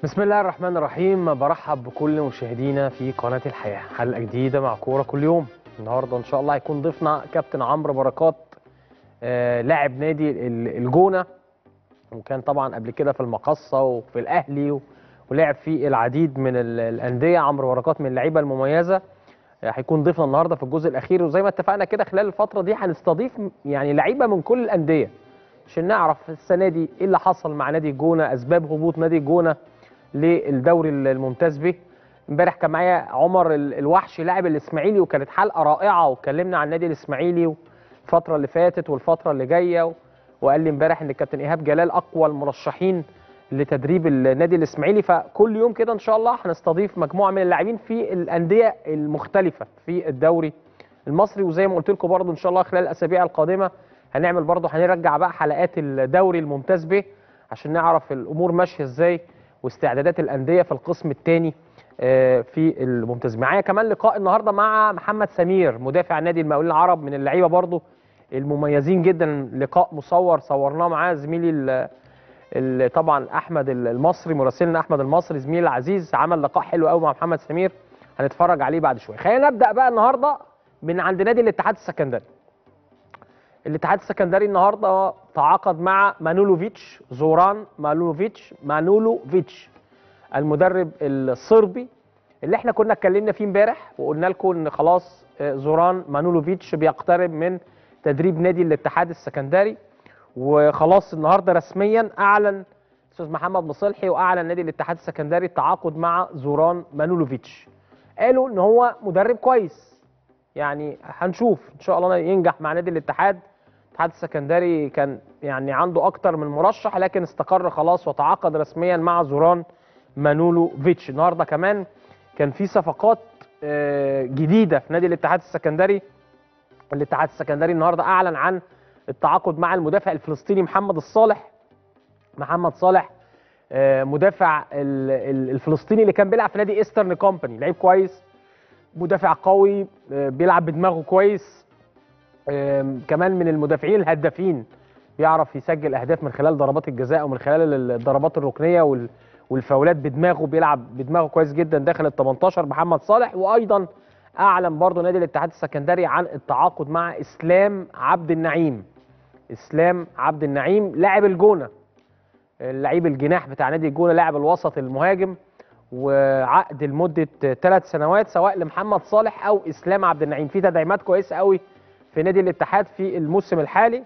بسم الله الرحمن الرحيم برحب بكل مشاهدينا في قناة الحياة حلقة جديدة مع كورة كل يوم النهاردة إن شاء الله هيكون ضيفنا كابتن عمرو بركات آه لاعب نادي ال- الجونة وكان طبعا قبل كده في المقصة وفي الأهلي و- ولعب في العديد من ال- الأندية عمرو بركات من اللعيبة المميزة آه، هيكون ضيفنا النهارده في الجزء الأخير وزي ما اتفقنا كده خلال الفترة دي هنستضيف يعني لعيبة من كل الأندية عشان نعرف السنة دي إيه اللي حصل مع نادي الجونة أسباب هبوط نادي الجونة للدوري الممتاز به امبارح كان معايا عمر ال- الوحش لاعب الاسماعيلي وكانت حلقه رائعه واتكلمنا عن النادي الاسماعيلي الفتره اللي فاتت والفتره اللي جايه و... وقال لي امبارح ان الكابتن ايهاب جلال اقوى المرشحين لتدريب النادي الاسماعيلي فكل يوم كده ان شاء الله هنستضيف مجموعه من اللاعبين في الانديه المختلفه في الدوري المصري وزي ما قلت لكم برضه ان شاء الله خلال الاسابيع القادمه هنعمل برضه هنرجع بقى حلقات الدوري الممتاز به عشان نعرف الامور ماشيه ازاي واستعدادات الانديه في القسم الثاني في الممتاز معايا كمان لقاء النهارده مع محمد سمير مدافع نادي المقاولين العرب من اللعيبه برضه المميزين جدا لقاء مصور صورناه معاه زميلي ال- ال- طبعا احمد المصري مراسلنا احمد المصري زميلي العزيز عمل لقاء حلو قوي مع محمد سمير هنتفرج عليه بعد شويه خلينا نبدا بقى النهارده من عند نادي الاتحاد السكندري الاتحاد السكندري النهارده تعاقد مع مانولوفيتش زوران مانولوفيتش مانولوفيتش المدرب الصربي اللي احنا كنا اتكلمنا فيه امبارح وقلنا لكم ان خلاص آه، زوران مانولوفيتش بيقترب من تدريب نادي الاتحاد السكندري وخلاص النهارده رسميا اعلن استاذ محمد مصلحي واعلن نادي الاتحاد السكندري التعاقد مع زوران مانولوفيتش قالوا ان هو مدرب كويس يعني هنشوف ان شاء الله ينجح مع نادي الاتحاد الاتحاد السكندري كان يعني عنده اكتر من مرشح لكن استقر خلاص وتعاقد رسميا مع زوران مانولوفيتش النهارده كمان كان في صفقات آه، جديده في نادي الاتحاد السكندري الاتحاد السكندري النهارده اعلن عن التعاقد مع المدافع الفلسطيني محمد الصالح محمد صالح آه، مدافع ال- ال- الفلسطيني اللي كان بيلعب في نادي ايسترن كومباني لعيب كويس مدافع قوي آه، بيلعب بدماغه كويس آم، كمان من المدافعين الهدافين بيعرف يسجل اهداف من خلال ضربات الجزاء ومن خلال ال- الضربات الركنيه وال- والفاولات بدماغه بيلعب بدماغه كويس جدا داخل ال 18 محمد صالح وايضا اعلن برضه نادي الاتحاد السكندري عن التعاقد مع اسلام عبد النعيم اسلام عبد النعيم لاعب الجونه اللعيب الجناح بتاع نادي الجونه لاعب الوسط المهاجم وعقد لمده ثلاث سنوات سواء لمحمد صالح او اسلام عبد النعيم في تدعيمات كويسه قوي في نادي الاتحاد في الموسم الحالي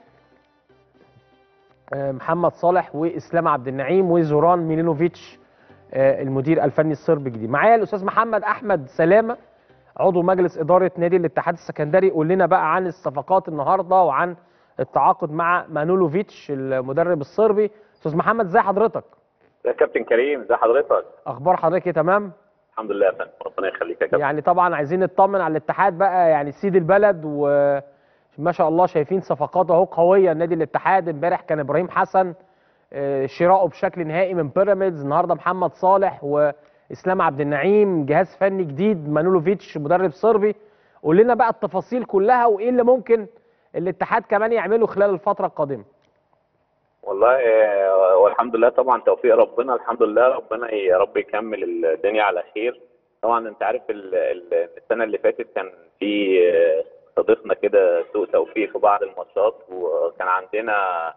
آه، محمد صالح واسلام عبد النعيم وزوران ميلينوفيتش آه، المدير الفني الصربي الجديد معايا الاستاذ محمد احمد سلامه عضو مجلس اداره نادي الاتحاد السكندري قول لنا بقى عن الصفقات النهارده وعن التعاقد مع مانولوفيتش المدرب الصربي استاذ محمد ازي حضرتك يا كابتن كريم ازي حضرتك؟ اخبار حضرتك ايه تمام الحمد لله يا فندم ربنا يخليك يا كابتن يعني طبعا عايزين نطمن على الاتحاد بقى يعني سيد البلد وما شاء الله شايفين صفقات اهو قويه نادي الاتحاد امبارح كان ابراهيم حسن آه، شراؤه بشكل نهائي من بيراميدز النهارده محمد صالح واسلام عبد النعيم جهاز فني جديد مانولوفيتش مدرب صربي قول لنا بقى التفاصيل كلها وايه اللي ممكن الاتحاد كمان يعمله خلال الفتره القادمه والله آه، والحمد لله طبعا توفيق ربنا الحمد لله ربنا يا رب يكمل الدنيا على خير طبعا انت عارف ال- ال- السنه اللي فاتت كان في آه، صادفنا كده سوء توفيق في بعض الماتشات وكان عندنا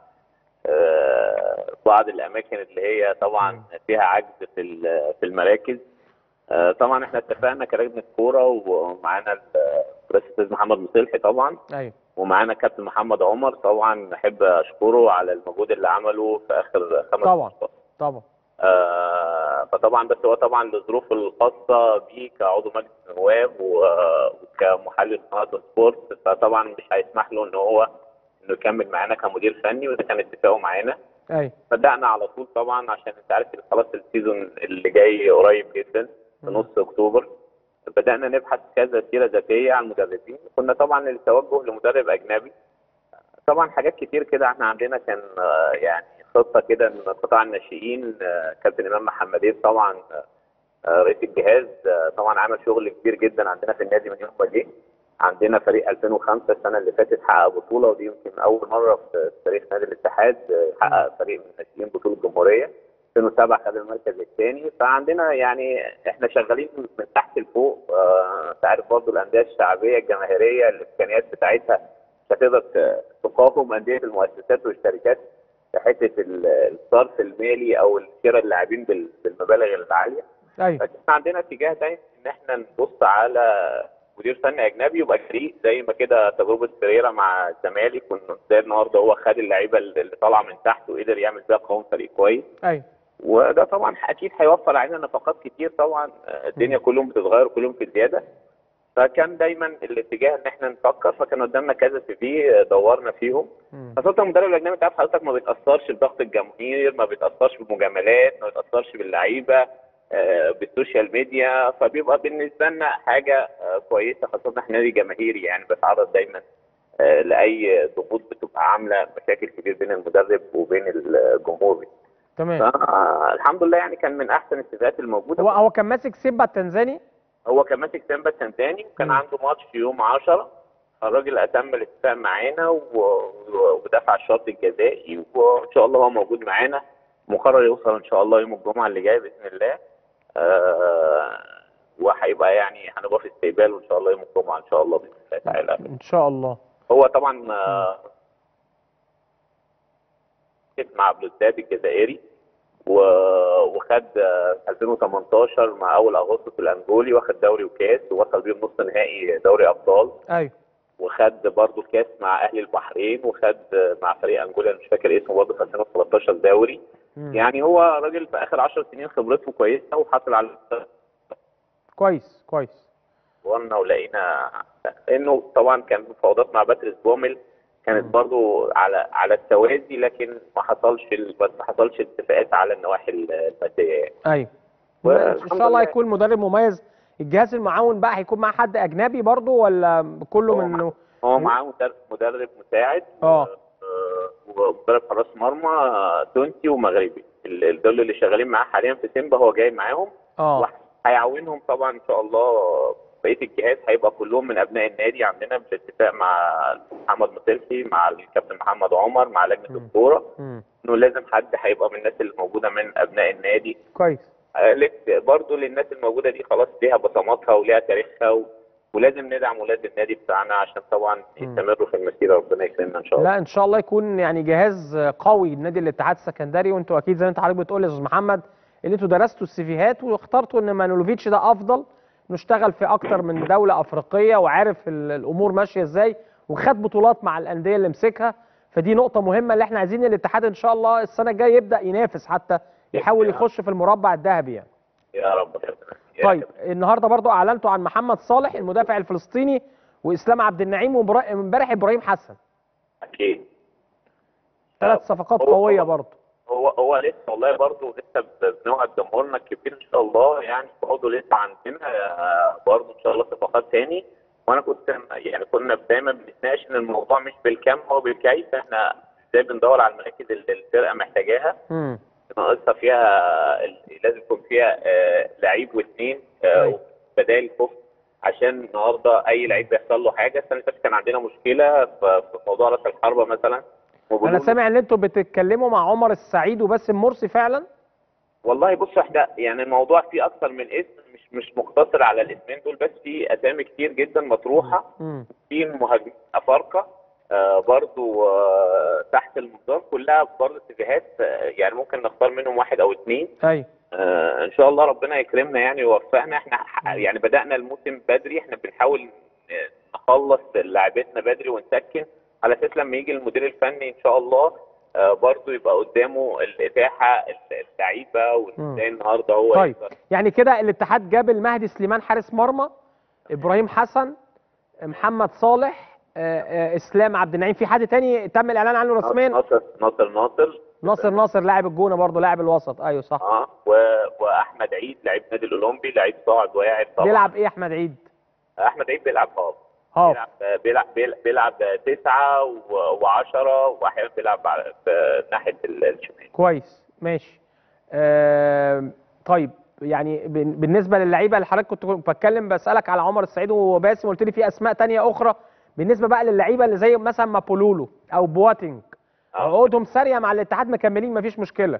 آه، بعض الاماكن اللي هي طبعا فيها عجز في ال- في المراكز آه، طبعا احنا اتفقنا كلجنه كوره ومعانا ال- الاستاذ محمد مصلحي طبعا ايوه ومعانا كابتن محمد عمر طبعا احب اشكره على المجهود اللي عمله في اخر خمس طبعا. ماتشات. طبعا آه فطبعا بس هو طبعا للظروف الخاصه بيه كعضو مجلس النواب و- وكمحلل قناه سبورت فطبعا مش هيسمح له ان هو انه يكمل معانا كمدير فني وده كان اتفاقه معانا ايوه بدانا على طول طبعا عشان انت عارف إن خلاص السيزون اللي جاي قريب جدا في مم. نص اكتوبر بدانا نبحث كذا سيره ذاتيه عن المدربين كنا طبعا التوجه لمدرب اجنبي طبعا حاجات كتير كده احنا عندنا كان آه، يعني خطه كده ان قطاع الناشئين آه، كابتن امام محمدين طبعا آه، رئيس الجهاز آه، طبعا عمل شغل كبير جدا عندنا في النادي من يوم ما جه عندنا فريق 2005 السنه اللي فاتت حقق بطوله ودي يمكن اول مره في تاريخ نادي الاتحاد آه، حقق فريق من الناشئين بطوله جمهوريه 2007 خد المركز الثاني فعندنا يعني احنا شغالين من تحت لفوق آه، انت عارف برضه الانديه الشعبيه الجماهيريه الامكانيات بتاعتها مش هتقدر ت- تقاوم انديه المؤسسات والشركات في حته ال- الصرف المالي او شراء اللاعبين بال- بالمبالغ العاليه ايوه لكن احنا عندنا اتجاه دايما ان احنا نبص على مدير فني اجنبي يبقى فريق زي ما كده تجربه بريرا مع الزمالك زي النهارده هو خد اللعيبه اللي طالعه من تحت وقدر يعمل بيها قوام فريق كويس ايوه وده طبعا اكيد هيوفر علينا نفقات كتير طبعا آه، الدنيا كلهم بتتغير وكلهم في زياده فكان دايما الاتجاه ان احنا نفكر فكان قدامنا كذا سي في آه، دورنا فيهم مم. خاصة المدرب الأجنبي أنت عارف حضرتك ما بيتأثرش بضغط الجماهير، ما بيتأثرش بالمجاملات، ما بيتأثرش باللعيبة، آه، بالسوشيال ميديا، فبيبقى بالنسبة لنا حاجة آه، كويسة خاصة إن إحنا نادي جماهيري يعني بتعرض دايما آه، لأي ضغوط بتبقى عاملة مشاكل كتير بين المدرب وبين الجمهور. تمام فالحمد لله يعني كان من أحسن الاتفاقات الموجودة هو هو كان ماسك سيمبا التنزاني هو كان ماسك سامبا التنزاني وكان مم. عنده ماتش يوم 10 الراجل اتم الاتفاق معانا و- و- ودفع الشرط الجزائي وان شاء الله هو موجود معانا مقرر يوصل ان شاء الله يوم الجمعه اللي جاي باذن الله آه وهيبقى يعني هنبقى في استقباله ان شاء الله يوم الجمعه ان شاء الله باذن الله تعالى ان شاء الله هو طبعا آه، مع بلوزداد الجزائري و- وخد آه، 2018 مع اول اغسطس الانجولي واخد دوري وكاس ووصل بيهم نص نهائي دوري ابطال ايوه وخد برضه الكاس مع اهلي البحرين وخد آه، مع فريق انجولا أنا مش فاكر اسمه برضه في 2013 دوري مم. يعني هو راجل في اخر 10 سنين خبرته كويسه وحصل على كويس كويس دورنا ولقينا انه طبعا كان مفاوضات مع باتريس بومل كانت مم. برضو على على التوازي لكن ما حصلش ال- ما حصلش اتفاقات على النواحي الماديه يعني. ايوه والحمد ان شاء الله لله. هيكون مدرب مميز الجهاز المعاون بقى هيكون معاه حد اجنبي برضو ولا كله هو من هو معاه مدرب, مدرب مساعد اه. آه، ومدرب حراس مرمى آه، تونسي ومغربي ال- دول اللي شغالين معاه حاليا في سيمبا هو جاي معاهم اه هيعاونهم طبعا ان شاء الله بقيه الجهاز هيبقى كلهم من ابناء النادي عندنا بالاتفاق مع محمد مطلسي مع الكابتن محمد عمر مع لجنه مم. الكوره مم. انه لازم حد هيبقى من الناس اللي موجوده من ابناء النادي كويس قالت برضه للناس الموجوده دي خلاص ليها بصماتها وليها تاريخها و... ولازم ندعم ولاد النادي بتاعنا عشان طبعا مم. يستمروا في المسيره ربنا يكرمنا ان شاء الله لا ان شاء الله يكون يعني جهاز قوي نادي الاتحاد السكندري وانتوا اكيد زي ما انت حضرتك بتقول يا استاذ محمد ان انتوا درستوا السيفيهات واخترتوا ان مانولوفيتش ده افضل نشتغل في اكتر من دوله افريقيه وعارف ال- الامور ماشيه ازاي وخد بطولات مع الانديه اللي مسكها فدي نقطه مهمه اللي احنا عايزين الاتحاد ان شاء الله السنه الجايه يبدا ينافس حتى يحاول يخش في المربع الذهبي يعني يا رب يا رب. يا طيب رب. النهارده برضو اعلنتوا عن محمد صالح المدافع الفلسطيني واسلام عبد النعيم وإبرا- وامبارح ابراهيم حسن اكيد ثلاث صفقات هو- قويه هو- برضو هو هو لسه والله برضه لسه بنوعد جمهورنا الكبير ان شاء الله يعني برضه لسه عندنا آه، برضه ان شاء الله صفقات تاني وانا كنت يعني كنا دايما بنتناقش ان الموضوع مش بالكم هو بالكيف احنا ازاي بندور على المراكز اللي الفرقه محتاجاها امم ناقصها فيها ال- لازم يكون فيها آه، لعيب واثنين أيوة. بدائل كفر عشان النهارده اي لعيب بيحصل له حاجه السنه اللي فاتت كان عندنا مشكله في في موضوع راس الحربه مثلا انا وبنقول سامع ان انتوا بتتكلموا مع عمر السعيد وباسم مرسي فعلا والله بص احنا يعني الموضوع فيه اكتر من اسم مش مش مقتصر على الاسمين دول بس في اسامي كتير جدا مطروحه امم في مهاجمين افارقه آه برضو آه تحت المنظار كلها برضو اتجاهات آه يعني ممكن نختار منهم واحد او اثنين ايوه آه ان شاء الله ربنا يكرمنا يعني ويوفقنا احنا ح- يعني بدانا الموسم بدري احنا بنحاول آه، نخلص لعبتنا بدري ونسكن على اساس لما يجي المدير الفني ان شاء الله آه برضو يبقى قدامه الاتاحه اللعيبه وازاي النهارده هو طيب يقدر يعني كده الاتحاد جاب المهدي سليمان حارس مرمى ابراهيم حسن محمد صالح آه، آه، اسلام عبد النعيم في حد تاني تم الاعلان عنه رسميا ناصر ناصر ناصر ناصر ناصر لاعب الجونه برضه لاعب الوسط ايوه صح اه و... واحمد عيد لعيب نادي الاولمبي لعيب صاعد وقاعد طبعا بيلعب ايه احمد عيد احمد عيد بيلعب هاف هاف بيلعب بيلعب بيلعب, بيلعب تسعة و- وعشرة واحيانا بيلعب على في ناحية ال- الشمال كويس ماشي آه طيب يعني بن- بالنسبه للعيبه اللي حضرتك كنت بتكلم بسالك على عمر السعيد وباسم قلت لي في اسماء تانية اخرى بالنسبه بقى للعيبه اللي زي مثلا مابولولو او بواتينج آه. عقودهم ساريه مع الاتحاد مكملين مفيش مشكله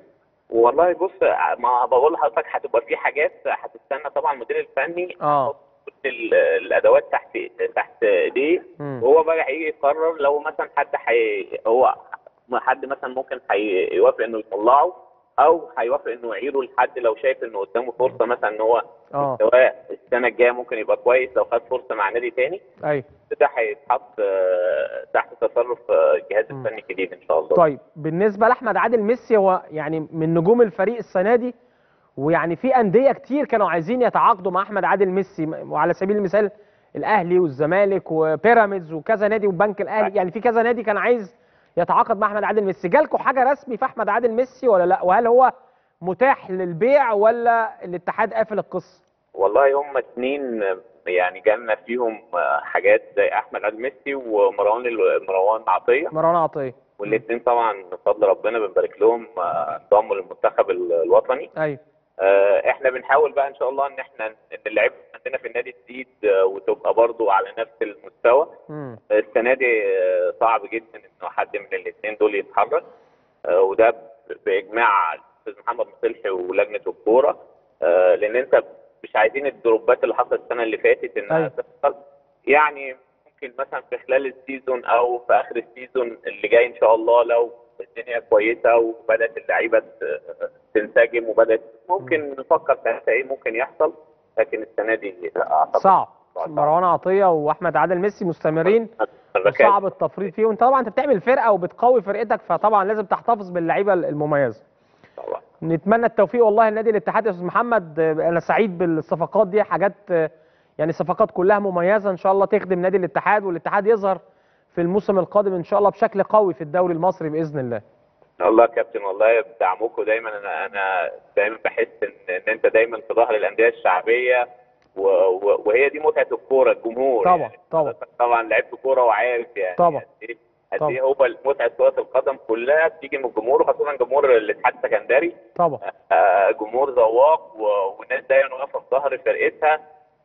والله بص ما بقول لحضرتك هتبقى في حاجات هتستنى طبعا المدير الفني اه كل ال- الادوات تحت تحت ايديه مم. وهو بقى هيجي يقرر لو مثلا حد حي... هو حد مثلا ممكن هيوافق انه يطلعه او هيوافق انه يعيره لحد لو شايف انه قدامه فرصه مثلا ان هو اه سواء السنه الجايه ممكن يبقى كويس لو خد فرصه مع نادي تاني ايوه ده هيتحط آه، تحت تصرف آه، الجهاز مم. الفني الجديد ان شاء الله طيب بالنسبه لاحمد عادل ميسي هو يعني من نجوم الفريق السنه دي ويعني في انديه كتير كانوا عايزين يتعاقدوا مع احمد عادل ميسي وعلى سبيل المثال الاهلي والزمالك وبيراميدز وكذا نادي والبنك الاهلي يعني في كذا نادي كان عايز يتعاقد مع احمد عادل ميسي جالكوا حاجه رسمي في احمد عادل ميسي ولا لا وهل هو متاح للبيع ولا الاتحاد قافل القصه والله هم اتنين آه، يعني جالنا فيهم آه، حاجات زي احمد عبد ميسي ومروان ال- مروان عطيه مروان عطيه والاثنين طبعا بفضل ربنا بنبارك لهم آه، انضموا للمنتخب ال- الوطني ايوه آه، احنا بنحاول بقى ان شاء الله ان احنا ان اللعيبه عندنا في النادي تزيد آه، وتبقى برضو على نفس المستوى امم السنه دي آه، صعب جدا انه حد من الاثنين دول يتحرك آه، وده ب- باجماع الاستاذ محمد مصلحي ولجنه الكوره آه، لان انت مش عايزين الدروبات اللي حصلت السنه اللي فاتت انها أيوة. تحصل يعني ممكن مثلا في خلال السيزون او في اخر السيزون اللي جاي ان شاء الله لو الدنيا كويسه وبدات اللعيبه ت- تنسجم وبدات ممكن نفكر ساعتها ايه ممكن يحصل لكن السنه دي لا اعتقد صعب صعب. مروان عطيه واحمد عادل ميسي مستمرين الركائز. وصعب التفريط فيه وانت طبعا انت بتعمل فرقه وبتقوي فرقتك فطبعا لازم تحتفظ باللعيبه المميزه طبعا نتمنى التوفيق والله لنادي الاتحاد يا استاذ محمد آه، انا سعيد بالصفقات دي حاجات آه، يعني صفقات كلها مميزه ان شاء الله تخدم نادي الاتحاد والاتحاد يظهر في الموسم القادم ان شاء الله بشكل قوي في الدوري المصري باذن الله والله يا كابتن والله بدعمكم دايما انا انا دايما بحس ان ان انت دايما في ظهر الانديه الشعبيه و- و- وهي دي متعه الكوره الجمهور طبعا يعني طبعا طبعا لعبت كوره وعارف يعني طبعا. قد ايه قد طبعا. ايه هو متعه كره القدم كلها بتيجي من الجمهور وخاصه جمهور الاتحاد السكندري طبعا آه، جمهور ذواق و- والناس دايما واقفه في ظهر فرقتها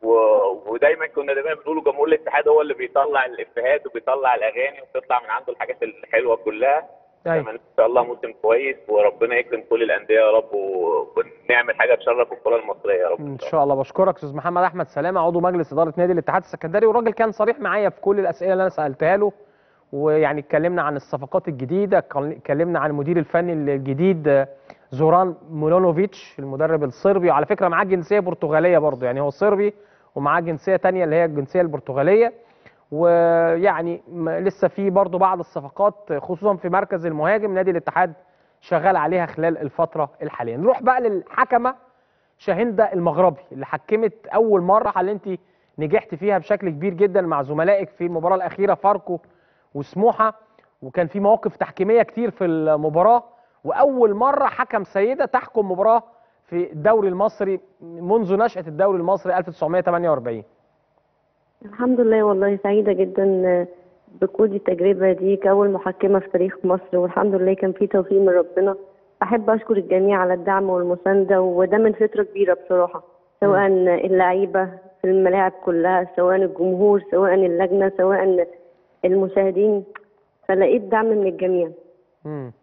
و- ودايما كنا دايما بنقول جمهور الاتحاد هو اللي بيطلع الافيهات وبيطلع الاغاني وبتطلع من عنده الحاجات الحلوه كلها ايوه اتمنى ان شاء الله موسم كويس وربنا يكرم كل الانديه يا رب و- ونعمل حاجه تشرف الكره المصريه يا رب ان شاء الله بشكرك استاذ محمد احمد سلامه عضو مجلس اداره نادي الاتحاد السكندري والراجل كان صريح معايا في كل الاسئله اللي انا سالتها له ويعني اتكلمنا عن الصفقات الجديده اتكلمنا عن المدير الفني الجديد آه، زوران مولونوفيتش المدرب الصربي وعلى فكره معاه جنسيه برتغاليه برضه يعني هو صربي ومعاه جنسيه تانية اللي هي الجنسيه البرتغاليه ويعني م- لسه في برضه بعض الصفقات خصوصا في مركز المهاجم نادي الاتحاد شغال عليها خلال الفتره الحاليه نروح بقى للحكمه شاهندة المغربي اللي حكمت اول مره اللي انت نجحت فيها بشكل كبير جدا مع زملائك في المباراه الاخيره فاركو وسموحه وكان في مواقف تحكيميه كتير في المباراه واول مره حكم سيده تحكم مباراه في الدوري المصري منذ نشاه الدوري المصري 1948 الحمد لله والله سعيدة جدا بكل التجربة دي كأول محكمة في تاريخ مصر والحمد لله كان في توفيق من ربنا أحب أشكر الجميع على الدعم والمساندة وده من فترة كبيرة بصراحة سواء اللعيبة في الملاعب كلها سواء الجمهور سواء اللجنة سواء المشاهدين فلقيت دعم من الجميع مم.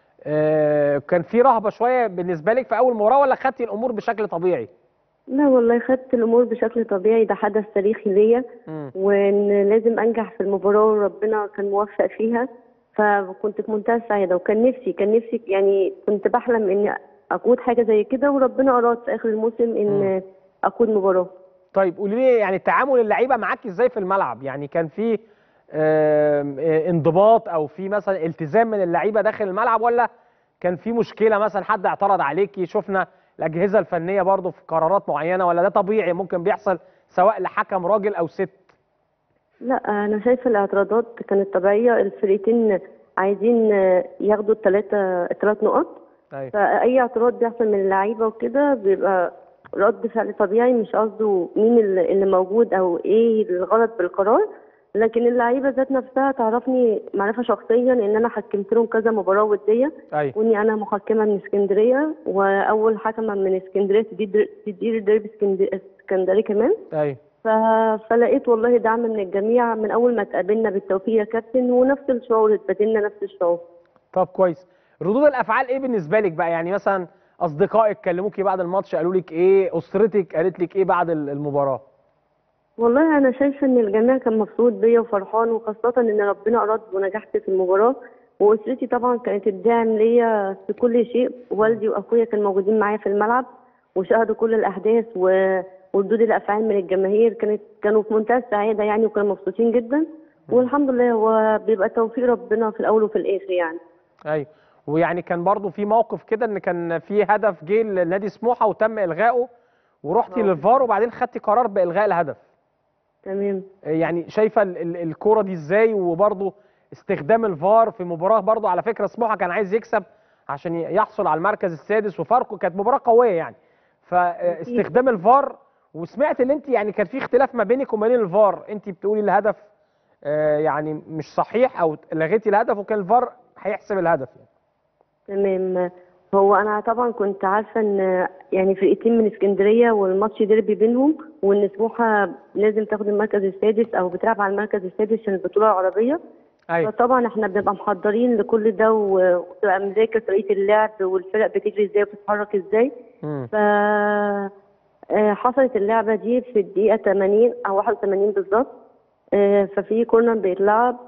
آه كان في رهبه شويه بالنسبه لك في اول مباراه ولا خدتي الامور بشكل طبيعي؟ لا والله خدت الأمور بشكل طبيعي ده حدث تاريخي ليا مم. وان لازم انجح في المباراه وربنا كان موفق فيها فكنت في منتهى السعاده وكان نفسي كان نفسي يعني كنت بحلم اني اقود حاجه زي كده وربنا اراد في اخر الموسم ان اقود مباراه طيب قولي لي يعني تعامل اللعيبه معاك ازاي في الملعب؟ يعني كان في آم، آه، انضباط او في مثلا التزام من اللعيبه داخل الملعب ولا كان في مشكله مثلا حد اعترض عليكي شفنا الاجهزه الفنيه برضو في قرارات معينه ولا ده طبيعي ممكن بيحصل سواء لحكم راجل او ست؟ لا انا شايفه الاعتراضات كانت طبيعيه الفريقين عايزين ياخدوا الثلاثه الثلاث نقط ايوه فاي اعتراض بيحصل من اللعيبه وكده بيبقى رد فعل طبيعي مش قصده مين اللي اللي موجود او ايه الغلط بالقرار لكن اللعيبه ذات نفسها تعرفني معرفه شخصيا ان انا حكمت لهم كذا مباراه وديه ايوه واني انا محكمه من اسكندريه واول حكمه من اسكندريه تدير تدير الديربي اسكند- اسكندري كمان ايوه ف... فلقيت والله دعم من الجميع من اول ما اتقابلنا بالتوفيق يا كابتن ونفس الشعور اتبادلنا نفس الشعور طب كويس ردود الافعال ايه بالنسبه لك بقى يعني مثلا اصدقائك كلموكي بعد الماتش قالوا لك ايه اسرتك قالت لك ايه بعد ال- المباراه والله انا شايفه ان الجميع كان مبسوط بيا وفرحان وخاصه ان ربنا اراد ونجحت في المباراه واسرتي طبعا كانت الداعم ليا في كل شيء والدي واخويا كانوا موجودين معايا في الملعب وشاهدوا كل الاحداث و- وردود الافعال من الجماهير كانت كانوا في منتهى السعاده يعني وكانوا مبسوطين جدا والحمد لله هو بيبقى توفيق ربنا في الاول وفي الاخر يعني ايوه ويعني كان برضو في موقف كده ان كان في هدف جه لنادي سموحه وتم الغائه ورحتي آه. للفار وبعدين خدتي قرار بالغاء الهدف تمام يعني شايفه ال- ال- الكوره دي ازاي وبرضو استخدام الفار في مباراه برضو على فكره سموحه كان عايز يكسب عشان ي- يحصل على المركز السادس وفاركو كانت مباراه قويه يعني فاستخدام الفار وسمعت ان انت يعني كان في اختلاف ما بينك وما بين الفار انت بتقولي الهدف آه، يعني مش صحيح او لغيتي الهدف وكان الفار هيحسب الهدف يعني. تمام هو انا طبعا كنت عارفه ان يعني فرقتين من اسكندريه والماتش ديربي بينهم وان سموحه لازم تاخد المركز السادس او بتلعب على المركز السادس عشان البطوله العربيه ايوه فطبعا احنا بنبقى محضرين لكل ده و- وبتبقى مذاكر طريقه اللعب والفرق بتجري ازاي وبتتحرك ازاي مم. ف آه، حصلت اللعبه دي في الدقيقه 80 او 81 بالظبط آه، ففي كورنر بيتلعب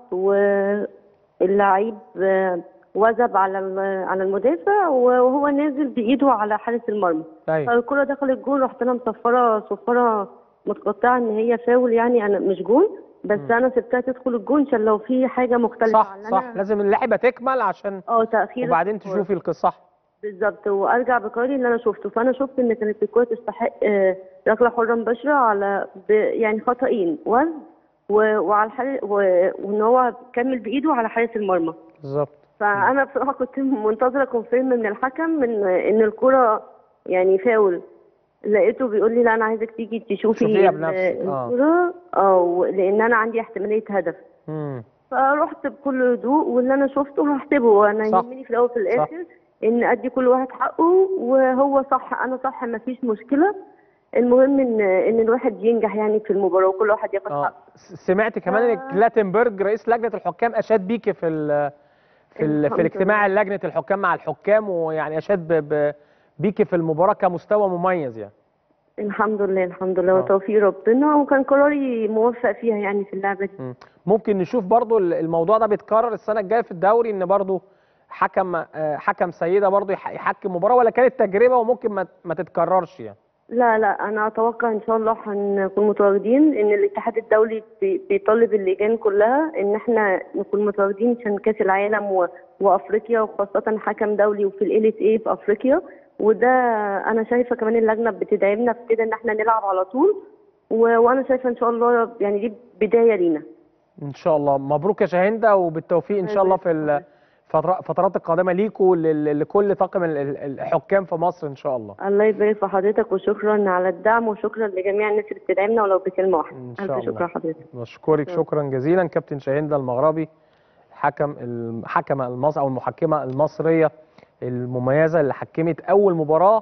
واللعيب آه، وثب على الم- على المدافع وهو نازل بايده على حارس المرمى ايوه فالكره دخلت جول رحت انا مصفره صفاره متقطعه ان هي فاول يعني انا مش جول بس انا سبتها تدخل الجون عشان لو في حاجه مختلفه صح عن صح أنا- لازم اللعبه تكمل عشان اه تاخير وبعدين السكور. تشوفي القصه صح بالظبط وارجع بقراري اللي انا شفته فانا شفت ان كانت الكوره تستحق آه، ركله حره مباشره على ب يعني خطأين وزن و- وعلى الحارس و- وان هو كمل بايده على حارس المرمى بالظبط فانا بصراحه كنت منتظره كونفيرم من الحكم من ان الكوره يعني فاول لقيته بيقول لي لا انا عايزك تيجي تشوفي شوفيها ال- بنفسك، آه. الكوره اه لان انا عندي احتماليه هدف مم. فرحت بكل هدوء واللي انا شفته هحسبه وانا صح. يهمني في الاول وفي الاخر ان ادي كل واحد حقه وهو صح انا صح ما فيش مشكله المهم ان ان الواحد ينجح يعني في المباراه وكل واحد ياخد اه حقه س- سمعت كمان ان آه. كلاتنبرج رئيس لجنه الحكام اشاد بيكي في ال في ال في الحمد الاجتماع لجنه الحكام مع الحكام ويعني اشاد ب- ب- بيكي في المباراه كمستوى مميز يعني الحمد لله الحمد لله آه. وتوفيق ربنا وكان قراري موفق فيها يعني في اللعبه دي مم. ممكن نشوف برضو ال- الموضوع ده بيتكرر السنه الجايه في الدوري ان برضو حكم آه، حكم سيده برضو يح- يحكم مباراه ولا كانت تجربه وممكن ما ما تتكررش يعني لا لا انا اتوقع ان شاء الله هنكون متواجدين ان الاتحاد الدولي بي- بيطالب اللجان كلها ان احنا نكون متواجدين عشان كاس العالم و... وافريقيا وخاصه حكم دولي وفي ال اي في افريقيا وده انا شايفه كمان اللجنه بتدعمنا في كده ان احنا نلعب على طول و... وانا شايفه ان شاء الله يعني دي بدايه لينا ان شاء الله مبروك يا شاهندة وبالتوفيق ان شاء الله في الفترات الفترات القادمه ليكوا ول- لكل طاقم ال- ال- الحكام في مصر ان شاء الله الله يبارك في حضرتك وشكرا على الدعم وشكرا لجميع الناس اللي بتدعمنا ولو بكلمه واحده إن الف شاء شكر الله. حضرتك نشكرك شكرا جزيلا كابتن شاهندة المغربي حكم الحكمه المصر او المحكمه المصريه المميزه اللي حكمت اول مباراه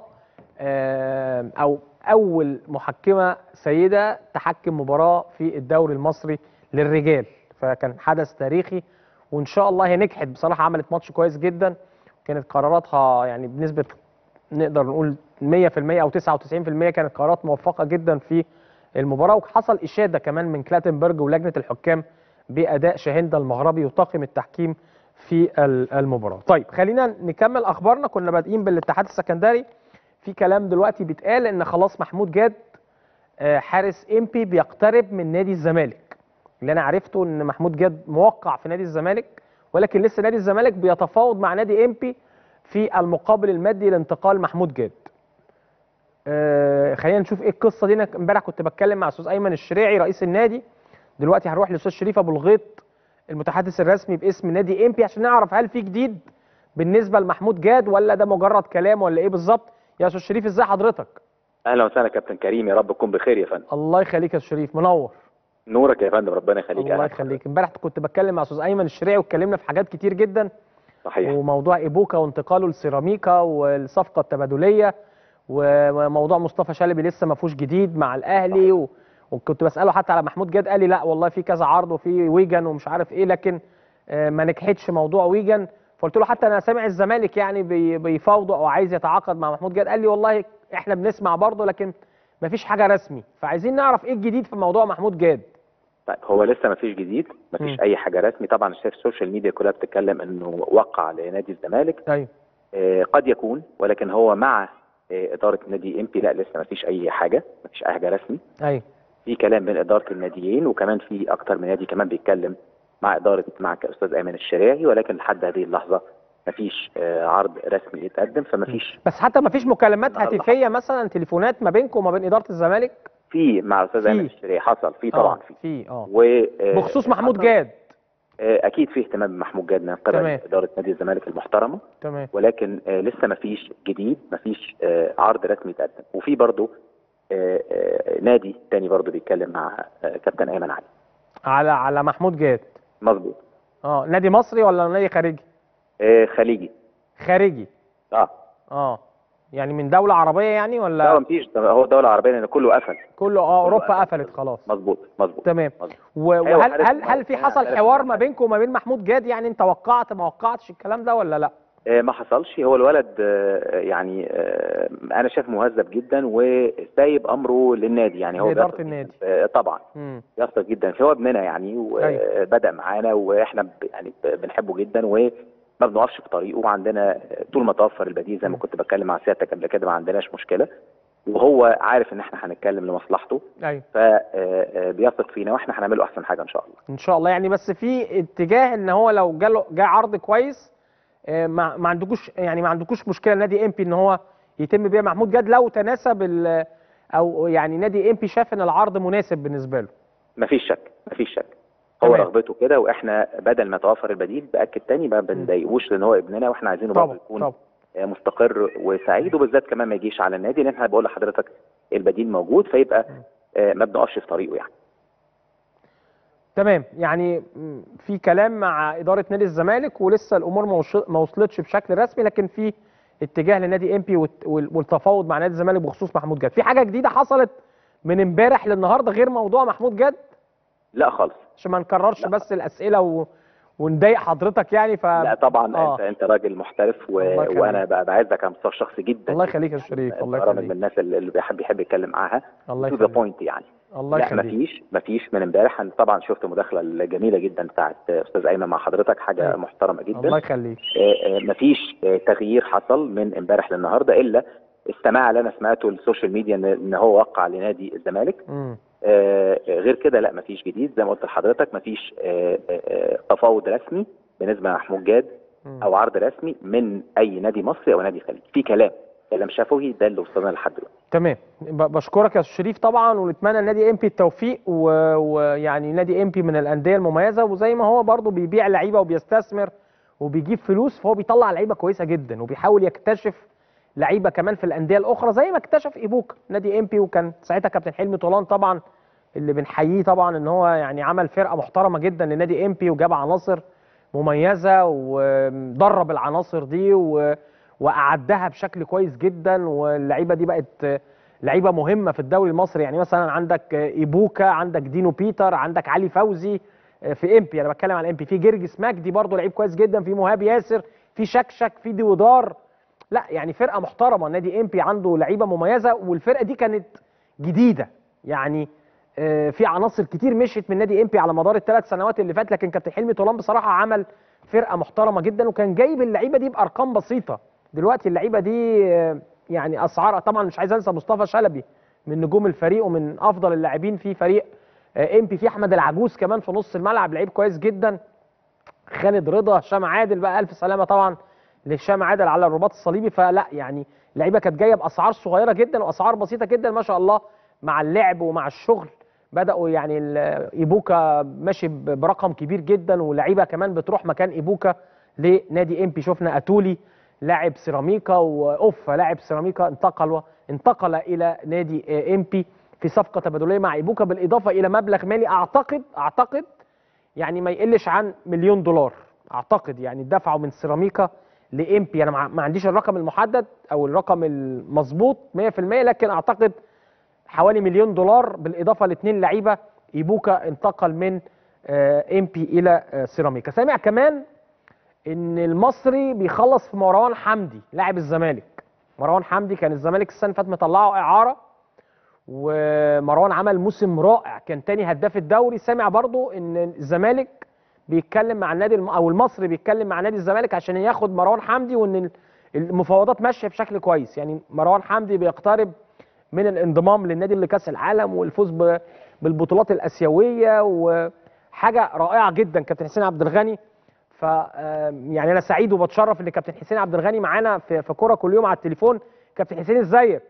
آه، او اول محكمه سيده تحكم مباراه في الدوري المصري للرجال فكان حدث تاريخي وان شاء الله هي نجحت بصراحه عملت ماتش كويس جدا كانت قراراتها يعني بنسبه نقدر نقول 100% او 99% كانت قرارات موفقه جدا في المباراه وحصل اشاده كمان من كلاتنبرج ولجنه الحكام باداء شاهندة المغربي وطاقم التحكيم في ال- المباراه. طيب خلينا نكمل اخبارنا كنا بادئين بالاتحاد السكندري في كلام دلوقتي بيتقال ان خلاص محمود جاد آه، حارس امبي بيقترب من نادي الزمالك. اللي انا عرفته ان محمود جاد موقع في نادي الزمالك ولكن لسه نادي الزمالك بيتفاوض مع نادي امبي في المقابل المادي لانتقال محمود جاد. آه، خلينا نشوف ايه القصه دي انا امبارح كنت بتكلم مع استاذ ايمن الشريعي رئيس النادي دلوقتي هنروح لاستاذ شريف ابو الغيط المتحدث الرسمي باسم نادي امبي عشان نعرف هل في جديد بالنسبه لمحمود جاد ولا ده مجرد كلام ولا ايه بالظبط يا استاذ شريف ازاي حضرتك اهلا وسهلا كابتن كريم يا رب تكون بخير يا فندم الله يخليك يا استاذ شريف منور نورك يا فندم ربنا يخليك الله أهلاً يخليك امبارح كنت بتكلم مع استاذ ايمن الشريعي واتكلمنا في حاجات كتير جدا صحيح وموضوع ايبوكا وانتقاله لسيراميكا والصفقه التبادليه وموضوع مصطفى شلبي لسه ما فيهوش جديد مع الاهلي و... وكنت بساله حتى على محمود جاد قال لي لا والله في كذا عرض وفي ويجن ومش عارف ايه لكن آه، ما نجحتش موضوع ويجن فقلت له حتى انا سامع الزمالك يعني بي- بيفاوضوا او عايز يتعاقد مع محمود جاد قال لي والله احنا بنسمع برضه لكن مفيش حاجه رسمي فعايزين نعرف ايه الجديد في موضوع محمود جاد طيب هو لسه ما فيش جديد ما مم. فيش اي حاجه رسمي طبعا شايف السوشيال ميديا كلها بتتكلم انه وقع لنادي الزمالك ايوه آه، قد يكون ولكن هو مع آه، اداره نادي ام بي لا لسه ما فيش اي حاجه ما فيش اي حاجه رسمي ايوه في كلام بين اداره الناديين وكمان في اكتر من نادي كمان بيتكلم مع اداره مع الاستاذ ايمن الشريعي ولكن لحد هذه اللحظه ما فيش آه، عرض رسمي يتقدم فما فيش بس حتى مفيش مكالمات النهاردة هاتفيه مثلا تليفونات ما بينكم وما بين اداره الزمالك في مع الاستاذ في. ايمن الشريعي حصل في طبعا آه، في في اه و آه، بخصوص محمود حصل- جاد آه، اكيد في اهتمام بمحمود جاد من قبل تمام. اداره نادي الزمالك المحترمه تمام ولكن آه، لسه ما فيش جديد ما فيش آه، عرض رسمي يتقدم وفي برضه آه، آه، نادي تاني برضه بيتكلم مع آه، كابتن ايمن علي على على محمود جاد مظبوط اه نادي مصري ولا نادي خارجي آه، خليجي خارجي اه اه يعني من دوله عربيه يعني لا ولا مفيش ده هو دوله عربيه لان كله قفل كله اه اوروبا قفل. قفلت خلاص مظبوط مظبوط تمام مظبوط. و- أيوة، وهل عارف هل هل في الموضوع. حصل عارف حوار الموضوع. ما بينكم وما بين محمود جاد يعني انت وقعت ما وقعتش الكلام ده ولا لا آه، ما حصلش هو الولد آه، يعني آه، انا شايف مهذب جدا وسايب امره للنادي يعني هو لإدارة بيثق النادي. جداً. آه، طبعا امم يثق جدا فيه هو ابننا يعني أيوة. وبدا معانا واحنا ب- يعني ب- بنحبه جدا وما بنقفش في طريقه وعندنا طول ما توفر البديل زي ما م. كنت بتكلم مع سيادتك قبل كده ما عندناش مشكله وهو عارف ان احنا هنتكلم لمصلحته ايوه فبيثق فينا واحنا هنعمله احسن حاجه ان شاء الله ان شاء الله يعني بس في اتجاه ان هو لو جاله جاء عرض كويس آه، ما ما عندكوش يعني ما عندكوش مشكله نادي امبي ان هو يتم بيع محمود جاد لو تناسب ال- او يعني نادي امبي شاف ان العرض مناسب بالنسبه له مفيش شك مفيش شك هو تمام. رغبته كده واحنا بدل ما توفر البديل باكد تاني ما بنضايقوش لان هو ابننا واحنا عايزينه برضه طبعا يكون طبعا آه، مستقر وسعيد وبالذات كمان ما يجيش على النادي لان احنا بقول لحضرتك البديل موجود فيبقى آه، ما بنقفش في طريقه يعني تمام يعني م، في كلام مع اداره نادي الزمالك ولسه الامور ما وش- ما وصلتش بشكل رسمي لكن في اتجاه لنادي امبي والت- وال- والتفاوض مع نادي الزمالك بخصوص محمود جاد في حاجه جديده حصلت من امبارح للنهارده غير موضوع محمود جاد لا خالص عشان ما نكررش لا. بس الاسئله و... ونضايق حضرتك يعني ف لا طبعا آه. انت انت راجل محترف و... الله يخليك. وانا ب- بعزك على المستوى الشخصي جدا الله يخليك يا شريف الله برامج من يخليك الناس اللي اللي بيحب يحب يتكلم معاها الله تو ذا يخليك بوينت يعني الله لا يخليك مفيش مفيش من امبارح انا طبعا شفت مداخله الجميله جدا بتاعت استاذ ايمن مع حضرتك حاجه أيوة. محترمه جدا الله يخليك آه، آه، مفيش آه، تغيير حصل من امبارح للنهارده الا السماع اللي انا سمعته السوشيال ميديا ان إن هو وقع لنادي الزمالك امم آه، آه، غير كده لا مفيش جديد زي ما قلت لحضرتك مفيش آه، آه، آه، تفاوض رسمي بالنسبه لمحمود جاد او عرض رسمي من اي نادي مصري او نادي خليجي في كلام كلام شفوي ده اللي وصلنا لحد دلوقتي تمام ب- بشكرك يا أستاذ شريف طبعا ونتمنى لنادي امبي التوفيق و- ويعني نادي امبي من الانديه المميزه وزي ما هو برضه بيبيع لعيبه وبيستثمر وبيجيب فلوس فهو بيطلع لعيبه كويسه جدا وبيحاول يكتشف لعيبه كمان في الانديه الاخرى زي ما اكتشف ايبوكا نادي امبي وكان ساعتها كابتن حلمي طولان طبعا اللي بنحييه طبعا ان هو يعني عمل فرقه محترمه جدا لنادي امبي وجاب عناصر مميزه ودرب العناصر دي و... واعدها بشكل كويس جدا واللعيبه دي بقت لعيبه مهمه في الدوري المصري يعني مثلا عندك ايبوكا عندك دينو بيتر عندك علي فوزي في امبي انا بتكلم على امبي في جرجس مجدي برضه لعيب كويس جدا في مهاب ياسر في شكشك في ديودار لا يعني فرقه محترمه نادي امبي عنده لعيبه مميزه والفرقه دي كانت جديده يعني آه، في عناصر كتير مشيت من نادي امبي على مدار الثلاث سنوات اللي فات لكن كابتن حلمي طولان بصراحه عمل فرقه محترمه جدا وكان جايب اللعيبه دي بارقام بسيطه دلوقتي اللعيبه دي آه، يعني اسعار طبعا مش عايز انسى مصطفى شلبي من نجوم الفريق ومن افضل اللاعبين في فريق آه، امبي في احمد العجوز كمان في نص الملعب لعيب كويس جدا خالد رضا هشام عادل بقى الف سلامه طبعا لهشام عادل على الرباط الصليبي فلا يعني اللعيبه كانت جايه باسعار صغيره جدا واسعار بسيطه جدا ما شاء الله مع اللعب ومع الشغل بداوا يعني ال- ايبوكا ماشي ب- برقم كبير جدا واللعيبه كمان بتروح مكان ايبوكا لنادي امبي شفنا اتولي لاعب سيراميكا واوفا لاعب سيراميكا انتقل انتقل الى نادي آه، امبي في صفقه تبادليه مع ايبوكا بالاضافه الى مبلغ مالي اعتقد اعتقد يعني ما يقلش عن مليون دولار اعتقد يعني دفعوا من سيراميكا لامبي انا ما ما عنديش الرقم المحدد او الرقم المظبوط 100% لكن اعتقد حوالي مليون دولار بالاضافه لاثنين لعيبه ايبوكا انتقل من آه، امبي الى آه، سيراميكا سامع كمان ان المصري بيخلص في مروان حمدي لاعب الزمالك مروان حمدي كان الزمالك السنه اللي فاتت مطلعه اعاره ومروان عمل موسم رائع كان تاني هداف الدوري سامع برضو ان الزمالك بيتكلم مع النادي الم... او المصري بيتكلم مع نادي الزمالك عشان ياخد مروان حمدي وان ال- المفاوضات ماشيه بشكل كويس يعني مروان حمدي بيقترب من الانضمام للنادي اللي كاس العالم والفوز ب... بالبطولات الاسيويه وحاجه رائعه جدا كابتن حسين عبد الغني ف آم، يعني انا سعيد وبتشرف ان كابتن حسين عبد الغني معانا في في كوره كل يوم على التليفون كابتن حسين ازيك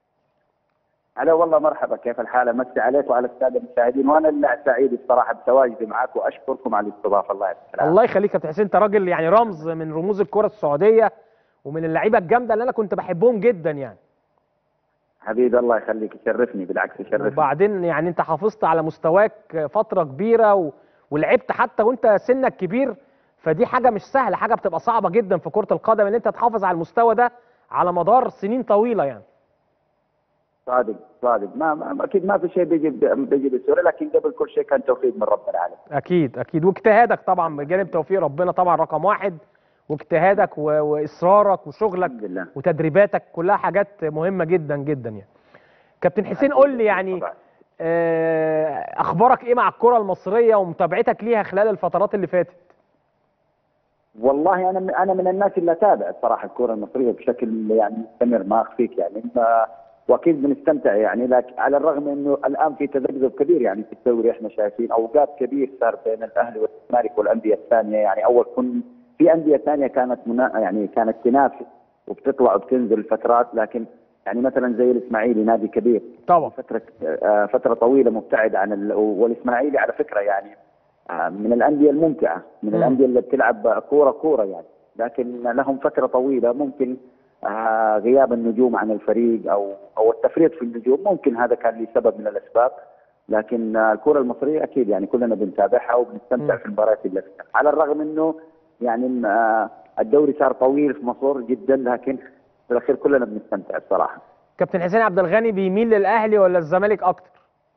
هلا والله مرحبا كيف الحال امسي عليك وعلى الساده المشاهدين وانا اللي سعيد الصراحه بتواجدي معك واشكركم على الاستضافه الله يعطيك العافيه الله يخليك يا كابتن حسين انت راجل يعني رمز من رموز الكره السعوديه ومن اللعيبه الجامده اللي انا كنت بحبهم جدا يعني حبيبي الله يخليك يشرفني بالعكس يشرفني وبعدين يعني انت حافظت على مستواك فتره كبيره و... ولعبت حتى وانت سنك كبير فدي حاجه مش سهله حاجه بتبقى صعبه جدا في كره القدم ان انت تحافظ على المستوى ده على مدار سنين طويله يعني صادق صادق ما, ما اكيد ما في شيء بيجي بيجي بسهوله لكن قبل كل شيء كان توفيق من رب العالمين اكيد اكيد واجتهادك طبعا بجانب توفيق ربنا طبعا رقم واحد واجتهادك و... واصرارك وشغلك الحمد لله وتدريباتك كلها حاجات مهمه جدا جدا يعني كابتن حسين قول لي يعني طبعاً. آه، اخبارك ايه مع الكره المصريه ومتابعتك ليها خلال الفترات اللي فاتت والله انا من انا من الناس اللي اتابع الصراحه الكره المصريه بشكل يعني مستمر ما اخفيك يعني ما واكيد بنستمتع يعني لكن على الرغم انه الان في تذبذب كبير يعني في الدوري احنا شايفين اوقات كبير صار بين الاهلي والزمالك والانديه الثانيه يعني اول كن في انديه ثانيه كانت منا يعني كانت تنافس وبتطلع وبتنزل فترات لكن يعني مثلا زي الاسماعيلي نادي كبير طبعا فتره آه، فتره طويله مبتعد عن ال... والاسماعيلي على فكره يعني آه، من الانديه الممتعه من مم. الانديه اللي بتلعب كوره كوره يعني لكن لهم فتره طويله ممكن آه، غياب النجوم عن الفريق او او التفريط في النجوم ممكن هذا كان له سبب من الاسباب لكن آه، الكره المصريه اكيد يعني كلنا بنتابعها وبنستمتع مم. في المباريات اللي فيها على الرغم انه يعني آه، الدوري صار طويل في مصر جدا لكن في الاخير كلنا بنستمتع الصراحه كابتن حسين عبد الغني بيميل للاهلي ولا الزمالك اكتر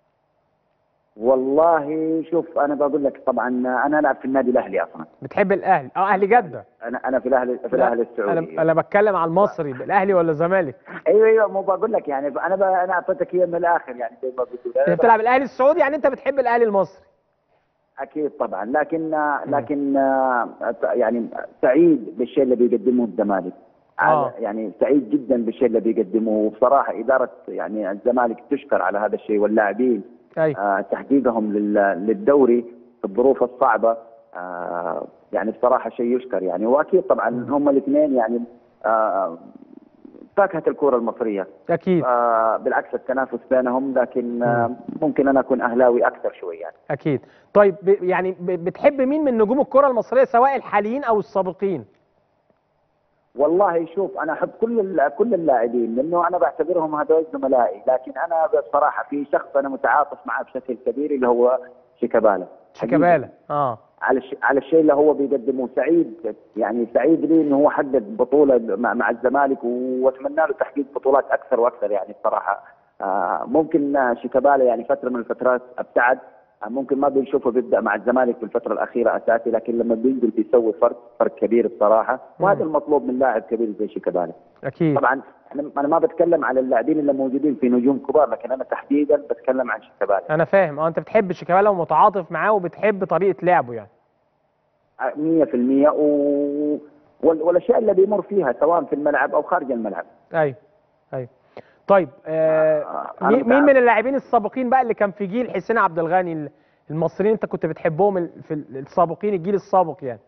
والله شوف انا بقول لك طبعا انا العب في النادي الاهلي اصلا بتحب الاهلي اه اهلي جده انا انا في الاهلي في الاهلي السعودي انا انا بتكلم على المصري الاهلي ولا الزمالك ايوه ايوه مو بقول لك يعني انا ب... انا اعطيتك هي من الاخر يعني زي ما بتقول انت بتلعب الاهلي السعودي يعني انت بتحب الاهلي المصري اكيد طبعا لكن لكن آه، يعني سعيد بالشيء اللي بيقدمه الزمالك آه. على- يعني سعيد جدا بالشيء اللي بيقدمه وبصراحه اداره يعني الزمالك تشكر على هذا الشيء واللاعبين ايوه آه، تحقيقهم لل- للدوري في الظروف الصعبه آه، يعني بصراحه شيء يشكر يعني واكيد طبعا هم الاثنين يعني آه، فاكهه الكره المصريه اكيد آه، بالعكس التنافس بينهم لكن آه، ممكن انا اكون اهلاوي اكثر شوي يعني اكيد طيب ب- يعني ب- بتحب مين من نجوم الكره المصريه سواء الحاليين او السابقين والله شوف انا احب كل ال- كل اللاعبين لانه انا بعتبرهم هذول زملائي لكن انا بصراحه في شخص انا متعاطف معه بشكل كبير اللي هو شيكابالا شيكابالا اه على الش... على الشيء اللي هو بيقدمه سعيد يعني سعيد لي انه هو حقق بطوله مع, مع الزمالك واتمنى له تحقيق بطولات اكثر واكثر يعني الصراحه آه ممكن آه، شيكابالا يعني فتره من الفترات ابتعد آه ممكن ما بنشوفه بيبدا مع الزمالك في الفتره الاخيره اساسي لكن لما بينزل بيسوي فرق فرق كبير بصراحه وهذا المطلوب من لاعب كبير زي شيكابالا اكيد طبعا انا انا ما بتكلم على اللاعبين اللي موجودين في نجوم كبار لكن انا تحديدا بتكلم عن شيكابالا انا فاهم اه انت بتحب شيكابالا ومتعاطف معاه وبتحب طريقه لعبه يعني 100% و... وال- والاشياء اللي بيمر فيها سواء في الملعب او خارج الملعب ايوه ايوه طيب آه آه، أنا مين مين متعاطف. من اللاعبين السابقين بقى اللي كان في جيل حسين عبد الغني ال- المصريين انت كنت بتحبهم ال- في ال- السابقين الجيل السابق يعني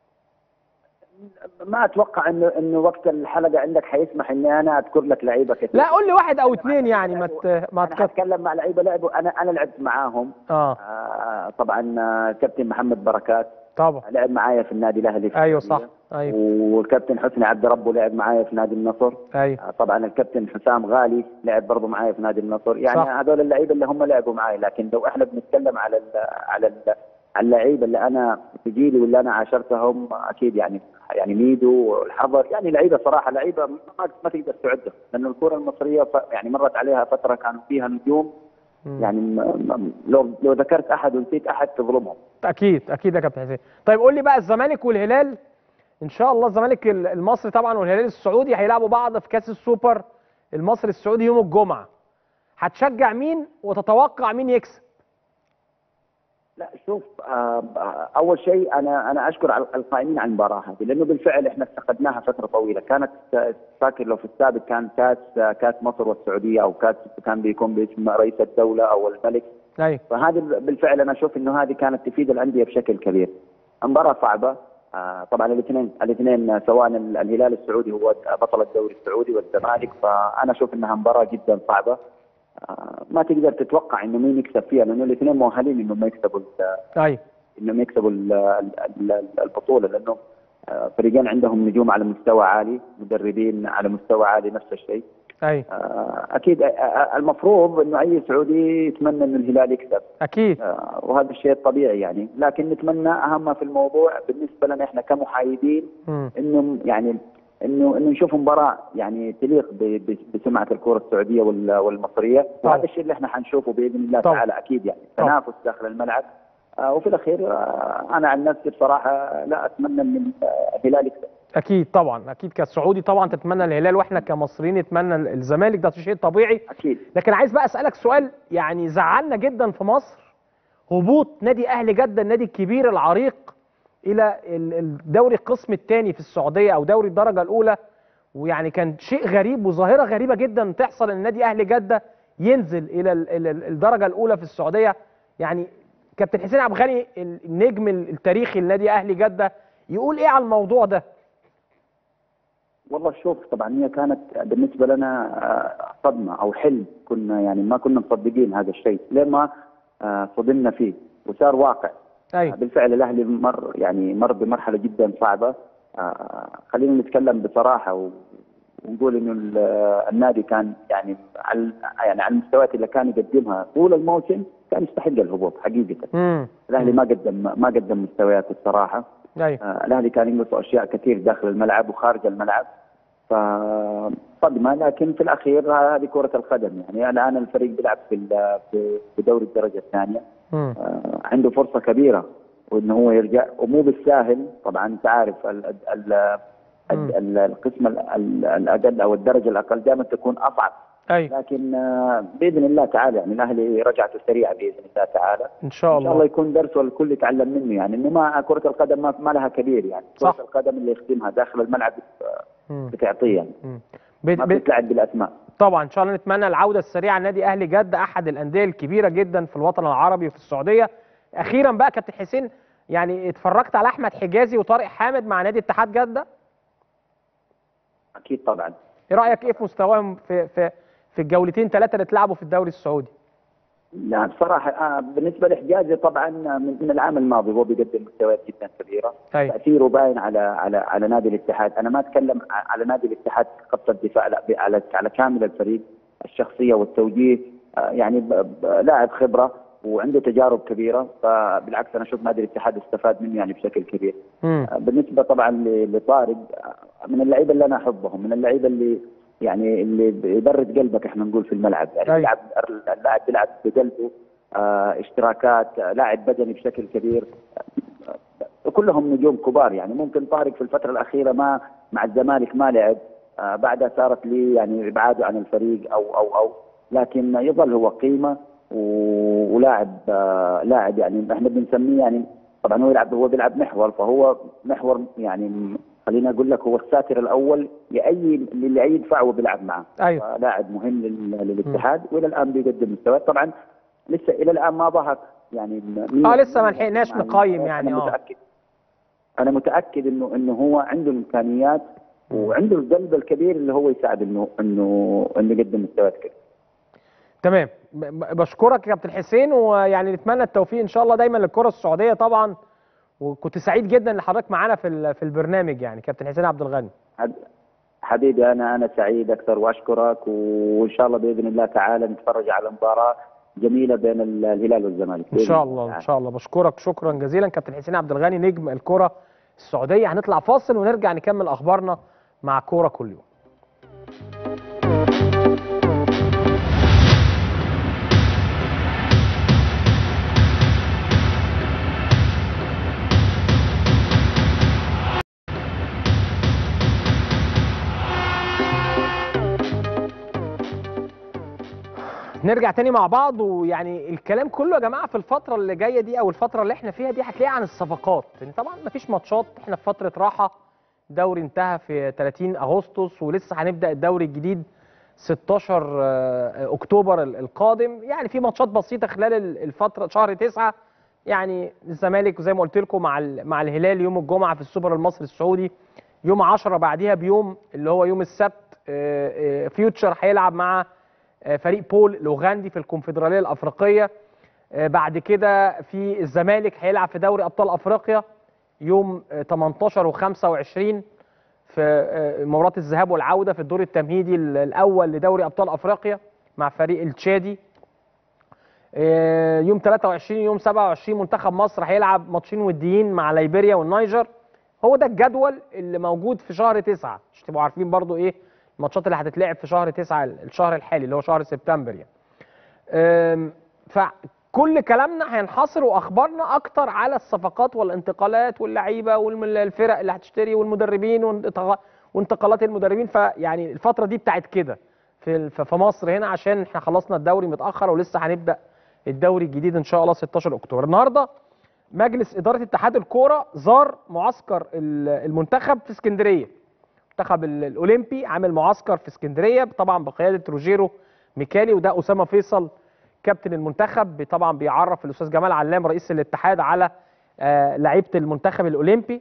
ما اتوقع انه انه وقت الحلقه عندك حيسمح اني انا اذكر لك لعيبه كثير لا قول لي واحد او اثنين يعني ما ت- ما انا تكت... حتكلم مع لعيبه لعبوا انا انا لعبت معاهم اه آه طبعا آه، كابتن محمد بركات طبعا لعب معايا في النادي الاهلي في ايوه صح السعودية. ايوه والكابتن حسني عبد ربه لعب معايا في نادي النصر ايوه آه، طبعا الكابتن حسام غالي لعب برضه معايا في نادي النصر يعني صح. هذول اللعيبه اللي هم لعبوا معاي لكن لو احنا بنتكلم على ال على ال على اللعيبه اللي انا في جيلي واللي انا عاشرتهم اكيد يعني يعني ميدو والحضر يعني لعيبه صراحه لعيبه ما, ما تقدر تعدهم لانه الكره المصريه ف يعني مرت عليها فتره كانوا فيها نجوم مم. يعني م- م- لو لو ذكرت احد ونسيت احد تظلمهم اكيد اكيد يا كابتن حسين طيب قول لي بقى الزمالك والهلال ان شاء الله الزمالك ال- المصري طبعا والهلال السعودي هيلعبوا بعض في كاس السوبر المصري السعودي يوم الجمعه هتشجع مين وتتوقع مين يكسب لا شوف آه، آه، اول شيء انا انا اشكر على القائمين على المباراه هذه لانه بالفعل احنا افتقدناها فتره طويله كانت آه، فاكر لو في السابق كان كاس آه، كاس مصر والسعوديه او كاس كان بيكون باسم رئيس الدوله او الملك ايوه فهذه بالفعل انا اشوف انه هذه كانت تفيد الانديه بشكل كبير. مباراه صعبه آه، طبعا الاثنين الاثنين سواء الهلال السعودي هو بطل الدوري السعودي والزمالك فانا اشوف انها مباراه جدا صعبه آه، ما تقدر تتوقع انه مين يكسب فيها لانه الاثنين مؤهلين انهم يكسبوا ال- ايوه انهم يكسبوا ال- ال- ال- البطوله لانه آه، فريقين عندهم نجوم على مستوى عالي مدربين على مستوى عالي نفس الشيء ايوه آه، اكيد آه، آه، المفروض انه اي سعودي يتمنى انه الهلال يكسب اكيد آه، وهذا الشيء الطبيعي يعني لكن نتمنى اهم ما في الموضوع بالنسبه لنا احنا كمحايدين مم. انه يعني انه انه نشوف مباراه يعني تليق ب- ب- بسمعه الكره السعوديه وال- والمصريه طبعا. وهذا الشيء اللي احنا حنشوفه باذن الله طبعا. تعالى اكيد يعني طبعا. تنافس داخل الملعب آه، وفي الاخير آه، انا عن نفسي بصراحه لا اتمنى ان الهلال يكسب اكيد طبعا اكيد كسعودي طبعا تتمنى الهلال واحنا كمصريين نتمنى الزمالك ده شيء طبيعي اكيد لكن عايز بقى اسالك سؤال يعني زعلنا جدا في مصر هبوط نادي اهلي جده النادي الكبير العريق الى ال- الدوري القسم الثاني في السعوديه او دوري الدرجه الاولى ويعني كان شيء غريب وظاهره غريبه جدا تحصل ان نادي اهلي جده ينزل الى ال- ال- ال- الدرجه الاولى في السعوديه يعني كابتن حسين عبد الغني النجم التاريخي لنادي اهلي جده يقول ايه على الموضوع ده والله شوف طبعا هي كانت بالنسبه لنا آه، صدمه او حلم كنا يعني ما كنا مصدقين هذا الشيء لما آه، صدمنا فيه وصار واقع ايوه بالفعل الاهلي مر يعني مر بمرحله جدا صعبه آه، خلينا نتكلم بصراحه و- ونقول انه ال- النادي كان يعني على يعني على المستويات اللي كان يقدمها طول الموسم كان يستحق الهبوط حقيقه امم الاهلي ما قدم ما قدم مستويات الصراحه ايوه آه، الاهلي كان ينقصه اشياء كثير داخل الملعب وخارج الملعب فصدمه لكن في الاخير هذه كره القدم يعني الان الفريق بيلعب في ال- في في دوري الدرجه الثانيه امم آه، عنده فرصه كبيره وانه هو يرجع ومو بالساهل طبعا انت عارف ال ال مم. ال ال القسم ال- ال- الاقل او الدرجه الاقل دائما تكون اصعب ايوه لكن آه، باذن الله تعالى يعني الاهلي رجعته سريعه باذن الله تعالى ان شاء ان شاء الله الله يكون درس والكل يتعلم منه يعني انه ما كره القدم ما, ما لها كبير يعني صح. كره القدم اللي يخدمها داخل الملعب مم. بتعطيه يعني مم. بت- ما بت- بتلعب بالاسماء طبعا ان شاء الله نتمنى العوده السريعه لنادي اهلي جده احد الانديه الكبيره جدا في الوطن العربي وفي السعوديه اخيرا بقى كابتن حسين يعني اتفرجت على احمد حجازي وطارق حامد مع نادي اتحاد جده اكيد طبعا ايه رايك ايه في مستواهم في في في الجولتين ثلاثه اللي اتلعبوا في الدوري السعودي لا بصراحه آه بالنسبه لحجازي طبعا من, من العام الماضي هو بيقدم مستويات جدا كبيره ايوه تاثيره باين على على على نادي الاتحاد انا ما اتكلم ع- على نادي الاتحاد خط الدفاع لا ب- على على كامل الفريق الشخصيه والتوجيه آه، يعني ب- ب- لاعب خبره وعنده تجارب كبيره فبالعكس انا اشوف نادي الاتحاد استفاد منه يعني بشكل كبير امم آه، بالنسبه طبعا ل- لطارق آه، من اللعيبه اللي انا احبهم من اللعيبه اللي يعني اللي يبرد قلبك احنا نقول في الملعب يعني أي. بيلعب اللاعب بيلعب بقلبه آه، اشتراكات آه، لاعب بدني بشكل كبير آه، كلهم نجوم كبار يعني ممكن طارق في الفتره الاخيره ما مع الزمالك ما لعب آه، بعدها صارت لي يعني ابعاده عن الفريق او او او لكن يظل هو قيمه و- ولاعب آه، لاعب يعني احنا بنسميه يعني طبعا هو يلعب هو بيلعب محور فهو محور يعني خليني اقول لك هو الساتر الاول لاي لاي دفاع هو بيلعب معه ايوه لاعب مهم لل- للاتحاد والى الان بيقدم مستويات طبعا لسه الى الان ما ظهر يعني مين- اه لسه ما لحقناش نقيم يعني انا اه متاكد انا متاكد انه انه هو عنده الامكانيات وعنده القلب الكبير اللي هو يساعد انه انه انه يقدم مستويات كده تمام ب- ب- بشكرك يا كابتن حسين ويعني نتمنى التوفيق ان شاء الله دايما للكره السعوديه طبعا وكنت سعيد جدا ان حضرتك معانا في ال- في البرنامج يعني كابتن حسين عبد الغني حب- حبيبي انا انا سعيد اكثر واشكرك وان شاء الله باذن الله تعالى نتفرج على مباراه جميله بين ال- الهلال والزمالك ان شاء الله ان شاء الله بشكرك شكرا جزيلا كابتن حسين عبد الغني نجم الكره السعوديه هنطلع فاصل ونرجع نكمل اخبارنا مع كوره كل يوم نرجع تاني مع بعض ويعني الكلام كله يا جماعه في الفتره اللي جايه دي او الفتره اللي احنا فيها دي هتلاقيه عن الصفقات لان طبعا مفيش ماتشات احنا في فتره راحه الدوري انتهى في 30 اغسطس ولسه هنبدا الدوري الجديد 16 آه، اكتوبر ال- القادم يعني في ماتشات بسيطه خلال ال- الفتره شهر 9 يعني الزمالك زي ما قلت لكم مع ال- مع الهلال يوم الجمعه في السوبر المصري السعودي يوم 10 بعديها بيوم اللي هو يوم السبت آه، آه، فيوتشر هيلعب مع آه، فريق بول الاوغندي في الكونفدراليه الافريقيه آه، بعد كده في الزمالك هيلعب في دوري ابطال افريقيا يوم آه، 18 و25 في آه، مباراه الذهاب والعوده في الدور التمهيدي ال- الاول لدوري ابطال افريقيا مع فريق التشادي آه، يوم 23 يوم 27 منتخب مصر هيلعب ماتشين وديين مع ليبيريا والنيجر هو ده الجدول اللي موجود في شهر 9 عشان تبقوا عارفين برضو ايه الماتشات اللي هتتلعب في شهر 9 الشهر الحالي اللي هو شهر سبتمبر يعني أم، فكل كلامنا هينحصر واخبارنا اكتر على الصفقات والانتقالات واللعيبه والفرق اللي هتشتري والمدربين وانتقا- وانتقالات المدربين فيعني الفتره دي بتاعت كده في ال- في مصر هنا عشان احنا خلصنا الدوري متاخر ولسه هنبدا الدوري الجديد ان شاء الله 16 اكتوبر النهارده مجلس اداره اتحاد الكوره زار معسكر ال- المنتخب في اسكندريه المنتخب ال- الاولمبي عامل معسكر في اسكندريه طبعا بقياده روجيرو ميكالي وده اسامه فيصل كابتن المنتخب طبعا بيعرف الاستاذ جمال علام رئيس الاتحاد على آه، لعيبه المنتخب الاولمبي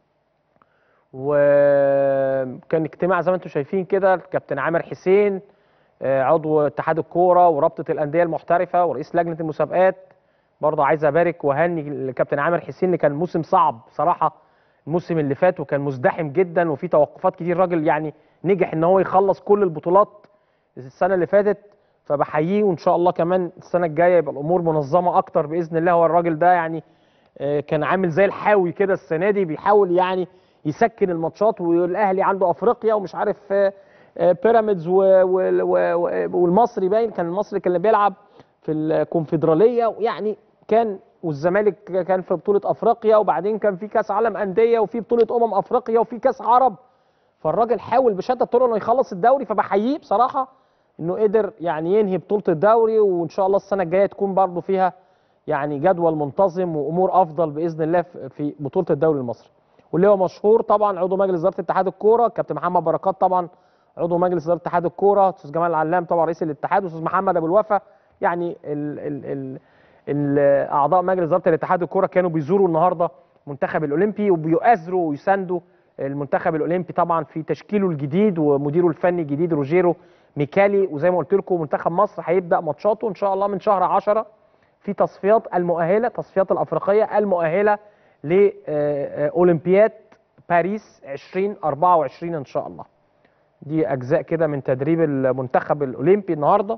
وكان اجتماع زي ما انتم شايفين كده الكابتن عامر حسين آه، عضو اتحاد الكوره ورابطه الانديه المحترفه ورئيس لجنه المسابقات برضه عايز ابارك واهني الكابتن عامر حسين اللي كان موسم صعب بصراحه الموسم اللي فات وكان مزدحم جدا وفي توقفات كتير راجل يعني نجح ان هو يخلص كل البطولات السنه اللي فاتت فبحييه وان شاء الله كمان السنه الجايه يبقى الامور منظمه اكتر باذن الله هو الراجل ده يعني آه، كان عامل زي الحاوي كده السنه دي بيحاول يعني يسكن الماتشات والاهلي عنده افريقيا ومش عارف آه، آه، بيراميدز و- وال- و- و- والمصري باين كان المصري كان اللي بيلعب في الكونفدراليه يعني كان والزمالك كان في بطوله افريقيا وبعدين كان في كاس عالم انديه وفي بطوله امم افريقيا وفي كاس عرب فالراجل حاول بشتى الطرق انه يخلص الدوري فبحييه بصراحه انه قدر يعني ينهي بطوله الدوري وان شاء الله السنه الجايه تكون برضه فيها يعني جدول منتظم وامور افضل باذن الله في- في بطوله الدوري المصري واللي هو مشهور طبعا عضو مجلس اداره اتحاد الكوره كابتن محمد بركات طبعا عضو مجلس اداره اتحاد الكوره استاذ جمال العلام طبعا رئيس الاتحاد واستاذ محمد ابو الوفا يعني ال ال ال ال اعضاء مجلس اداره الاتحاد الكوره كانوا بيزوروا النهارده المنتخب الاولمبي وبيؤازروا ويساندوا المنتخب الاولمبي طبعا في تشكيله الجديد ومديره الفني الجديد روجيرو ميكالي وزي ما قلت لكم منتخب مصر هيبدا ماتشاته ان شاء الله من شهر 10 في تصفيات المؤهله تصفيات الافريقيه المؤهله لاولمبياد باريس 2024 ان شاء الله دي اجزاء كده من تدريب المنتخب الاولمبي النهارده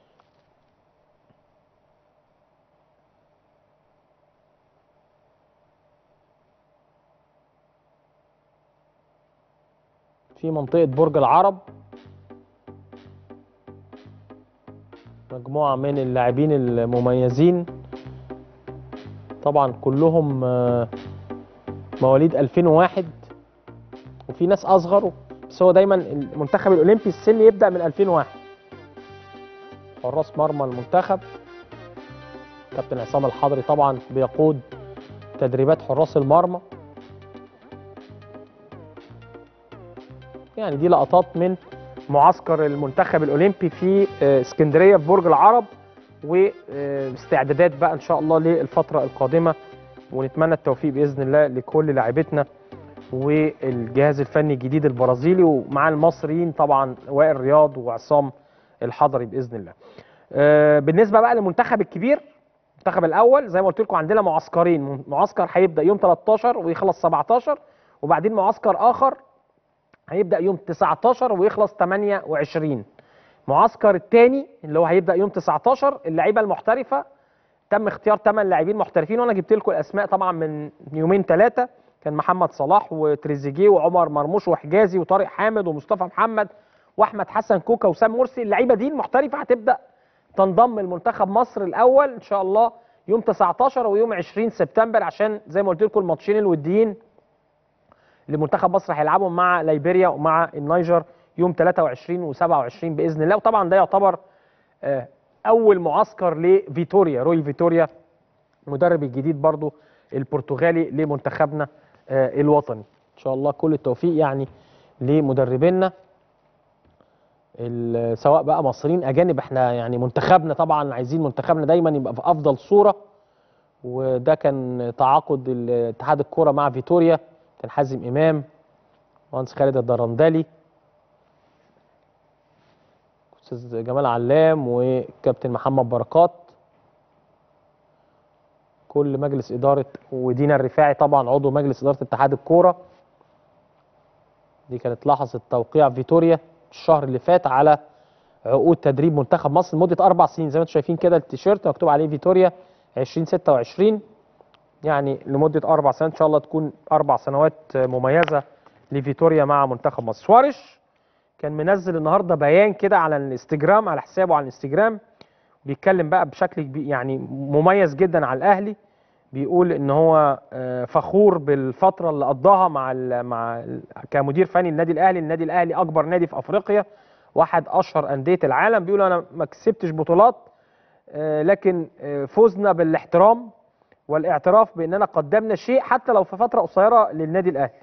في منطقه برج العرب مجموعه من اللاعبين المميزين طبعا كلهم آه، مواليد 2001 وفي ناس اصغر بس هو دايما المنتخب الاولمبي السن يبدا من 2001 حراس مرمى المنتخب كابتن عصام الحضري طبعا بيقود تدريبات حراس المرمى يعني دي لقطات من معسكر المنتخب الاولمبي في آه، اسكندريه في برج العرب واستعدادات بقى ان شاء الله للفتره القادمه ونتمنى التوفيق باذن الله لكل لاعبتنا والجهاز الفني الجديد البرازيلي ومع المصريين طبعا وائل رياض وعصام الحضري باذن الله. آه، بالنسبه بقى للمنتخب الكبير المنتخب الاول زي ما قلت لكم عندنا معسكرين معسكر هيبدا يوم 13 ويخلص 17 وبعدين معسكر اخر هيبدا يوم 19 ويخلص 28 معسكر الثاني اللي هو هيبدا يوم 19 اللعيبه المحترفه تم اختيار 8 لاعبين محترفين وانا جبت لكم الاسماء طبعا من يومين ثلاثه كان محمد صلاح وتريزيجيه وعمر مرموش وحجازي وطارق حامد ومصطفى محمد واحمد حسن كوكا وسام مرسي اللعيبه دي المحترفه هتبدا تنضم لمنتخب مصر الاول ان شاء الله يوم 19 ويوم 20 سبتمبر عشان زي ما قلت لكم الماتشين الوديين لمنتخب مصر هيلعبهم مع ليبيريا ومع النيجر يوم 23 و27 باذن الله وطبعا ده يعتبر آه، اول معسكر لفيتوريا روي فيتوريا المدرب الجديد برضو البرتغالي لمنتخبنا آه، الوطني ان شاء الله كل التوفيق يعني لمدربينا ال- سواء بقى مصريين اجانب احنا يعني منتخبنا طبعا عايزين منتخبنا دايما يبقى في افضل صوره وده كان تعاقد ال- اتحاد الكوره مع فيتوريا كان حازم امام مهندس خالد الدرندلي استاذ جمال علام وكابتن محمد بركات كل مجلس اداره ودينا الرفاعي طبعا عضو مجلس اداره اتحاد الكوره دي كانت لحظه توقيع فيتوريا الشهر اللي فات على عقود تدريب منتخب مصر لمده اربع سنين زي ما انتم شايفين كده التيشيرت مكتوب عليه فيتوريا 2026 يعني لمده اربع سنوات ان شاء الله تكون اربع سنوات مميزه لفيتوريا مع منتخب مصر سوارش كان منزل النهارده بيان كده على الانستجرام على حسابه على الانستجرام بيتكلم بقى بشكل كبير يعني مميز جدا على الاهلي بيقول ان هو آه، فخور بالفتره اللي قضاها مع ال مع ال كمدير فني النادي الاهلي النادي الاهلي اكبر نادي في افريقيا واحد اشهر انديه العالم بيقول انا ما كسبتش بطولات آه، لكن آه، فوزنا بالاحترام والاعتراف باننا قدمنا شيء حتى لو في فتره قصيره للنادي الاهلي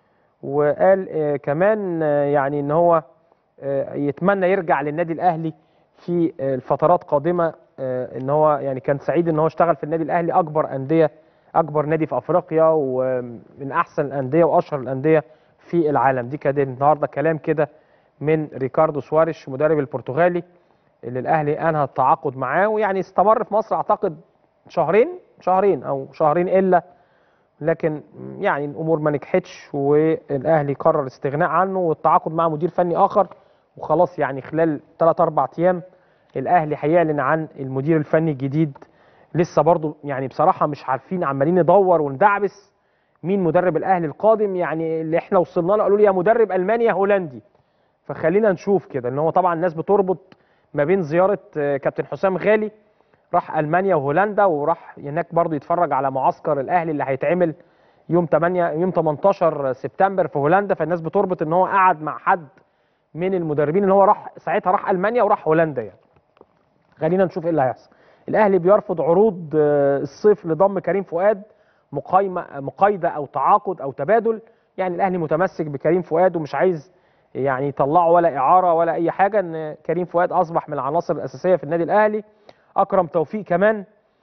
وقال آه، كمان آه، يعني ان هو آه، يتمنى يرجع للنادي الاهلي في آه، الفترات قادمه آه، ان هو يعني كان سعيد ان هو اشتغل في النادي الاهلي اكبر انديه اكبر نادي في افريقيا ومن احسن الانديه واشهر الانديه في العالم دي كانت النهارده كلام كده من ريكاردو سواريش مدرب البرتغالي اللي الاهلي انهى التعاقد معاه ويعني استمر في مصر اعتقد شهرين شهرين او شهرين الا لكن يعني الامور ما نجحتش والاهلي قرر الاستغناء عنه والتعاقد مع مدير فني اخر وخلاص يعني خلال 3 4 ايام الاهلي هيعلن عن المدير الفني الجديد لسه برضو يعني بصراحه مش عارفين عمالين ندور وندعبس مين مدرب الاهلي القادم يعني اللي احنا وصلنا له قالوا لي يا مدرب المانيا هولندي فخلينا نشوف كده ان هو طبعا الناس بتربط ما بين زياره آه، كابتن حسام غالي راح المانيا وهولندا وراح هناك برضو يتفرج على معسكر الاهلي اللي هيتعمل يوم 8 يوم 18 سبتمبر في هولندا فالناس بتربط ان هو قعد مع حد من المدربين اللي هو راح ساعتها راح المانيا وراح هولندا يعني خلينا نشوف ايه اللي هيحصل الاهلي بيرفض عروض آه، الصيف لضم كريم فؤاد مقايمه مقايضه او تعاقد او تبادل يعني الاهلي متمسك بكريم فؤاد ومش عايز يعني يطلعه ولا اعاره ولا اي حاجه ان كريم فؤاد اصبح من العناصر الاساسيه في النادي الاهلي اكرم توفيق كمان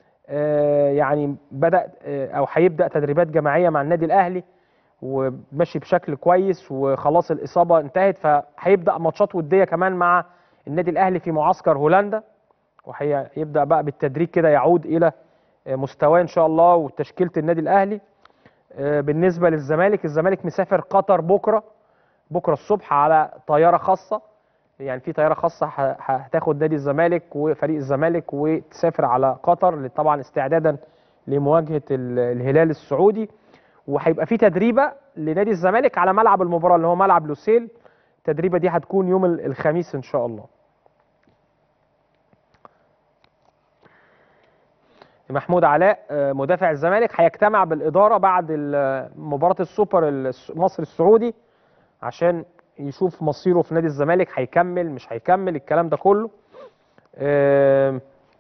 آه، يعني بدا آه، او هيبدا تدريبات جماعيه مع النادي الاهلي وماشي بشكل كويس وخلاص الاصابه انتهت فهيبدا ماتشات وديه كمان مع النادي الاهلي في معسكر هولندا وهيبدا بقى بالتدريج كده يعود الى آه، مستواه ان شاء الله وتشكيله النادي الاهلي آه، بالنسبه للزمالك الزمالك مسافر قطر بكره بكره الصبح على طياره خاصه يعني في طياره خاصه ه- ه- هتاخد نادي الزمالك وفريق الزمالك وتسافر على قطر طبعا استعدادا لمواجهه ال- الهلال السعودي وهيبقى في تدريبه لنادي الزمالك على ملعب المباراه اللي هو ملعب لوسيل التدريبه دي هتكون يوم ال- الخميس ان شاء الله محمود علاء آه، مدافع الزمالك هيجتمع بالاداره بعد ال- مباراه السوبر الس- مصر السعودي عشان يشوف مصيره في نادي الزمالك هيكمل مش هيكمل الكلام ده كله آم،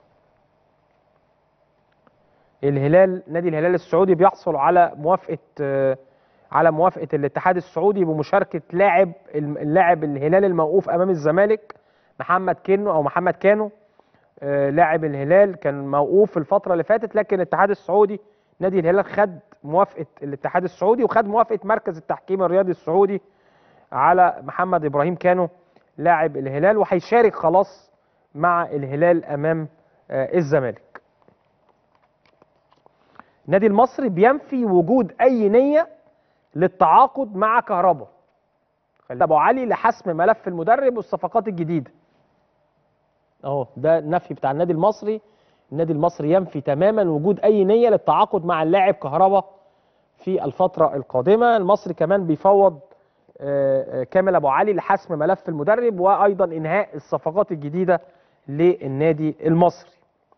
الهلال نادي الهلال السعودي بيحصل على موافقه آه، على موافقه الاتحاد السعودي بمشاركه لاعب اللاعب الهلال الموقوف امام الزمالك محمد كينو او محمد كانو آه، لاعب الهلال كان موقوف الفتره اللي فاتت لكن الاتحاد السعودي نادي الهلال خد موافقه الاتحاد السعودي وخد موافقه مركز التحكيم الرياضي السعودي على محمد ابراهيم كانو لاعب الهلال وهيشارك خلاص مع الهلال امام آه، الزمالك. النادي المصري بينفي وجود اي نيه للتعاقد مع كهربا. خلي ابو علي لحسم ملف المدرب والصفقات الجديده. اهو ده النفي بتاع النادي المصري النادي المصري ينفي تماما وجود اي نيه للتعاقد مع اللاعب كهربا في الفتره القادمه المصري كمان بيفوض آه، آه، كامل ابو علي لحسم ملف المدرب وايضا انهاء الصفقات الجديده للنادي المصري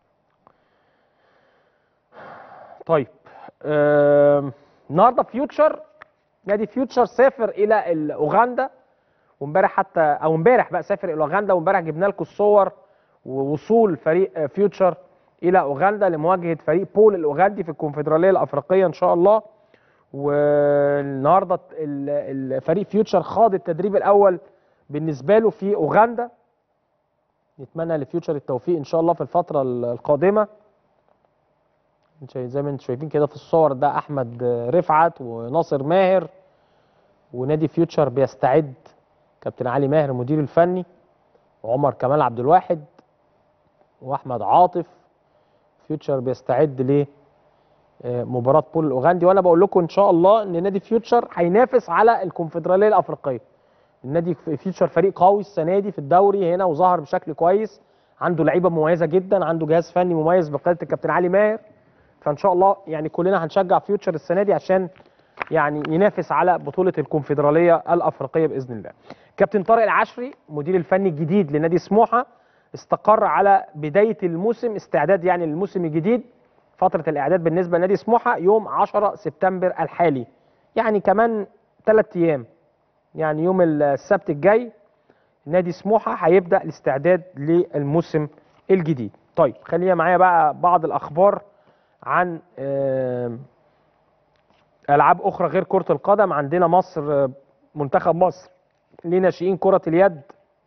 طيب آم، النهارده فيوتشر نادي فيوتشر سافر الى ال- اوغندا وامبارح حتى او امبارح بقى سافر الى اوغندا وامبارح جبنا لكم الصور ووصول فريق آه، فيوتشر الى اوغندا لمواجهه فريق بول الاوغندي في الكونفدراليه الافريقيه ان شاء الله والنهارده ال- الفريق فيوتشر خاض التدريب الاول بالنسبه له في اوغندا نتمنى لفيوتشر التوفيق ان شاء الله في الفتره ال- القادمه انت شايف- زي ما انتم شايفين كده في الصور ده احمد رفعت وناصر ماهر ونادي فيوتشر بيستعد كابتن علي ماهر المدير الفني وعمر كمال عبد الواحد واحمد عاطف فيوتشر بيستعد ل آه، مباراه بول الاوغندي وانا بقول لكم ان شاء الله ان نادي فيوتشر هينافس على الكونفدراليه الافريقيه النادي فيوتشر فريق قوي السنه دي في الدوري هنا وظهر بشكل كويس عنده لعيبه مميزه جدا عنده جهاز فني مميز بقياده الكابتن علي ماهر فان شاء الله يعني كلنا هنشجع فيوتشر السنه دي عشان يعني ينافس على بطوله الكونفدراليه الافريقيه باذن الله. كابتن طارق العشري مدير الفني الجديد لنادي سموحه استقر على بدايه الموسم استعداد يعني للموسم الجديد فتره الاعداد بالنسبه لنادي سموحه يوم 10 سبتمبر الحالي يعني كمان ثلاث ايام يعني يوم السبت الجاي نادي سموحه هيبدا الاستعداد للموسم الجديد. طيب خلينا معايا بقى بعض الاخبار عن آم، العاب اخرى غير كره القدم عندنا مصر آه، منتخب مصر لناشئين كره اليد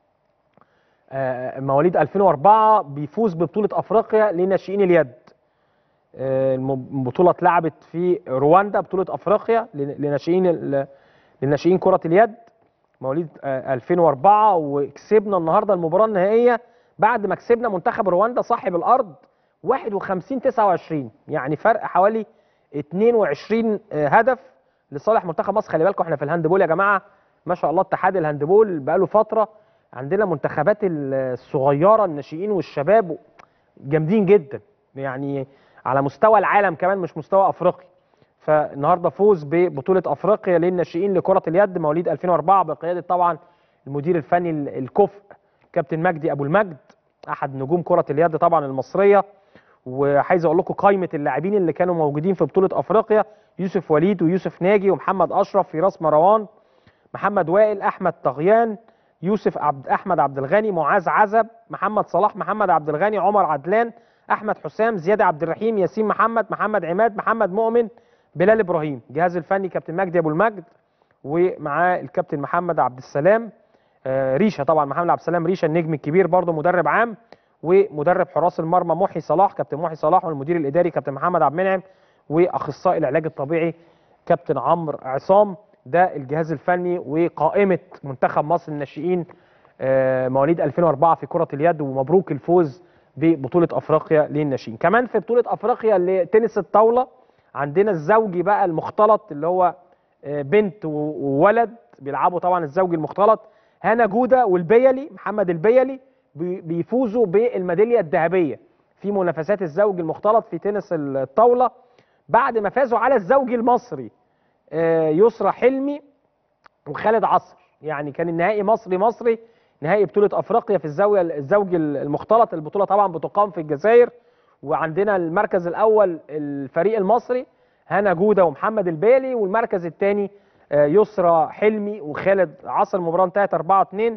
آه، مواليد 2004 بيفوز ببطوله افريقيا لناشئين اليد آه، الم- البطوله اتلعبت في رواندا بطوله افريقيا لن- لناشئين ال- لناشئين كره اليد مواليد آه، 2004 وكسبنا النهارده المباراه النهائيه بعد ما كسبنا منتخب رواندا صاحب الارض 51 29 يعني فرق حوالي 22 آه، هدف لصالح منتخب مصر خلي بالكم احنا في الهاندبول يا جماعه ما شاء الله اتحاد الهاندبول بقاله فتره عندنا منتخبات الصغيره الناشئين والشباب جامدين جدا يعني على مستوى العالم كمان مش مستوى افريقي فالنهارده فوز ببطوله افريقيا للناشئين لكره اليد مواليد 2004 بقياده طبعا المدير الفني ال- الكفء كابتن مجدي ابو المجد احد نجوم كره اليد طبعا المصريه وعايز اقول لكم قائمه اللاعبين اللي كانوا موجودين في بطوله افريقيا يوسف وليد ويوسف ناجي ومحمد اشرف فراس مروان محمد وائل احمد طغيان يوسف عبد احمد عبد الغني معاذ عزب محمد صلاح محمد عبد الغني عمر عدلان احمد حسام زياد عبد الرحيم ياسين محمد محمد عماد محمد مؤمن بلال ابراهيم جهاز الفني كابتن مجدي ابو المجد ومعاه الكابتن محمد عبد السلام آه، ريشه طبعا محمد عبد السلام ريشه النجم الكبير برضه مدرب عام ومدرب حراس المرمى محي صلاح كابتن محي صلاح والمدير الاداري كابتن محمد عبد المنعم واخصائي العلاج الطبيعي كابتن عمرو عصام ده الجهاز الفني وقائمه منتخب مصر الناشئين آه، مواليد 2004 في كره اليد ومبروك الفوز ببطوله افريقيا للناشئين كمان في بطوله افريقيا لتنس الطاوله عندنا الزوجي بقى المختلط اللي هو آه، بنت و- وولد بيلعبوا طبعا الزوجي المختلط هنا جوده والبيلي محمد البيلي بي- بيفوزوا بالميداليه الذهبيه في منافسات الزوج المختلط في تنس الطاوله بعد ما فازوا على الزوج المصري آه، يسرى حلمي وخالد عصر يعني كان النهائي مصري مصري نهائي بطولة أفريقيا في الزاوية الزوج المختلط البطولة طبعا بتقام في الجزائر وعندنا المركز الأول الفريق المصري هنا جودة ومحمد البالي والمركز الثاني يسرى حلمي وخالد عصر المباراة انتهت 4 2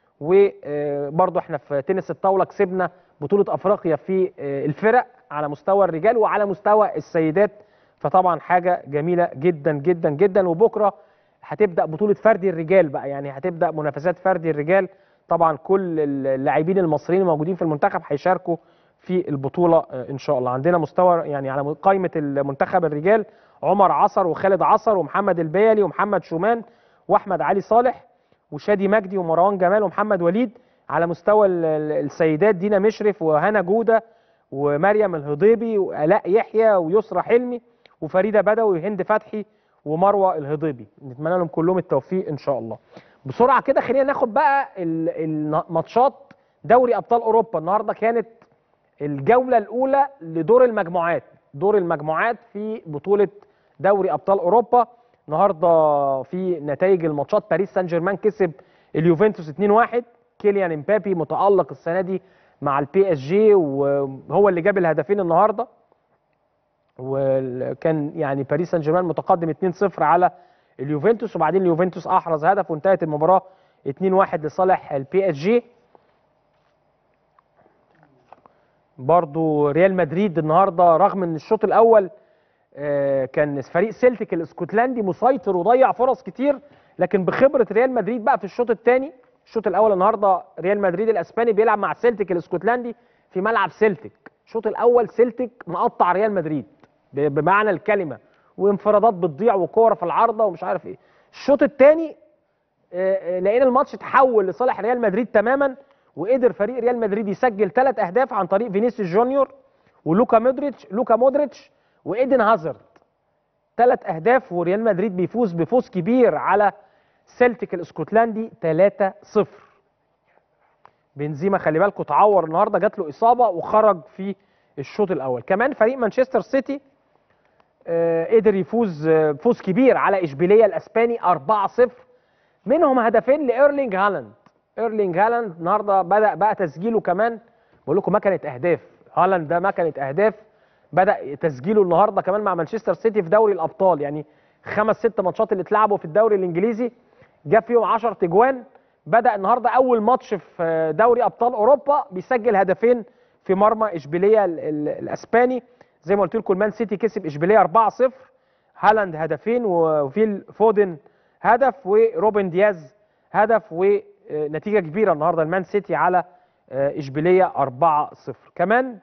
وبرضه احنا في تنس الطاولة كسبنا بطولة أفريقيا في آه، الفرق على مستوى الرجال وعلى مستوى السيدات فطبعا حاجة جميلة جدا جدا جدا وبكرة هتبدا بطوله فردي الرجال بقى يعني هتبدا منافسات فردي الرجال طبعا كل اللاعبين المصريين الموجودين في المنتخب هيشاركوا في البطوله آه، ان شاء الله عندنا مستوى يعني على قائمه المنتخب الرجال عمر عصر وخالد عصر ومحمد البيلي ومحمد شومان واحمد علي صالح وشادي مجدي ومروان جمال ومحمد وليد على مستوى ال- ال- السيدات دينا مشرف وهنا جوده ومريم الهضيبي والاء يحيى ويسرى حلمي وفريده بدوي وهند فتحي ومروه الهضيبي نتمنى لهم كلهم التوفيق ان شاء الله بسرعه كده خلينا ناخد بقى ال- الماتشات دوري ابطال اوروبا النهارده كانت الجوله الاولى لدور المجموعات دور المجموعات في بطوله دوري ابطال اوروبا النهارده في نتائج الماتشات باريس سان جيرمان كسب اليوفنتوس 2-1 كيليان امبابي متالق السنه دي مع البي اس جي وهو اللي جاب الهدفين النهارده وكان يعني باريس سان جيرمان متقدم 2-0 على اليوفنتوس وبعدين اليوفنتوس احرز هدف وانتهت المباراه 2-1 لصالح البي اس جي برضو ريال مدريد النهارده رغم ان الشوط الاول آه، كان فريق سيلتيك الاسكتلندي مسيطر وضيع فرص كتير لكن بخبره ريال مدريد بقى في الشوط الثاني الشوط الاول النهارده ريال مدريد الاسباني بيلعب مع سيلتيك الاسكتلندي في ملعب سيلتيك الشوط الاول سيلتيك مقطع ريال مدريد ب- بمعنى الكلمه وانفرادات بتضيع وكوره في العارضه ومش عارف ايه الشوط الثاني لقينا الماتش اتحول لصالح ريال مدريد تماما وقدر فريق ريال مدريد يسجل ثلاث اهداف عن طريق فينيسيوس جونيور ولوكا مودريتش لوكا مودريتش وايدن هازارد ثلاث اهداف وريال مدريد بيفوز بفوز كبير على سيلتيك الاسكتلندي 3-0 بنزيما خلي بالكم اتعور النهارده جات له اصابه وخرج في الشوط الاول كمان فريق مانشستر سيتي آه، قدر يفوز آه، فوز كبير على اشبيليه الاسباني 4-0 منهم هدفين لايرلينج هالاند ايرلينج هالاند النهارده بدا بقى تسجيله كمان بقول لكم مكنه اهداف هالاند ده مكنه اهداف بدا تسجيله النهارده كمان مع مانشستر سيتي في دوري الابطال يعني خمس ست ماتشات اللي اتلعبوا في الدوري الانجليزي جاب فيهم 10 تجوان بدا النهارده اول ماتش في دوري ابطال اوروبا بيسجل هدفين في مرمى اشبيليه ال- ال- الاسباني زي ما قلت لكم المان سيتي كسب اشبيليه 4-0 هالاند هدفين وفيل فودن هدف وروبن دياز هدف ونتيجه كبيره النهارده المان سيتي على آه، اشبيليه 4-0 كمان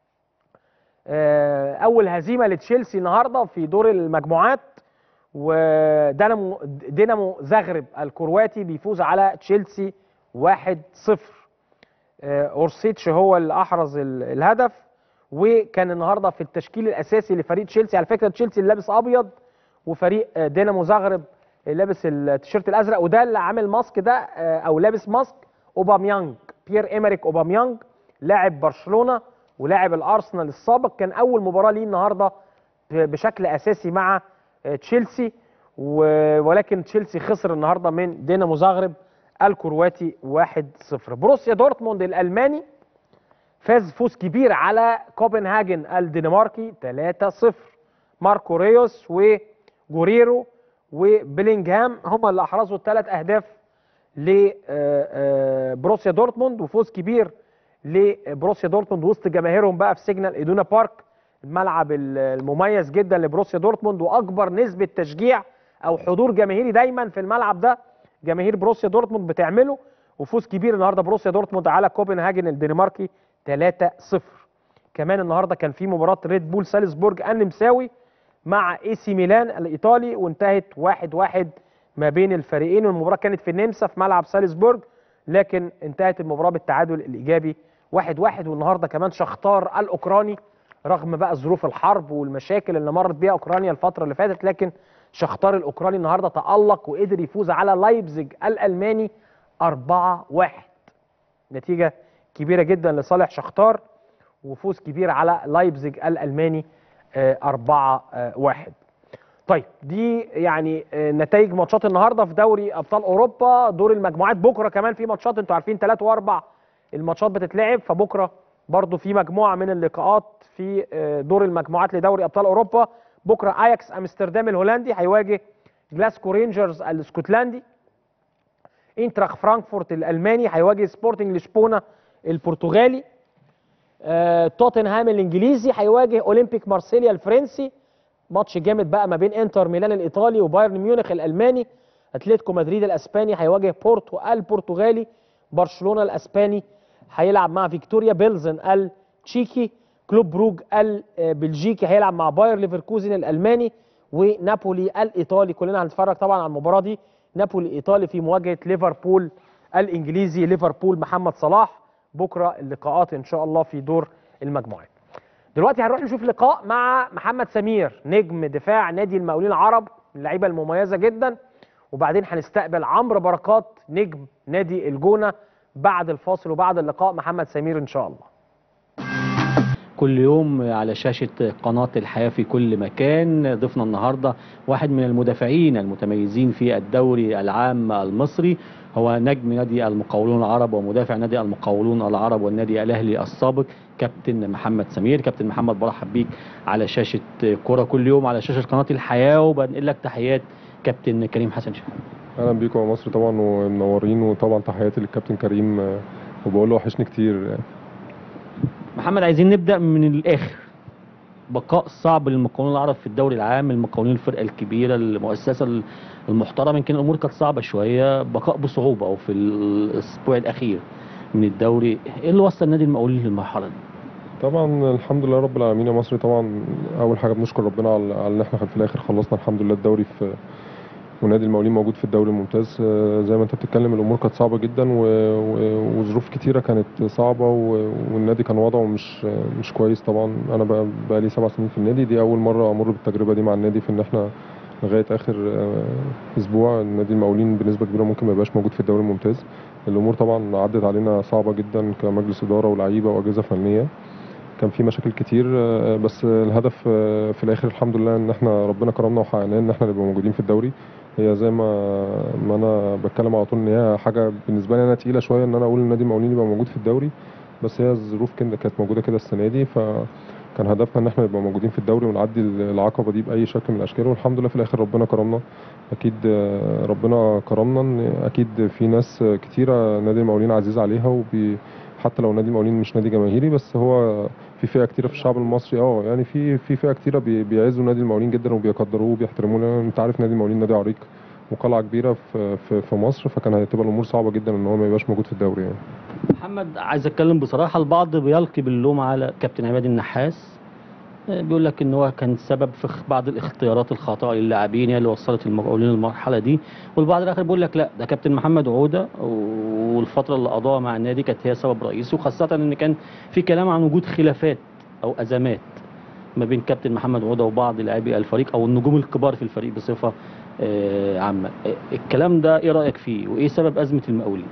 آه، اول هزيمه لتشيلسي النهارده في دور المجموعات ودينامو دينامو زغرب الكرواتي بيفوز على تشيلسي 1-0 آه، اورسيتش هو اللي احرز ال- الهدف وكان النهارده في التشكيل الاساسي لفريق تشيلسي على فكره تشيلسي اللي لابس ابيض وفريق آه، دينامو زغرب اللي لابس التيشيرت الازرق وده اللي عامل ماسك ده آه، او لابس ماسك اوباميانج بيير ايمريك اوباميانج لاعب برشلونه ولاعب الارسنال السابق كان اول مباراه ليه النهارده ب- بشكل اساسي مع آه، تشيلسي و- ولكن تشيلسي خسر النهارده من دينامو زغرب الكرواتي 1-0 بروسيا دورتموند الالماني فاز فوز كبير على كوبنهاجن الدنماركي 3-0 ماركو ريوس وجوريرو وبيلينغهام هم اللي احرزوا الثلاث اهداف لبروسيا دورتموند وفوز كبير لبروسيا دورتموند وسط جماهيرهم بقى في سيجنال ايدونا بارك الملعب ال- المميز جدا لبروسيا دورتموند واكبر نسبه تشجيع او حضور جماهيري دايما في الملعب ده جماهير بروسيا دورتموند بتعمله وفوز كبير النهارده بروسيا دورتموند على كوبنهاجن الدنماركي 3-0 كمان النهارده كان في مباراه ريد بول سالزبورج النمساوي مع اي سي ميلان الايطالي وانتهت 1-1 ما بين الفريقين والمباراه كانت في النمسا في ملعب سالزبورج لكن انتهت المباراه بالتعادل الايجابي 1-1 والنهارده كمان شختار الاوكراني رغم بقى ظروف الحرب والمشاكل اللي مرت بيها اوكرانيا الفتره اللي فاتت لكن شختار الاوكراني النهارده تالق وقدر يفوز على لايبزيج الالماني 4-1 نتيجه كبيره جدا لصالح شختار وفوز كبير على لايبزيج الالماني 4-1 طيب دي يعني آه، نتائج ماتشات النهارده في دوري ابطال اوروبا دور المجموعات بكره كمان في ماتشات انتوا عارفين 3 واربع الماتشات بتتلعب فبكره برضو في مجموعه من اللقاءات في آه، دور المجموعات لدوري ابطال اوروبا بكره اياكس امستردام الهولندي هيواجه جلاسكو رينجرز الاسكتلندي انتراخ فرانكفورت الالماني هيواجه سبورتنج لشبونه البرتغالي آه، توتنهام الانجليزي هيواجه اولمبيك مارسيليا الفرنسي ماتش جامد بقى ما بين انتر ميلان الايطالي وبايرن ميونخ الالماني اتلتيكو مدريد الاسباني هيواجه بورتو البرتغالي برشلونه الاسباني هيلعب مع فيكتوريا بيلزن التشيكي كلوب بروج البلجيكي هيلعب مع باير ليفركوزن الالماني ونابولي الايطالي كلنا هنتفرج طبعا على المباراه دي نابولي الايطالي في مواجهه ليفربول الانجليزي ليفربول محمد صلاح بكره اللقاءات ان شاء الله في دور المجموعات دلوقتي هنروح نشوف لقاء مع محمد سمير نجم دفاع نادي المقاولين العرب من اللعيبه المميزه جدا وبعدين هنستقبل عمرو بركات نجم نادي الجونه بعد الفاصل وبعد اللقاء محمد سمير ان شاء الله كل يوم على شاشة قناة الحياة في كل مكان ضيفنا النهاردة واحد من المدافعين المتميزين في الدوري العام المصري هو نجم نادي المقاولون العرب ومدافع نادي المقاولون العرب والنادي الأهلي السابق كابتن محمد سمير كابتن محمد برحب بيك على شاشة كرة كل يوم على شاشة قناة الحياة وبنقل لك تحيات كابتن كريم حسن شحات اهلا بيكم يا مصر طبعا ومنورين وطبعا تحياتي للكابتن كريم آه، وبقول له وحشني كتير محمد عايزين نبدا من الاخر بقاء صعب للمقاولين العرب في الدوري العام المقاولين الفرقه الكبيره المؤسسه المحترمه يمكن الامور كانت صعبه شويه بقاء بصعوبه او في الاسبوع الاخير من الدوري ايه اللي وصل نادي المقاولين للمرحله دي طبعا الحمد لله رب العالمين يا مصري طبعا اول حاجه بنشكر ربنا على على ان احنا في الاخر خلصنا الحمد لله الدوري في ونادي المقاولين موجود في الدوري الممتاز آه، زي ما انت بتتكلم الامور كانت صعبه جدا و- و- وظروف كتيره كانت صعبه و- والنادي كان وضعه مش مش كويس طبعا انا بقى بقى لي سبع سنين في النادي دي اول مره امر بالتجربه دي مع النادي في ان احنا لغايه اخر آه، اسبوع النادي المقاولين بنسبه كبيره ممكن ما يبقاش موجود في الدوري الممتاز الامور طبعا عدت علينا صعبه جدا كمجلس اداره ولاعيبه واجهزه فنيه كان في مشاكل كتير آه، بس الهدف آه، في الاخر الحمد لله ان احنا ربنا كرمنا وحققناه ان احنا نبقى موجودين في الدوري هي زي ما ما انا بتكلم على طول ان هي حاجه بالنسبه لي انا تقيله شويه ان انا اقول النادي المقاولين يبقى موجود في الدوري بس هي الظروف كده كانت موجوده كده السنه دي فكان هدفنا ان احنا نبقى موجودين في الدوري ونعدي العقبه دي باي شكل من الاشكال والحمد لله في الاخر ربنا كرمنا اكيد آه، ربنا كرمنا ان اكيد في ناس كتيره نادي المقاولين عزيز عليها وبي حتى لو نادي المقاولين مش نادي جماهيري بس هو في فئه كتيره في الشعب المصري اه يعني في في فئه كتيره بي- بيعزوا نادي المقاولين جدا وبيقدروه وبيحترموه لأن انت عارف نادي المقاولين نادي عريق وقلعه كبيره في في, في مصر فكان هتبقى الامور صعبه جدا ان هو ما يبقاش موجود في الدوري يعني محمد عايز اتكلم بصراحه البعض بيلقي باللوم على كابتن عماد النحاس آه، بيقول لك ان هو كان سبب في اخ- بعض الاختيارات الخاطئه للاعبين هي اللي وصلت المقاولين للمرحله دي والبعض الاخر بيقول لك لا ده كابتن محمد عوده والفتره اللي قضاها مع النادي كانت هي سبب رئيسي وخاصه ان كان في كلام عن وجود خلافات او ازمات ما بين كابتن محمد عوده وبعض لاعبي الفريق او النجوم الكبار في الفريق بصفه آه، عامه آه، الكلام ده ايه رايك فيه وايه سبب ازمه المقاولين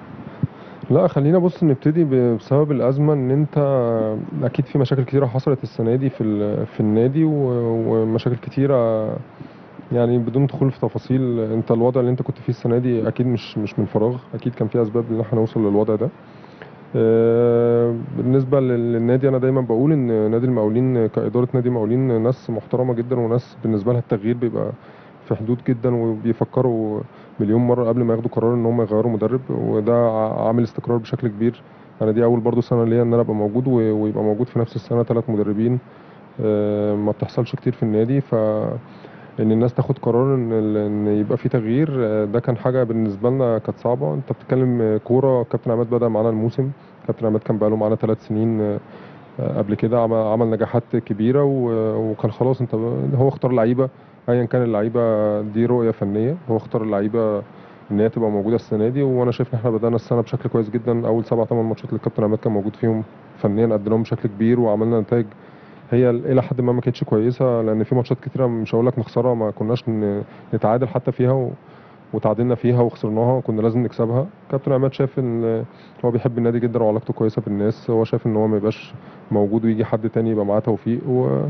لا خلينا بص نبتدي ب- بسبب الازمه ان انت اكيد في مشاكل كتيره حصلت السنه دي في ال- في النادي و- ومشاكل كتيره يعني بدون دخول في تفاصيل انت الوضع اللي انت كنت فيه السنه دي اكيد مش مش من فراغ اكيد كان في اسباب ان احنا نوصل للوضع ده آه، بالنسبه لل- للنادي انا دايما بقول ان نادي المقاولين كاداره نادي المقاولين ناس محترمه جدا وناس بالنسبه لها التغيير بيبقى في حدود جدا وبيفكروا مليون مره قبل ما ياخدوا قرار ان هم يغيروا مدرب وده ع- عامل استقرار بشكل كبير انا دي اول برضو سنه ليا ان انا ابقى موجود و- ويبقى موجود في نفس السنه ثلاث مدربين آه، ما بتحصلش كتير في النادي ف ان الناس تاخد قرار ان ال- ان يبقى في تغيير آه، ده كان حاجه بالنسبه لنا كانت صعبه انت بتتكلم آه، كوره كابتن عماد بدا معانا الموسم كابتن عماد كان بقاله معانا ثلاث سنين آه، آه، قبل كده عمل, عمل نجاحات كبيره و- وكان خلاص انت ب- هو اختار لعيبه ايا كان اللعيبه دي رؤيه فنيه هو اختار اللعيبه ان هي تبقى موجوده السنه دي وانا شايف ان احنا بدانا السنه بشكل كويس جدا اول سبع ثمان ماتشات اللي الكابتن عماد كان موجود فيهم فنيا قدمناهم بشكل كبير وعملنا نتائج هي الى حد ما ما كانتش كويسه لان في ماتشات كتيره مش هقول لك نخسرها ما كناش ن- نتعادل حتى فيها و... وتعادلنا فيها وخسرناها وكنا لازم نكسبها كابتن عماد شايف ان هو بيحب النادي جدا وعلاقته كويسه بالناس هو شايف ان هو ما يبقاش موجود ويجي حد تاني يبقى معاه توفيق و...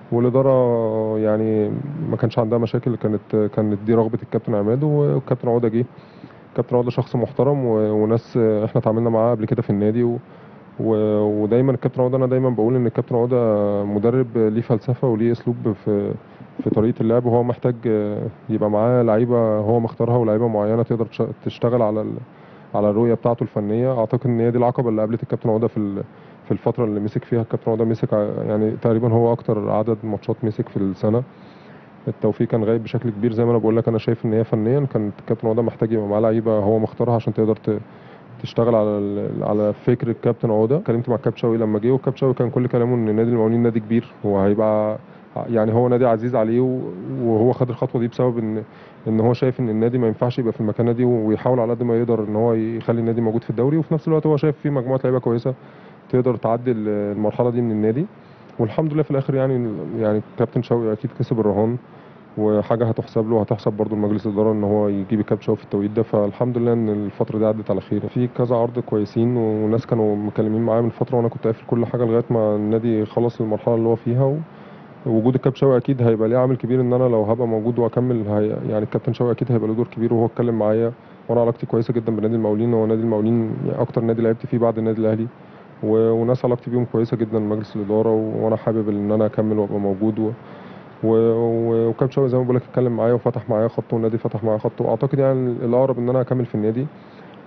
والاداره يعني ما كانش عندها مشاكل كانت كانت دي رغبه الكابتن عماد والكابتن عوده جه كابتن عوده شخص محترم و... وناس احنا اتعاملنا معاه قبل كده في النادي و... و... ودايما الكابتن عوده انا دايما بقول ان الكابتن عوده مدرب ليه فلسفه وليه اسلوب في في طريقه اللعب وهو محتاج يبقى معاه لعيبه هو مختارها ولاعيبه معينه تقدر تش- تشتغل على ال... على الرؤيه بتاعته الفنيه اعتقد ان هي دي العقبه اللي قابلت الكابتن عوده في ال... في الفتره اللي مسك فيها الكابتن عوده مسك ع- يعني تقريبا هو اكتر عدد ماتشات مسك في السنه التوفيق كان غايب بشكل كبير زي ما انا بقول لك انا شايف ان هي فنيا كان الكابتن عوده محتاج يبقى معاه لعيبه هو مختارها عشان تقدر ت... تشتغل على ال- على فكر الكابتن عوده اتكلمت مع الكابتن شوقي لما جه والكابتن شوقي كان كل كلامه ان نادي المقاولين نادي كبير وهيبقى يعني هو نادي عزيز عليه و- وهو خد الخطوه دي بسبب ان ان هو شايف ان النادي ما ينفعش يبقى في المكانه دي ويحاول على قد ما يقدر ان هو يخلي النادي موجود في الدوري وفي نفس الوقت هو شايف في مجموعه لعيبه كويسه تقدر تعدي ال- المرحله دي من النادي والحمد لله في الاخر يعني يعني كابتن شوقي اكيد كسب الرهان وحاجه هتحسب له وهتحسب برضه لمجلس الاداره ان هو يجيب الكابتن شوقي في التوقيت ده فالحمد لله ان الفتره دي عدت على خير في كذا عرض كويسين وناس كانوا مكلمين معايا من فتره وانا كنت قافل كل حاجه لغايه ما النادي خلص المرحله اللي هو فيها و... وجود الكابتن شوقي اكيد هيبقى ليه عامل كبير ان انا لو هبقى موجود واكمل هي يعني الكابتن شوقي اكيد هيبقى له دور كبير وهو اتكلم معايا وانا علاقتي كويسه جدا بنادي المقاولين هو نادي المقاولين يعني اكتر نادي لعبت فيه بعد النادي الاهلي و... وناس علاقتي بيهم كويسه جدا مجلس الاداره و... وانا حابب ان انا اكمل وابقى موجود و... و... و... وكابتن شوقي زي ما بقول لك اتكلم معايا وفتح معايا خط والنادي فتح معايا خط واعتقد يعني الاقرب ان انا اكمل في النادي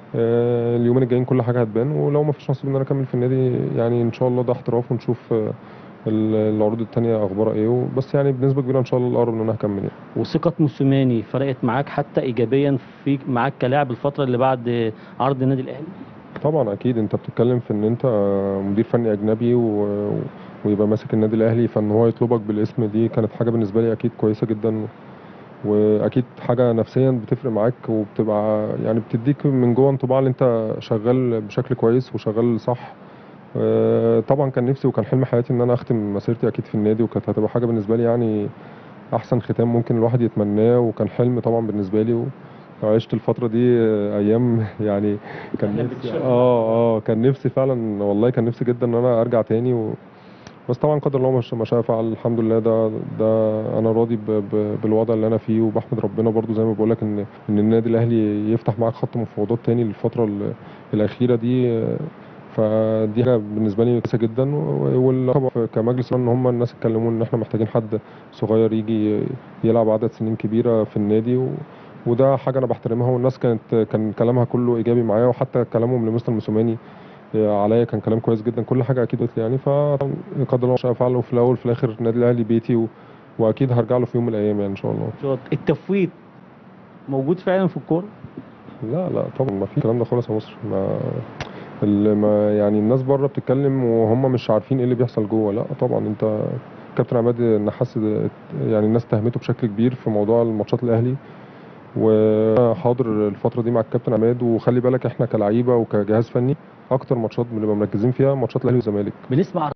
آه، اليومين الجايين كل حاجه هتبان ولو ما فيش نصيب ان انا اكمل في النادي يعني ان شاء الله ده احتراف ونشوف آه، ال- العروض التانية اخبارها ايه بس يعني بنسبه كبيره ان شاء الله الاقرب ان انا هكمل يعني وثقة موسيماني فرقت معاك حتى إيجابيا في معاك كلاعب الفترة اللي بعد عرض النادي الأهلي طبعا اكيد انت بتتكلم في ان انت مدير فني اجنبي و... ويبقى ماسك النادي الاهلي فان هو يطلبك بالاسم دي كانت حاجه بالنسبه لي اكيد كويسه جدا واكيد حاجه نفسيا بتفرق معاك وبتبقى يعني بتديك من جوه انطباع ان انت شغال بشكل كويس وشغال صح آه، طبعا كان نفسي وكان حلم حياتي ان انا اختم مسيرتي اكيد في النادي وكانت هتبقى حاجه بالنسبه لي يعني احسن ختام ممكن الواحد يتمناه وكان حلم طبعا بالنسبه لي وعشت الفتره دي آه، ايام يعني كان أحلام نفسي بتشوف. اه اه كان نفسي فعلا والله كان نفسي جدا ان انا ارجع تاني و... بس طبعا قدر الله ما شاء- ما شاء فعل الحمد لله ده ده انا راضي ب... ب... بالوضع اللي انا فيه وبحمد ربنا برضو زي ما بقول لك ان ان النادي الاهلي يفتح معاك خط مفاوضات تاني للفتره ال- الاخيره دي آه، فدي حاجه بالنسبه لي كويسه جدا و- والرغبه كمجلس ان هم الناس اتكلموا ان احنا محتاجين حد صغير يجي يلعب عدد سنين كبيره في النادي و... وده حاجه انا بحترمها والناس كانت كان كلامها كله ايجابي معايا وحتى كلامهم لمستر موسوماني عليا كان كلام كويس جدا كل حاجه اكيد قلت لي يعني فقدر الله ما شاء فعل وفي الاول وفي الاخر النادي الاهلي بيتي و... واكيد هرجع له في يوم من الايام يعني ان شاء الله التفويض موجود فعلا في الكورة لا لا طبعا ما في الكلام ده خالص يا مصر ما اللي ما يعني الناس بره بتتكلم وهم مش عارفين ايه اللي بيحصل جوه لا طبعا انت كابتن عماد النحاس يعني الناس تهمته بشكل كبير في موضوع الماتشات الاهلي وحاضر الفتره دي مع الكابتن عماد وخلي بالك احنا كلعيبه وكجهاز فني اكتر ماتشات بنبقى مركزين فيها ماتشات الاهلي والزمالك بنسمع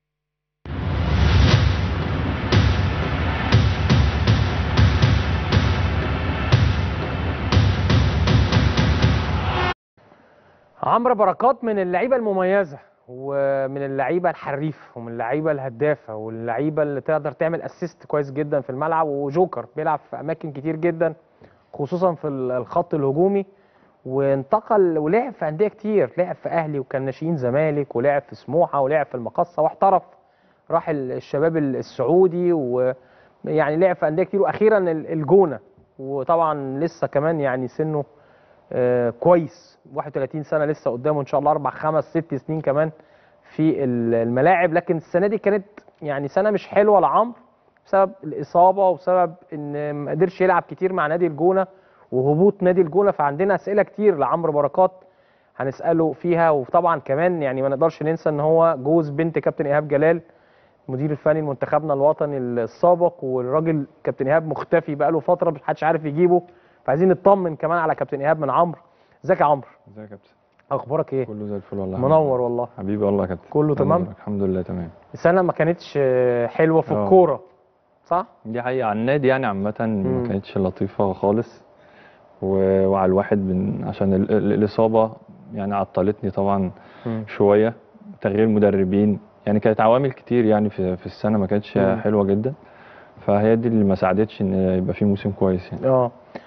عمرو بركات من اللعيبه المميزه ومن اللعيبه الحريف ومن اللعيبه الهدافه واللعيبه اللي تقدر تعمل اسيست كويس جدا في الملعب وجوكر بيلعب في اماكن كتير جدا خصوصا في ال- الخط الهجومي وانتقل ولعب في انديه كتير لعب في اهلي وكان ناشئين زمالك ولعب في سموحه ولعب في المقصه واحترف راح ال- الشباب ال- السعودي ويعني لعب في انديه كتير واخيرا ال- الجونه وطبعا لسه كمان يعني سنه آه، كويس 31 سنه لسه قدامه ان شاء الله اربع خمس ست سنين كمان في ال- الملاعب لكن السنه دي كانت يعني سنه مش حلوه لعمرو بسبب الاصابه وبسبب ان ما قدرش يلعب كتير مع نادي الجونه وهبوط نادي الجونه فعندنا اسئله كتير لعمرو بركات هنساله فيها وطبعا كمان يعني ما نقدرش ننسى ان هو جوز بنت كابتن ايهاب جلال المدير الفني لمنتخبنا الوطني السابق والراجل كابتن ايهاب مختفي بقاله فتره مش حدش عارف يجيبه فعايزين نطمن كمان على كابتن ايهاب من عمرو ازيك يا عمرو ازيك يا كابتن اخبارك ايه كله زي الفل والله منور والله حبيبي والله يا كابتن كله الله تمام؟ يبارك. الحمد لله تمام السنه ما كانتش آه، حلوه في اه. الكوره صح دي حقيقة على النادي يعني عامة مم. ما كانتش لطيفة خالص و... وعلى الواحد من عشان ال... ال... الإصابة يعني عطلتني طبعا مم. شوية تغيير مدربين يعني كانت عوامل كتير يعني في, في السنة ما كانتش مم. حلوة جدا فهي دي اللي ما ساعدتش ان يبقى في موسم كويس يعني اه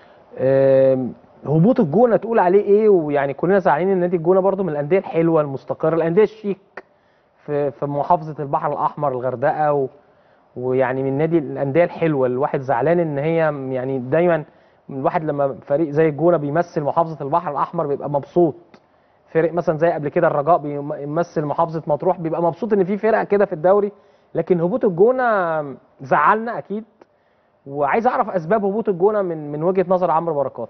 آم، هبوط الجونه تقول عليه ايه ويعني كلنا زعلانين ان نادي الجونه برضو من الانديه الحلوه المستقره الانديه الشيك في في محافظه البحر الاحمر الغردقه و ويعني من نادي الانديه الحلوه الواحد زعلان ان هي يعني دايما الواحد لما فريق زي الجونه بيمثل محافظه البحر الاحمر بيبقى مبسوط فرق مثلا زي قبل كده الرجاء بيمثل محافظه مطروح بيبقى مبسوط ان في فرقه كده في الدوري لكن هبوط الجونه زعلنا اكيد وعايز اعرف اسباب هبوط الجونه من من وجهه نظر عمرو بركات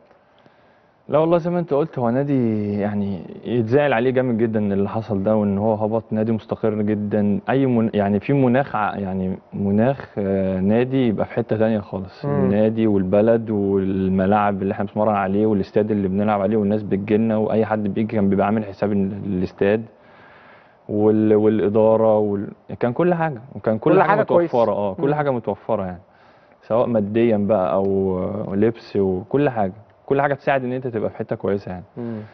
لا والله زي ما انت قلت هو نادي يعني يتزعل عليه جامد جدا اللي حصل ده وان هو هبط نادي مستقر جدا اي من يعني في مناخ ع- يعني مناخ آه، نادي يبقى في حتة تانية خالص مم. النادي والبلد والملاعب اللي احنا بنتمرن عليه والاستاد اللي بنلعب عليه والناس بتجيلنا واي حد بيجي كان بيبقى عامل حساب ال- الاستاد وال... والاداره وال... كان كل حاجه وكان كل, كل حاجه, حاجة كويس. متوفره اه كل مم. حاجه متوفره يعني سواء ماديا بقى او آه، لبس وكل حاجه كل حاجه تساعد ان انت تبقى في حته كويسه يعني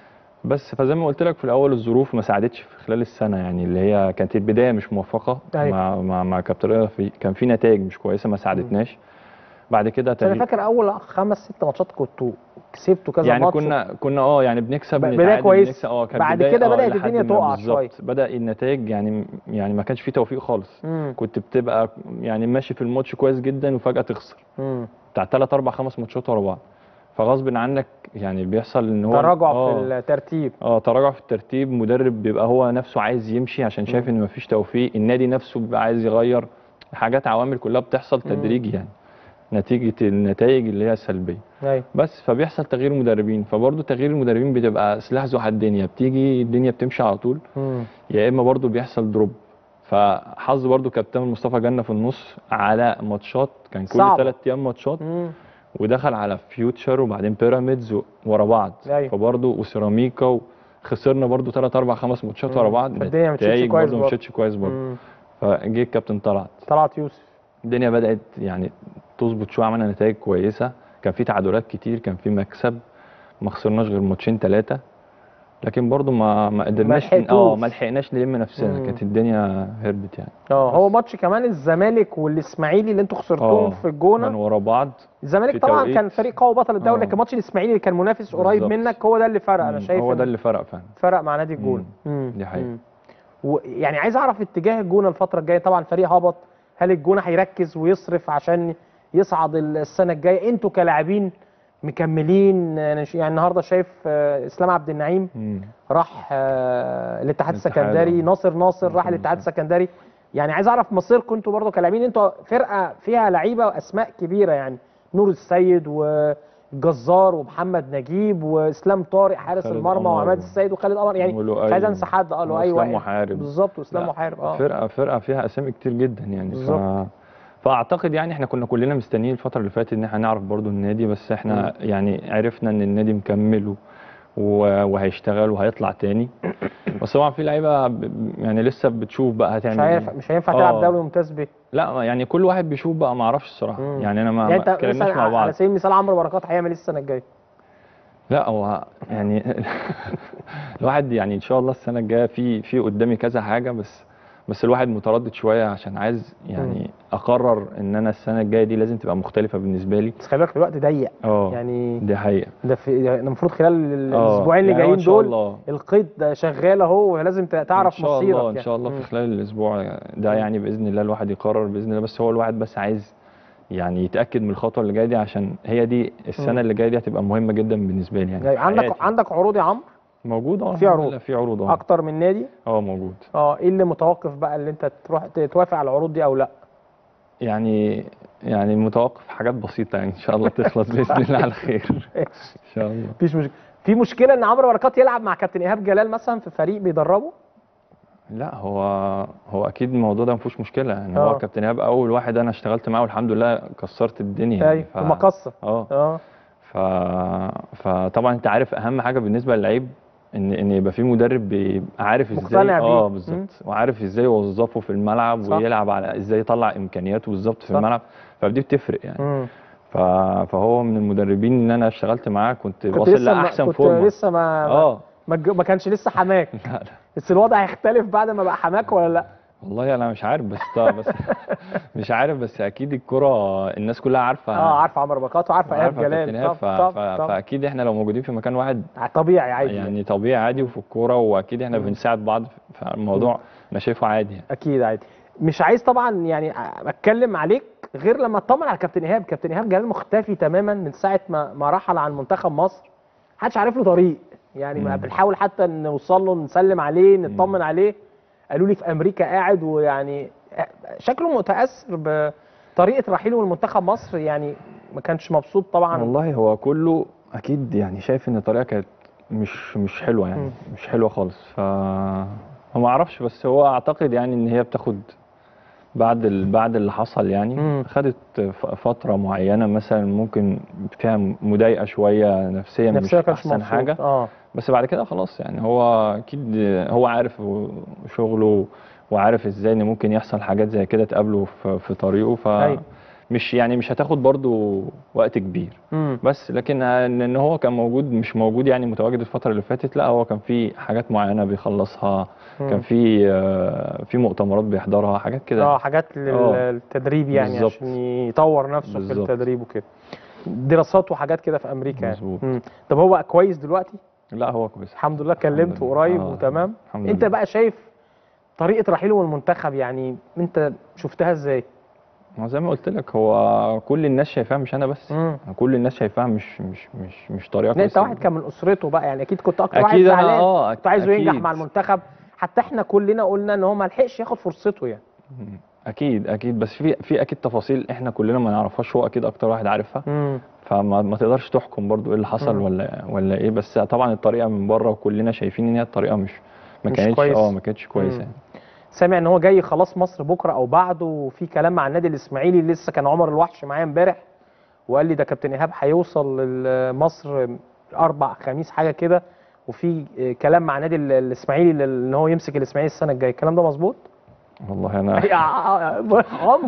بس فزي ما قلت لك في الاول الظروف ما ساعدتش في خلال السنه يعني اللي هي كانت البدايه مش موفقه أيوة. مع مع مع كابتن رضا في كان في نتائج مش كويسه ما ساعدتناش بعد كده بس انا تغيير فاكر اول خمس ست ماتشات كنتوا كسبتوا كذا يعني ماتش كنا كنا اه يعني بنكسب ب- بداية بنتعادل كويس. بنكسب اه كانت بعد بداية كده آه بدأت لحد الدنيا ما تقع بالظبط. شوية. بدا النتائج يعني يعني ما كانش فيه توفيق خالص مم. كنت بتبقى يعني ماشي في الماتش كويس جدا وفجاه تخسر مم. بتاع ثلاث اربع خمس ماتشات ورا بعض فغصب عنك يعني بيحصل ان هو تراجع آه. في الترتيب اه تراجع في الترتيب مدرب بيبقى هو نفسه عايز يمشي عشان شايف ان مفيش توفيق النادي نفسه بيبقى عايز يغير حاجات عوامل كلها بتحصل تدريجي يعني نتيجة النتائج اللي هي السلبية ايوه بس فبيحصل تغيير مدربين فبرضه تغيير المدربين بتبقى سلاح ذو حدين يا بتيجي الدنيا بتمشي على طول مم. يا اما برضه بيحصل دروب فحظ برضه كابتن مصطفى جنة في النص على ماتشات كان كل صعبة. ثلاث ايام ماتشات مم. ودخل على فيوتشر وبعدين بيراميدز و- ورا بعض أيوة. فبرضه وسيراميكا وخسرنا برضه ثلاث اربع خمس ماتشات ورا مم. بعض فالدنيا ما مشيتش نتائج كويس برضه ما برضه. مشيتش كويس برضه مم. فجه الكابتن طلعت طلعت يوسف الدنيا بدات يعني تظبط شويه عملنا نتائج كويسه كان في تعادلات كتير كان في مكسب ما خسرناش غير ماتشين ثلاثه لكن برضه ما ما قدرناش ن- اه لحقتوش. ما لحقناش نلم نفسنا مم. كانت الدنيا هربت يعني اه هو ماتش كمان الزمالك والاسماعيلي اللي انتوا خسرتوهم اه في الجونه كانوا ورا بعض الزمالك في طبعا توقيت. كان فريق قوي بطل الدوري آه. لكن ماتش الاسماعيلي اللي كان منافس قريب بالظبط. منك هو ده اللي فرق انا مم. شايف هو إن ده اللي فرق فعلا فرق مع نادي الجونه مم. دي حقيقة. مم. ويعني عايز اعرف اتجاه الجونه الفتره الجايه طبعا فريق هبط هل الجونه هيركز ويصرف عشان يصعد السنه الجايه انتوا كلاعبين مكملين أنا ش- يعني النهارده شايف آه، اسلام عبد النعيم مم. راح آه، الاتحاد الاتحاد، السكندري آه. ناصر ناصر راح ناصر الاتحاد ناصر. السكندري يعني عايز اعرف مصيركم انتوا برضه كلاعبين انتوا فرقه فيها لعيبه واسماء كبيره يعني نور السيد وجزار ومحمد نجيب واسلام طارق حارس خالد المرمى قمر وعماد و- السيد وخالد قمر يعني ولؤي مش عايز انسى حد اه لؤي وإسلام واقف. محارب. بالظبط واسلام لا، محارب اه فرقه فرقه فيها اسامي كتير جدا يعني ف... بالظبط. فاعتقد يعني احنا كنا كلنا مستنيين الفتره اللي فاتت ان احنا نعرف برضو النادي بس احنا يعني عرفنا ان النادي مكمل و... و- وهيشتغل وهيطلع تاني بس طبعا في لعيبه ب- يعني لسه بتشوف بقى هتعمل مش هينفع ايه مش هينفع تلعب آه. دوري ممتاز ب لا يعني كل واحد بيشوف بقى ما اعرفش الصراحه مم. يعني انا ما يعني ما انت اتكلمناش مثلا مع بعض على سبيل المثال عمرو بركات هيعمل ايه السنه الجايه؟ لا هو يعني الواحد يعني ان شاء الله السنه الجايه في في قدامي كذا حاجه بس بس الواحد متردد شويه عشان عايز يعني اقرر ان انا السنه الجايه دي لازم تبقى مختلفه بالنسبه لي بس خلي بالك الوقت ضيق اه يعني دي حقيقه ده في ده المفروض خلال آه، الاسبوعين اللي يعني هو جايين إن شاء دول الله. القيد ده شغال اهو لازم ت- تعرف ان شاء مصيرك الله ان يعني. شاء الله مم. في خلال الاسبوع ده يعني باذن الله الواحد يقرر باذن الله بس هو الواحد بس عايز يعني يتاكد من الخطوه اللي جايه دي عشان هي دي السنه اللي جايه دي هتبقى مهمه جدا بالنسبه لي يعني يعني في عندك حياتي. عندك عروض يا عمرو موجود اه في الحمد عروض. لله في عروض اه اكتر من نادي اه موجود اه ايه اللي متوقف بقى اللي انت تروح ت- توافق على العروض دي او لا يعني يعني متوقف حاجات بسيطة يعني إن شاء الله تخلص بإذن الله على خير إن شاء الله مفيش مشكله في مشكله ان عمرو بركات يلعب مع كابتن ايهاب جلال مثلا في فريق بيدربه لا هو هو أكيد الموضوع ده ما فيهوش مشكلة يعني آه. هو كابتن إيهاب أول واحد أنا اشتغلت معاه والحمد لله كسرت الدنيا يعني ايوه في مقصه اه اه ف... فطبعا أنت عارف أهم حاجة بالنسبة للعيب إن إن يبقى في مدرب بيبقى عارف إزاي مقتنع بيه. اه مم. بالظبط وعارف إزاي يوظفه في الملعب صح. ويلعب على إزاي يطلع إمكانياته بالظبط في صح. الملعب فدي بتفرق يعني مم. ف... فهو من المدربين اللي انا اشتغلت معاه كنت, كنت واصل لسه ما لاحسن كنت فورمه لسه ما اه ما, ج- ما كانش لسه حماك لا لا بس الوضع هيختلف بعد ما بقى حماك ولا لا والله انا مش عارف بس بس مش عارف بس اكيد الكره الناس كلها عارفه اه عارفه عمرو بركات وعارفه ايهاب عارفه كابتن جلال إيهاب، طب ف... طب ف... طب فاكيد احنا لو موجودين في مكان واحد طبيعي عادي يعني طبيعي عادي وفي الكوره واكيد احنا بنساعد بعض فالموضوع انا شايفه عادي يعني. اكيد عادي مش عايز طبعا يعني اتكلم عليك غير لما اطمن على كابتن ايهاب كابتن ايهاب جلال مختفي تماما من ساعه ما ما رحل عن منتخب مصر محدش عارف له طريق يعني ما مم. بنحاول حتى نوصل له نسلم عليه نطمن عليه قالوا لي في امريكا قاعد ويعني شكله متاثر بطريقه رحيله من منتخب مصر يعني ما كانش مبسوط طبعا والله هو كله اكيد يعني شايف ان الطريقه كانت مش مش حلوه يعني مم. مش حلوه خالص ف ما اعرفش بس هو اعتقد يعني ان هي بتاخد بعد ال... بعد اللي حصل يعني مم. خدت ف- فتره معينه مثلا ممكن فيها مضايقه شويه نفسيا مش نفسيا كانش احسن مبسوط حاجه اه بس بعد كده خلاص يعني هو اكيد هو عارف شغله وعارف ازاي ان ممكن يحصل حاجات زي كده تقابله في, في طريقه ف أيوة. مش يعني مش هتاخد برضو وقت كبير مم. بس لكن ان إن هو كان موجود مش موجود يعني متواجد الفتره اللي فاتت لا هو كان في حاجات معينه بيخلصها مم. كان في آه، في مؤتمرات بيحضرها حاجات كده اه حاجات آه. للتدريب يعني بالظبط. عشان يطور نفسه بالظبط. في التدريب وكده دراسات وحاجات كده في امريكا يعني مظبوط. مم. طب هو كويس دلوقتي لا هو كويس الحمد لله كلمته لله. قريب آه، وتمام الحمد انت لله. بقى شايف طريقه رحيله من المنتخب يعني انت شفتها ازاي ما زي ما قلت لك هو كل الناس شايفاها مش انا بس مم. كل الناس شايفاها مش مش مش مش طريقه لا انت كويسة. واحد كان من اسرته بقى يعني اكيد كنت اكتر واحد اكيد انا زعلان اه كنت عايزه ينجح أكيد. مع المنتخب حتى احنا كلنا قلنا ان هو ما لحقش ياخد فرصته يعني اكيد اكيد بس في في اكيد تفاصيل احنا كلنا ما نعرفهاش هو اكيد اكتر واحد عارفها امم فما ما تقدرش تحكم برضو ايه اللي حصل مم. ولا ولا ايه بس طبعا الطريقه من بره وكلنا شايفين ان هي الطريقه مش ما مش كانتش كويس. اه ما كانتش كويسه مم. يعني. سامع ان هو جاي خلاص مصر بكره او بعده وفي كلام مع النادي الاسماعيلي لسه كان عمر الوحش معايا امبارح وقال لي ده كابتن ايهاب هيوصل لمصر اربع خميس حاجه كده وفي كلام مع نادي ال- الاسماعيلي ان هو يمسك الاسماعيلي السنه الجايه الكلام ده مظبوط؟ والله انا يا عمر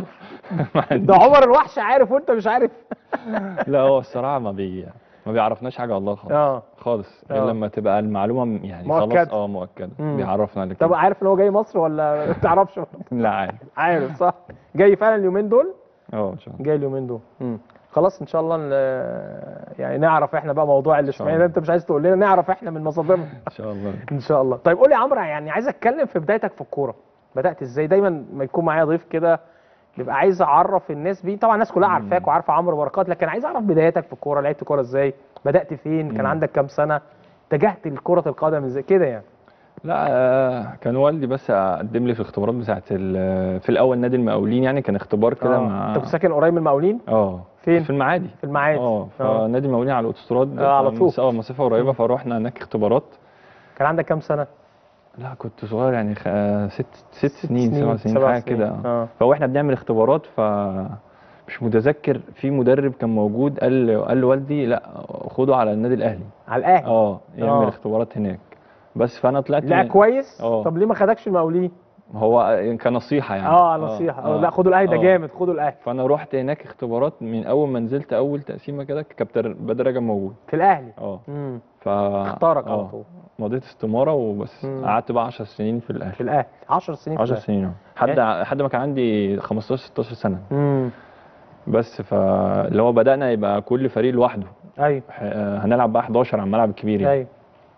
ده عمر الوحش عارف وانت مش عارف لا هو الصراحه ما بي ما بيعرفناش حاجه والله خالص اه خالص آه. غير لما تبقى المعلومه م- يعني مؤكدة. خلاص اه مؤكده مم. بيعرفنا على طب كده عارف ان هو جاي مصر ولا ما تعرفش لا عادي عارف صح جاي فعلا اليومين دول اه ان شاء الله جاي اليومين دول مم. خلاص ان شاء الله ن- يعني نعرف احنا بقى موضوع الاسماعيلي ده الله. انت مش عايز تقول لنا نعرف احنا من مصادرنا ان شاء الله ان شاء الله طيب قول لي يا عمرو يعني عايز اتكلم في بدايتك في الكوره بدات ازاي دايما ما يكون معايا ضيف كده بيبقى عايز اعرف الناس بيه طبعا الناس كلها عارفاك وعارفه عمرو بركات لكن عايز اعرف بداياتك في الكوره لعبت كوره ازاي بدات فين كان مم. عندك كام سنه اتجهت لكره القدم ازاي كده يعني لا آه، كان والدي بس قدم لي في الاختبارات بتاعت ال- في الاول نادي المقاولين يعني كان اختبار كده آه. مع انت كنت ساكن قريب من المقاولين اه فين؟ في المعادي في المعادي اه آه. فنادي المقاولين على الاوتوستراد آه، على طول. مس- اه مسافه قريبه فروحنا هناك اختبارات كان عندك كام سنه لا كنت صغير يعني خ... آه، ست ست سنين سنين، سبع سنين سبع حاجه سنين. كده آه. آه. فهو احنا بنعمل اختبارات ف مش متذكر في مدرب كان موجود قال قال لوالدي لا خده على النادي الاهلي على الاهلي اه يعمل آه. اختبارات هناك بس فانا طلعت لا من- كويس آه. طب ليه ما خدكش المقاولين هو كنصيحه يعني اه نصيحه آه. لا خدوا الاهلي ده آه. جامد خدوا الاهلي فانا رحت هناك اختبارات من اول ما نزلت اول تقسيمه كده كابتن بدر رجب موجود في الاهلي اه امم ف اختارك على آه. طول مضيت استماره وبس مم. قعدت بقى 10 سنين في الاهلي في الاهلي 10 سنين في 10 الأهلي. سنين اه لحد لحد ما كان عندي 15 16 سنه امم بس فاللي هو بدانا يبقى كل فريق لوحده ايوه ح- آه، هنلعب بقى 11 على الملعب الكبير يعني ايوه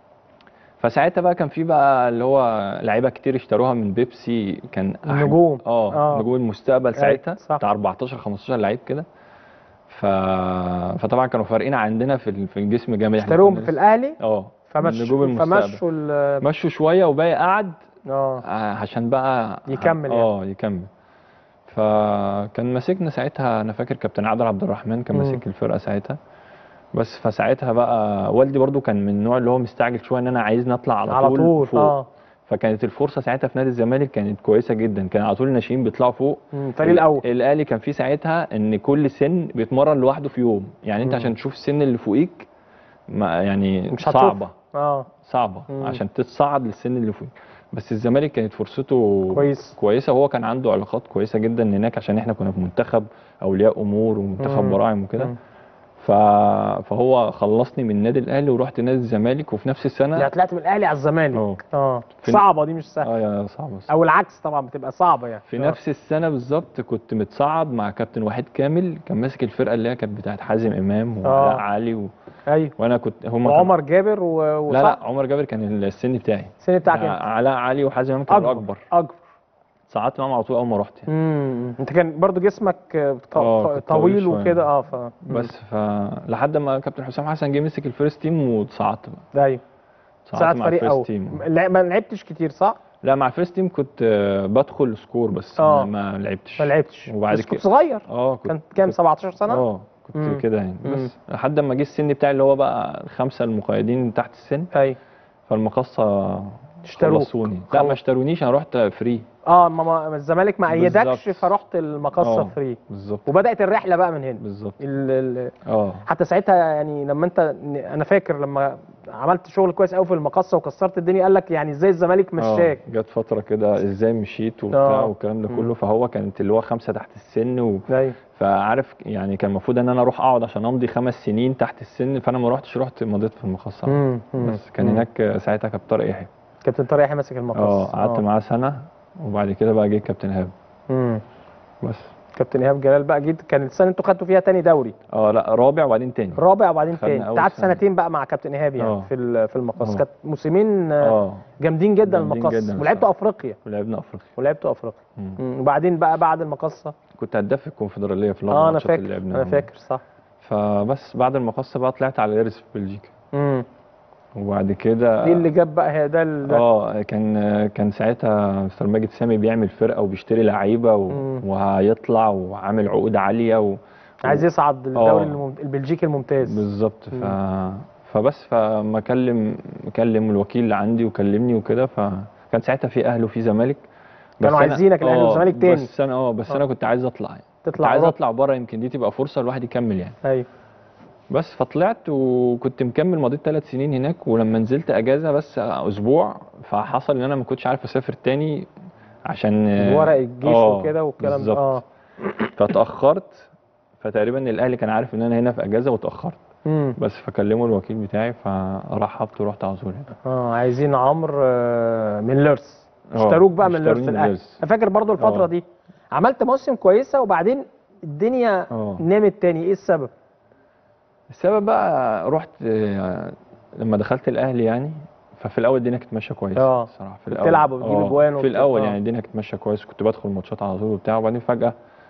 فساعتها بقى كان في بقى اللي هو لعيبه كتير اشتروها من بيبسي كان أحد- النجوم. اه آه. نجوم المستقبل أيوة، ساعتها صح. بتاع 14 15 لعيب كده ف... فطبعا كانوا فارقين عندنا في ال- في الجسم جامد إحنا اشتروهم كنا في لسه- الاهلي اه نجوم فمشوا المستقبل فمشوا ال- مشوا شويه وباقي قعد اه آه، عشان بقى يكمل يعني. اه يكمل فكان ماسكنا ساعتها انا فاكر كابتن عادل عبد الرحمن كان مم. ماسك الفرقه ساعتها بس فساعتها بقى والدي برضو كان من النوع اللي هو مستعجل شويه ان انا عايز نطلع على, على طول فوق اه فكانت الفرصه ساعتها في نادي الزمالك كانت كويسه جدا كان على طول الناشئين بيطلعوا فوق مم، الفريق الاول الاهلي كان فيه ساعتها ان كل سن بيتمرن لوحده في يوم يعني انت مم. عشان تشوف السن اللي فوقيك ما يعني مش هتشوف. صعبه اه صعبه مم. عشان تتصعد للسن اللي فوق بس الزمالك كانت فرصته كويس. كويسه وهو كان عنده علاقات كويسه جدا هناك عشان احنا كنا في منتخب اولياء امور ومنتخب مم. براعم وكده مم. ف... فهو خلصني من النادي الاهلي ورحت نادي الزمالك وفي نفس السنه يعني طلعت من الاهلي على الزمالك اه اه في- صعبه دي مش سهله اه يا صعبه او العكس طبعا بتبقى صعبه يعني في آه. نفس السنه بالظبط كنت متصعد مع كابتن وحيد كامل كان ماسك الفرقه اللي هي كانت بتاعت حازم امام وعلاء آه. علي و... ايوه وانا كنت هم وعمر جابر و... لا وصح- لا عمر جابر كان السن بتاعي السن بتاعك ع- انت علاء علي وحازم امام كانوا اكبر اكبر اكبر صعدت معاهم على طول اول ما رحت يعني. امم انت كان برضو جسمك آه، ط- آه، كنت طويل طويل شوية. وكده اه ف بس ف لحد ما كابتن حسام حسن جه مسك الفيرست تيم وتصعدت بقى ايوه صعدت ساعات مع فريق الفيرست اول تيم لا- ما لعبتش كتير صح؟ لا مع الفيرست تيم كنت آه، بدخل سكور بس آه. ما, ما لعبتش ما لعبتش وبعد بس كده كنت صغير اه كنت كان كام كنت- 17 سنه؟ اه كنت مم. كده يعني مم. بس لحد ما جه السن بتاعي اللي هو بقى الخمسه المقيدين تحت السن ايوه فالمقصه اشتروك. خلصوني لا ما خلص. اشترونيش انا رحت فري اه ما ما الزمالك ما ايدكش بالظبط. فرحت المقصه آه. فري بالظبط وبدات الرحله بقى من هنا بالظبط ال... ال... اه حتى ساعتها يعني لما انت انا فاكر لما عملت شغل كويس قوي في المقصه وكسرت الدنيا قال لك يعني ازاي الزمالك مشاك آه، جت فتره كده ازاي مشيت وبتاع آه. والكلام ده مم. كله فهو كانت اللي هو خمسه تحت السن و... ايوه فعارف يعني كان المفروض ان انا اروح اقعد عشان امضي خمس سنين تحت السن فانا ما رحتش رحت مضيت في المخصص مم، مم، بس كان مم. هناك ساعتها كابتن طارق يحيى كابتن طارق يحيى ماسك المقص اه قعدت معاه سنه وبعد كده بقى جه كابتن ايهاب مم. بس كابتن ايهاب جلال بقى جيت كان السنه انتوا خدتوا فيها تاني دوري اه لا رابع وبعدين تاني رابع وبعدين خدنا تاني أول انت قعدت سنة. سنتين بقى مع كابتن ايهاب يعني آه. في ال- في المقص آه. كانت موسمين آه، اه جامدين جدا جامدين المقص جدا ولعبتوا الصراحة. افريقيا ولعبنا افريقيا ولعبتوا افريقيا مم. مم. وبعدين بقى بعد المقصه كنت هداف في الكونفدراليه في اه الاربع انا ماتشات فاكر اللي انا لعبناهم فاكر صح فبس بعد المقصه بقى طلعت على الارس في بلجيكا امم وبعد كده دي اللي جاب بقى هي ده ال- ده اه كان كان ساعتها مستر ماجد سامي بيعمل فرقه وبيشتري لعيبه و... مم. وهيطلع وعامل عقود عاليه و... عايز يصعد للدوري آه. المم- البلجيكي الممتاز بالظبط ف... مم. فبس فما كلم كلم الوكيل اللي عندي وكلمني وكده فكان ساعتها في اهلي وفي زمالك بس كانوا أنا- عايزينك الأهلي آه، والزمالك تاني. بس انا اه بس آه. انا كنت عايز اطلع يعني كنت تطلع عايز أوروبا. اطلع بره يمكن دي تبقى فرصه الواحد يكمل يعني ايوه بس فطلعت وكنت مكمل مضيت ثلاث سنين هناك ولما نزلت اجازه بس اسبوع فحصل ان انا ما كنتش عارف اسافر تاني عشان ورق الجيش آه، وكده والكلام ده بالظبط. اه فتاخرت فتقريبا الاهلي كان عارف ان انا هنا في اجازه واتاخرت امم بس فكلموا الوكيل بتاعي فرحبت ورحت على طول هنا اه عايزين عمرو آه، من ليرس آه، اشتروك بقى من اشتروني ليرس من الاهلي ليرس. انا فاكر برضو الفتره آه. دي عملت موسم كويسه وبعدين الدنيا اه نامت تاني ايه السبب السبب بقى رحت آه، لما دخلت الاهلي يعني ففي الاول الدنيا كانت ماشيه كويس آه. الصراحه في بتلعب وبتجيب آه، أجوان في وبت- الاول آه. يعني الدنيا كانت ماشيه كويس كنت بدخل ماتشات على طول وبتاع وبعدين فجاه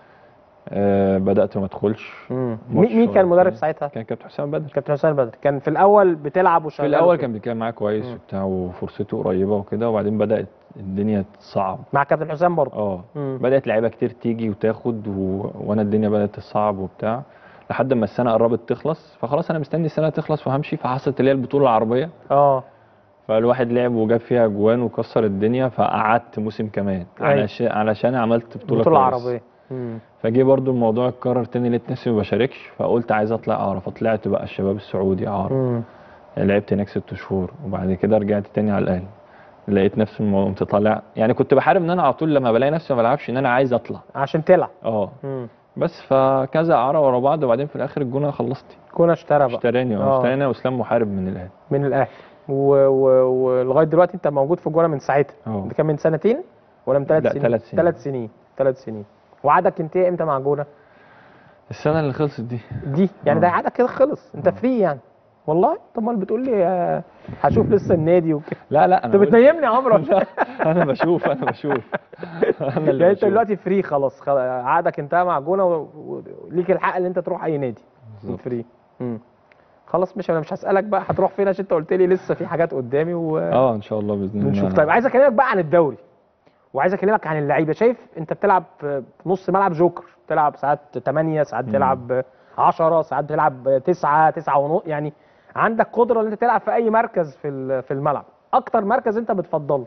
آه بدات ما ادخلش مم. ماتش مين مين كان ولا المدرب اتنين. ساعتها كان كابتن حسام بدر كابتن حسام بدر كان في الاول بتلعب في وشغال الاول وكده. كان بيتكلم معايا كويس مم. وبتاع وفرصته قريبه وكده وبعدين بدات الدنيا تصعب مع كابتن حسام برضه اه مم. بدات لعيبه كتير تيجي وتاخد و... وانا الدنيا بدات تصعب وبتاع لحد ما السنه قربت تخلص فخلاص انا مستني السنه تخلص وهمشي فحصلت اللي هي البطوله العربيه اه فالواحد لعب وجاب فيها اجوان وكسر الدنيا فقعدت موسم كمان أيوة. علشان علشان عملت بطوله بطوله كويس. عربيه مم. فجه برضو الموضوع اتكرر تاني لقيت نفسي ما بشاركش فقلت عايز اطلع اعاره فطلعت بقى الشباب السعودي اعاره مم. لعبت هناك ست شهور وبعد كده رجعت تاني على الاهلي لقيت نفسي الموضوع قمت طالع يعني كنت بحارب ان انا على طول لما بلاقي نفسي ما بلعبش ان انا عايز اطلع عشان تلعب اه مم. بس فكذا اعاره ورا بعض وبعدين في الاخر الجونه خلصت كونا اشترى بقى اشتراني آه. اه اشتراني انا واسلام محارب من الاهلي من الاهلي و- و- ولغايه دلوقتي انت موجود في الجونه من ساعتها اه ده كان من سنتين ولا من ثلاث لا، سنين؟ تلات سنين. ثلاث سنين ثلاث سنين وعدك انتهى امتى مع الجونه؟ السنه اللي خلصت دي دي يعني آه. ده عقدك كده خلص انت فري يعني والله طب امال بتقول لي آه، هشوف لسه النادي وكده لا لا انا انت بقول- بتنيمني يا عمرو لا انا بشوف انا بشوف انا اللي يعني انت بشوف. دلوقتي فري خلاص خلاص، عقدك انتهى مع الجونه و- وليك الحق ان انت تروح اي نادي بالظبط. فري مم. خلاص مش انا مش هسالك بقى هتروح فين عشان انت قلت لي لسه في حاجات قدامي و... اه ان شاء الله باذن الله بنشوف طيب عايز اكلمك بقى عن الدوري وعايز اكلمك عن اللعيبه شايف انت بتلعب في نص ملعب جوكر تلعب ساعات 8 ساعات مم. تلعب 10 ساعات بتلعب 9 9 ونص يعني عندك قدره ان انت تلعب في اي مركز في ال- في الملعب اكتر مركز انت بتفضله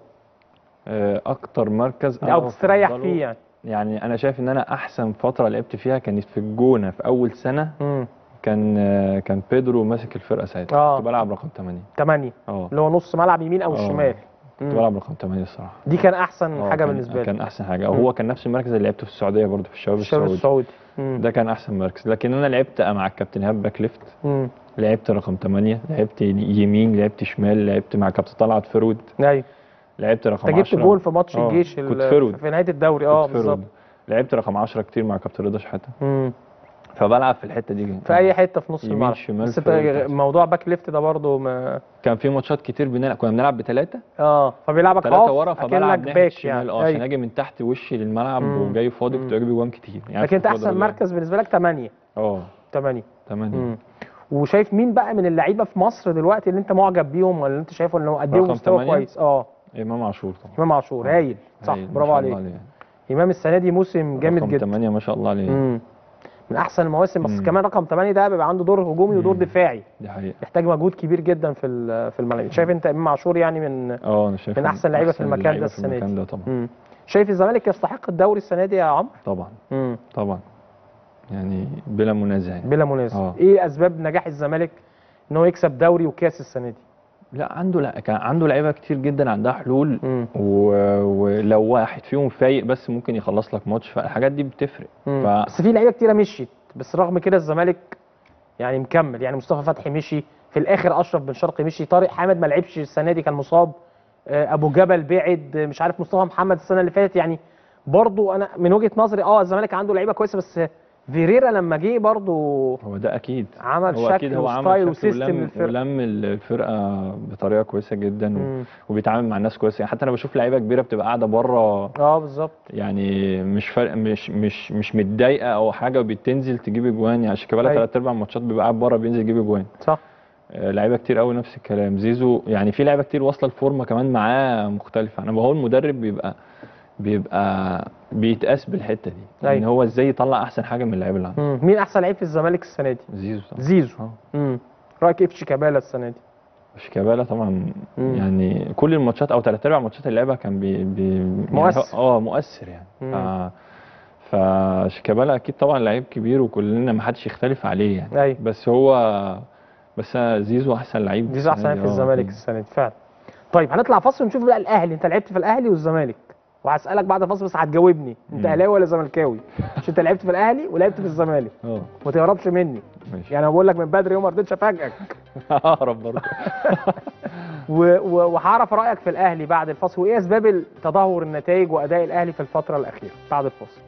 آه، اكتر مركز أنا او بتستريح بفضله- فيه يعني يعني انا شايف ان انا احسن فتره لعبت فيها كانت في الجونه في اول سنه امم كان آه، كان بيدرو ماسك الفرقه ساعتها آه. كنت بلعب رقم 8 8 اه اللي هو نص ملعب يمين او آه. الشمال كنت مم. بلعب رقم 8 الصراحه دي كان احسن آه، حاجه كان- بالنسبه لي كان احسن حاجه مم. هو كان نفس المركز اللي لعبته في السعوديه برضه في الشباب الشباب السعودي السعودي مم. ده كان احسن مركز لكن انا لعبت مع الكابتن ايهاب باك ليفت مم. لعبت رقم 8 لعبت يمين لعبت شمال لعبت مع كابتن طلعت فرود ايوه لعبت رقم انت 10 جبت جول في ماتش آه، الجيش ال- كنت فرود. في نهايه الدوري اه كنت فرود. بالظبط لعبت رقم 10 كتير مع كابتن رضا شحاته مم. فبلعب في الحته دي في اي حته في نص يمين، الملعب شمال، بس فوق، انت تحت. موضوع باك ليفت ده برضه ما كان في ماتشات كتير بنلعب كنا بنلعب بثلاثه اه فبيلعبك ثلاثه هاف ورا اكنك فبلعب ناحيه باك الشمال يعني اه عشان أيوة. اجي من تحت وشي للملعب مم. وجاي فاضي مم. كنت بجيب جوان كتير يعني لكن انت في احسن الفترة دي. مركز بالنسبه لك 8 اه 8 8 مم. وشايف مين بقى من اللعيبه في مصر دلوقتي اللي انت معجب بيهم ولا انت شايفه ان هو قدموا رقم مستوى تمانية؟ كويس اه امام عاشور طبعا امام عاشور هايل صح هايل، ما برافو شاء الله عليك عليه. امام السنه دي موسم جامد رقم جدا 8 ما شاء الله عليه مم. من احسن المواسم بس مم. كمان رقم 8 ده بيبقى عنده دور هجومي ودور مم. دفاعي دي حقيقه يحتاج مجهود كبير جدا في ال- في الملعب شايف انت امام عاشور يعني من اه انا شايف من أحسن لعيبة في أحسن المكان ده لعيبة في السنة دي. المكان ده طبعا مم. شايف الزمالك يستحق الدوري السنه دي يا عمرو طبعا مم. طبعا يعني بلا منازع يعني. بلا منازع آه. ايه اسباب نجاح الزمالك ان هو يكسب دوري وكاس السنه دي لا عنده لا كان عنده لعيبه كتير جدا عندها حلول مم. و... ولو واحد فيهم فايق بس ممكن يخلص لك ماتش فالحاجات دي بتفرق مم. ف- بس في لعيبه كتيره مشيت بس رغم كده الزمالك يعني مكمل يعني مصطفى فتحي مشي في الاخر اشرف بن شرقي مشي طارق حامد ما لعبش السنه دي كان مصاب آه، ابو جبل بعد آه، مش عارف مصطفى محمد السنه اللي فاتت يعني برضو انا من وجهه نظري اه الزمالك عنده لعيبه كويسه بس فيريرا لما جه برضه هو ده اكيد عمل هو شكل اكيد هو وستايل عمل شكل وسيستم ولم, للفرقه ولم الفرقه بطريقه كويسه جدا و... مم. وبيتعامل مع الناس كويس يعني حتى انا بشوف لعيبه كبيره بتبقى قاعده بره اه بالظبط يعني مش فرق مش مش مش متضايقه او حاجه وبتنزل تجيب اجوان يعني شيكابالا أيوة. ثلاث ارباع الماتشات بيبقى قاعد بره بينزل يجيب اجوان صح آه، لعيبه كتير قوي نفس الكلام زيزو يعني في لعيبه كتير واصله الفورمه كمان معاه مختلفه انا بقول المدرب بيبقى بيبقى بيتقاس بالحته دي ان أيوة. هو ازاي يطلع احسن حاجه من اللعيبه اللي عنده مم. مين احسن لعيب في الزمالك السنه دي زيزو طبعا زيزو آه. امم رايك ايه في شيكابالا السنه دي شيكابالا طبعا مم. يعني كل الماتشات او ثلاث ارباع ماتشات اللي لعبها كان بي بي مؤثر. يعني هو- اه مؤثر يعني مم. ف فشيكابالا اكيد طبعا لعيب كبير وكلنا ما حدش يختلف عليه يعني ايوه بس هو بس أنا زيزو احسن لعيب زيزو احسن السنة لعيب في دي، آه، الزمالك أكيد. السنه دي فعلا طيب هنطلع فاصل ونشوف بقى الاهلي انت لعبت في الاهلي والزمالك وهسالك بعد الفاصل بس هتجاوبني انت مم. اهلاوي ولا زملكاوي عشان انت لعبت في الاهلي ولعبت في الزمالك اه ما تهربش مني ماشي يعني انا بقول لك من بدري وما رضيتش افاجئك اهرب برضه و- و- وهعرف رايك في الاهلي بعد الفاصل وايه اسباب تدهور النتائج واداء الاهلي في الفتره الاخيره بعد الفاصل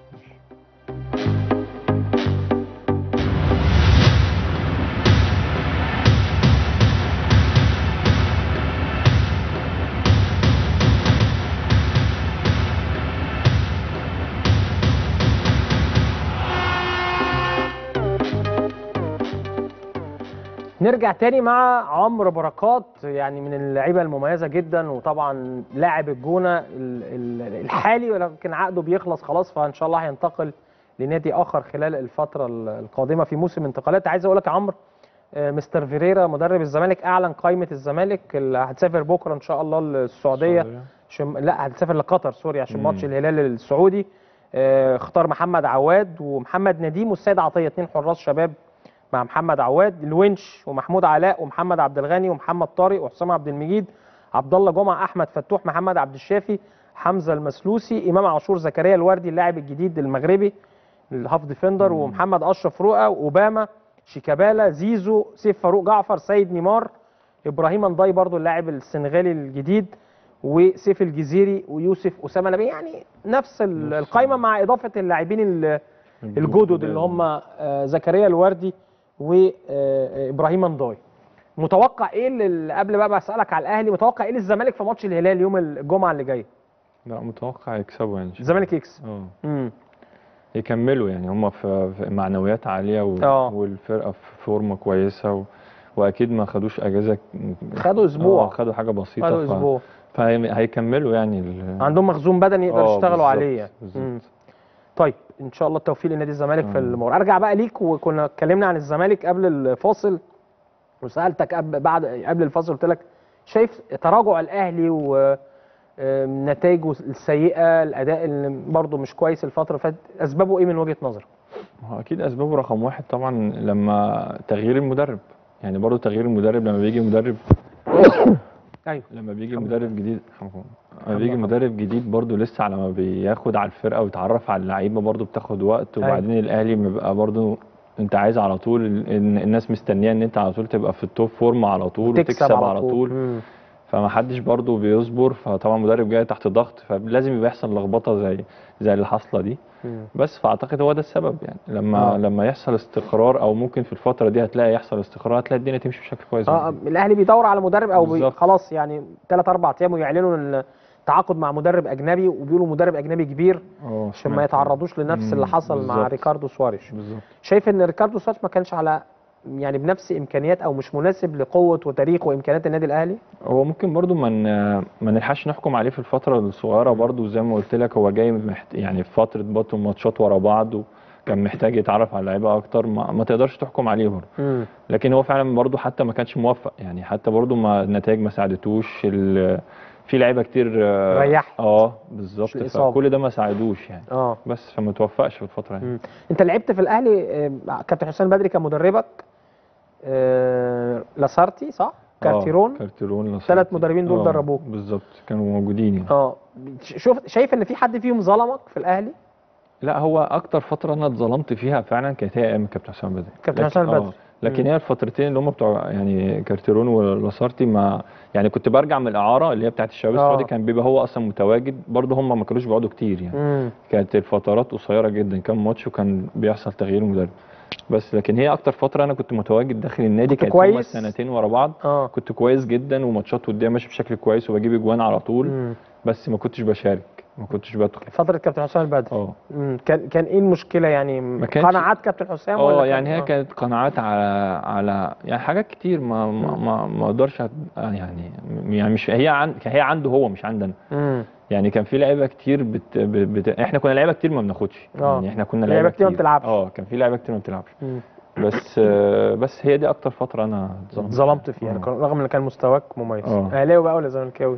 نرجع تاني مع عمرو بركات يعني من اللعيبه المميزه جدا وطبعا لاعب الجونه ال- ال- الحالي ولكن عقده بيخلص خلاص فان شاء الله هينتقل لنادي اخر خلال الفتره ال- القادمه في موسم انتقالات عايز اقول لك يا عمرو آه، مستر فيريرا مدرب الزمالك اعلن قائمه الزمالك اللي هتسافر بكره ان شاء الله السعوديه عشان لا هتسافر لقطر سوري عشان مم. ماتش الهلال السعودي آه، اختار محمد عواد ومحمد نديم والسيد عطيه اثنين حراس شباب مع محمد عواد الونش ومحمود علاء ومحمد عبد الغني ومحمد طارق وحسام عبد المجيد عبد الله جمعه احمد فتوح محمد عبد الشافي حمزه المسلوسي امام عاشور زكريا الوردي اللاعب الجديد المغربي الهاف ديفندر ومحمد اشرف رؤى اوباما شيكابالا زيزو سيف فاروق جعفر سيد نيمار ابراهيم انداي برضو اللاعب السنغالي الجديد وسيف الجزيري ويوسف اسامه نبي يعني نفس ال- نفس القائمه مع اضافه اللاعبين ال- الجدد اللي هم آه، زكريا الوردي وابراهيم انداي متوقع ايه اللي قبل بقى بسالك على الاهلي متوقع ايه للزمالك في ماتش الهلال يوم الجمعه اللي جايه لا متوقع يكسبوا يعني الزمالك يكسب اه امم يكملوا يعني هم في في معنويات عاليه و... آه. والفرقه في فورمه كويسه و... واكيد ما خدوش اجازه خدوا اسبوع آه، خدوا حاجه بسيطه خدوا ف... اسبوع فهيكملوا يعني ال... عندهم مخزون بدني يقدروا آه، يشتغلوا بالظبط، عليه يعني. بالظبط. مم. طيب ان شاء الله التوفيق لنادي الزمالك في آه. المباراه ارجع بقى ليك وكنا اتكلمنا عن الزمالك قبل الفاصل وسالتك قبل بعد قبل الفاصل قلت لك شايف تراجع الاهلي ونتائجه السيئه الاداء اللي برضه مش كويس الفتره اللي فاتت اسبابه ايه من وجهه نظرك هو اكيد اسبابه رقم واحد طبعا لما تغيير المدرب يعني برضه تغيير المدرب لما بيجي مدرب ايوه لما بيجي الحمد مدرب جديد الحمد لله. لما الحمد بيجي لله. مدرب جديد برضه لسه على ما بياخد على الفرقه ويتعرف على اللعيبه برضه بتاخد وقت وبعدين الاهلي بيبقى برضه انت عايز على طول ال- إن الناس مستنيه ان انت على طول تبقى في التوب فورم على طول وتكسب على طول مم. فما حدش برضه بيصبر فطبعا مدرب جاي تحت ضغط فلازم يبقى يحصل لخبطه زي زي اللي حاصله دي مم. بس فاعتقد هو ده السبب يعني لما آه. لما يحصل استقرار او ممكن في الفتره دي هتلاقي يحصل استقرار هتلاقي الدنيا تمشي بشكل كويس اه جداً. الاهلي بيدور على مدرب او بي بالظبط. خلاص يعني ثلاث اربع ايام ويعلنوا ان التعاقد مع مدرب اجنبي وبيقولوا مدرب اجنبي كبير اه عشان ما سمعت. يتعرضوش لنفس مم، اللي حصل مع بالظبط. ريكاردو سواريش بالظبط شايف ان ريكاردو سواريش ما كانش على يعني بنفس امكانيات او مش مناسب لقوه وتاريخ وامكانيات النادي الاهلي هو ممكن برضو ما من ما نلحقش نحكم عليه في الفتره الصغيره برضو زي ما قلت لك هو جاي محت... يعني في فتره برضو ماتشات ورا بعض وكان محتاج يتعرف على اللعيبه اكتر ما, ما تقدرش تحكم عليه برضو امم لكن هو فعلا برضو حتى ما كانش موفق يعني حتى برضو ما النتائج ما ساعدتوش ال... في لعيبه كتير آه، ريح. اه بالظبط الإصابة. فكل ده ما ساعدوش يعني اه بس فما توفقش في الفتره دي مم. انت لعبت في الاهلي آه، كابتن حسام بدري كان مدربك آه لاسارتي صح كارتيرون آه كارتيرون ثلاث لاسارتي. مدربين دول آه، دربوك. بالظبط كانوا موجودين يعني اه شوف شايف ان في حد فيهم ظلمك في الاهلي لا هو اكتر فتره انا اتظلمت فيها فعلا كانت هي ايام كابتن حسام بدري كابتن لكن- حسام آه، بدري. لكن مم. هي الفترتين اللي هم بتوع يعني كارتيرون ولاسارتي ما يعني كنت برجع من الاعاره اللي هي بتاعت الشباب آه. السعودي كان بيبقى هو اصلا متواجد برضه هم ما كانوش بيقعدوا كتير يعني مم. كانت الفترات قصيره جدا كام ماتش وكان بيحصل تغيير مدرب بس لكن هي اكتر فتره انا كنت متواجد داخل النادي كنت كانت هما كويس؟ السنتين ورا بعض اه كنت كويس جدا وماتشات وديه ماشي بشكل كويس وبجيب اجوان على طول مم. بس ما كنتش بشارك ما كنتش بدخل فتره كابتن حسام البدري اه مم. كان كان ايه المشكله يعني ما كانش- قناعات كابتن حسام ولا اه كان- يعني هي آه. كانت قناعات على على يعني حاجات كتير ما ما ما, ما اقدرش أت- آه يعني يعني مش هي عن هي عنده هو مش عندنا مم. يعني كان في لعيبه كتير بت... بت... بت... احنا كنا لعيبه كتير ما بناخدش آه. يعني احنا كنا لعيبة لعيبه كتير ما بتلعبش. اه كان في لعيبه كتير ما بتلعبش مم. بس آه، بس هي دي اكتر فتره انا اتظلمت اتظلمت فيها آه. يعني كان- رغم ان كان مستواك مميز آه. اهلاوي بقى ولا زملكاوي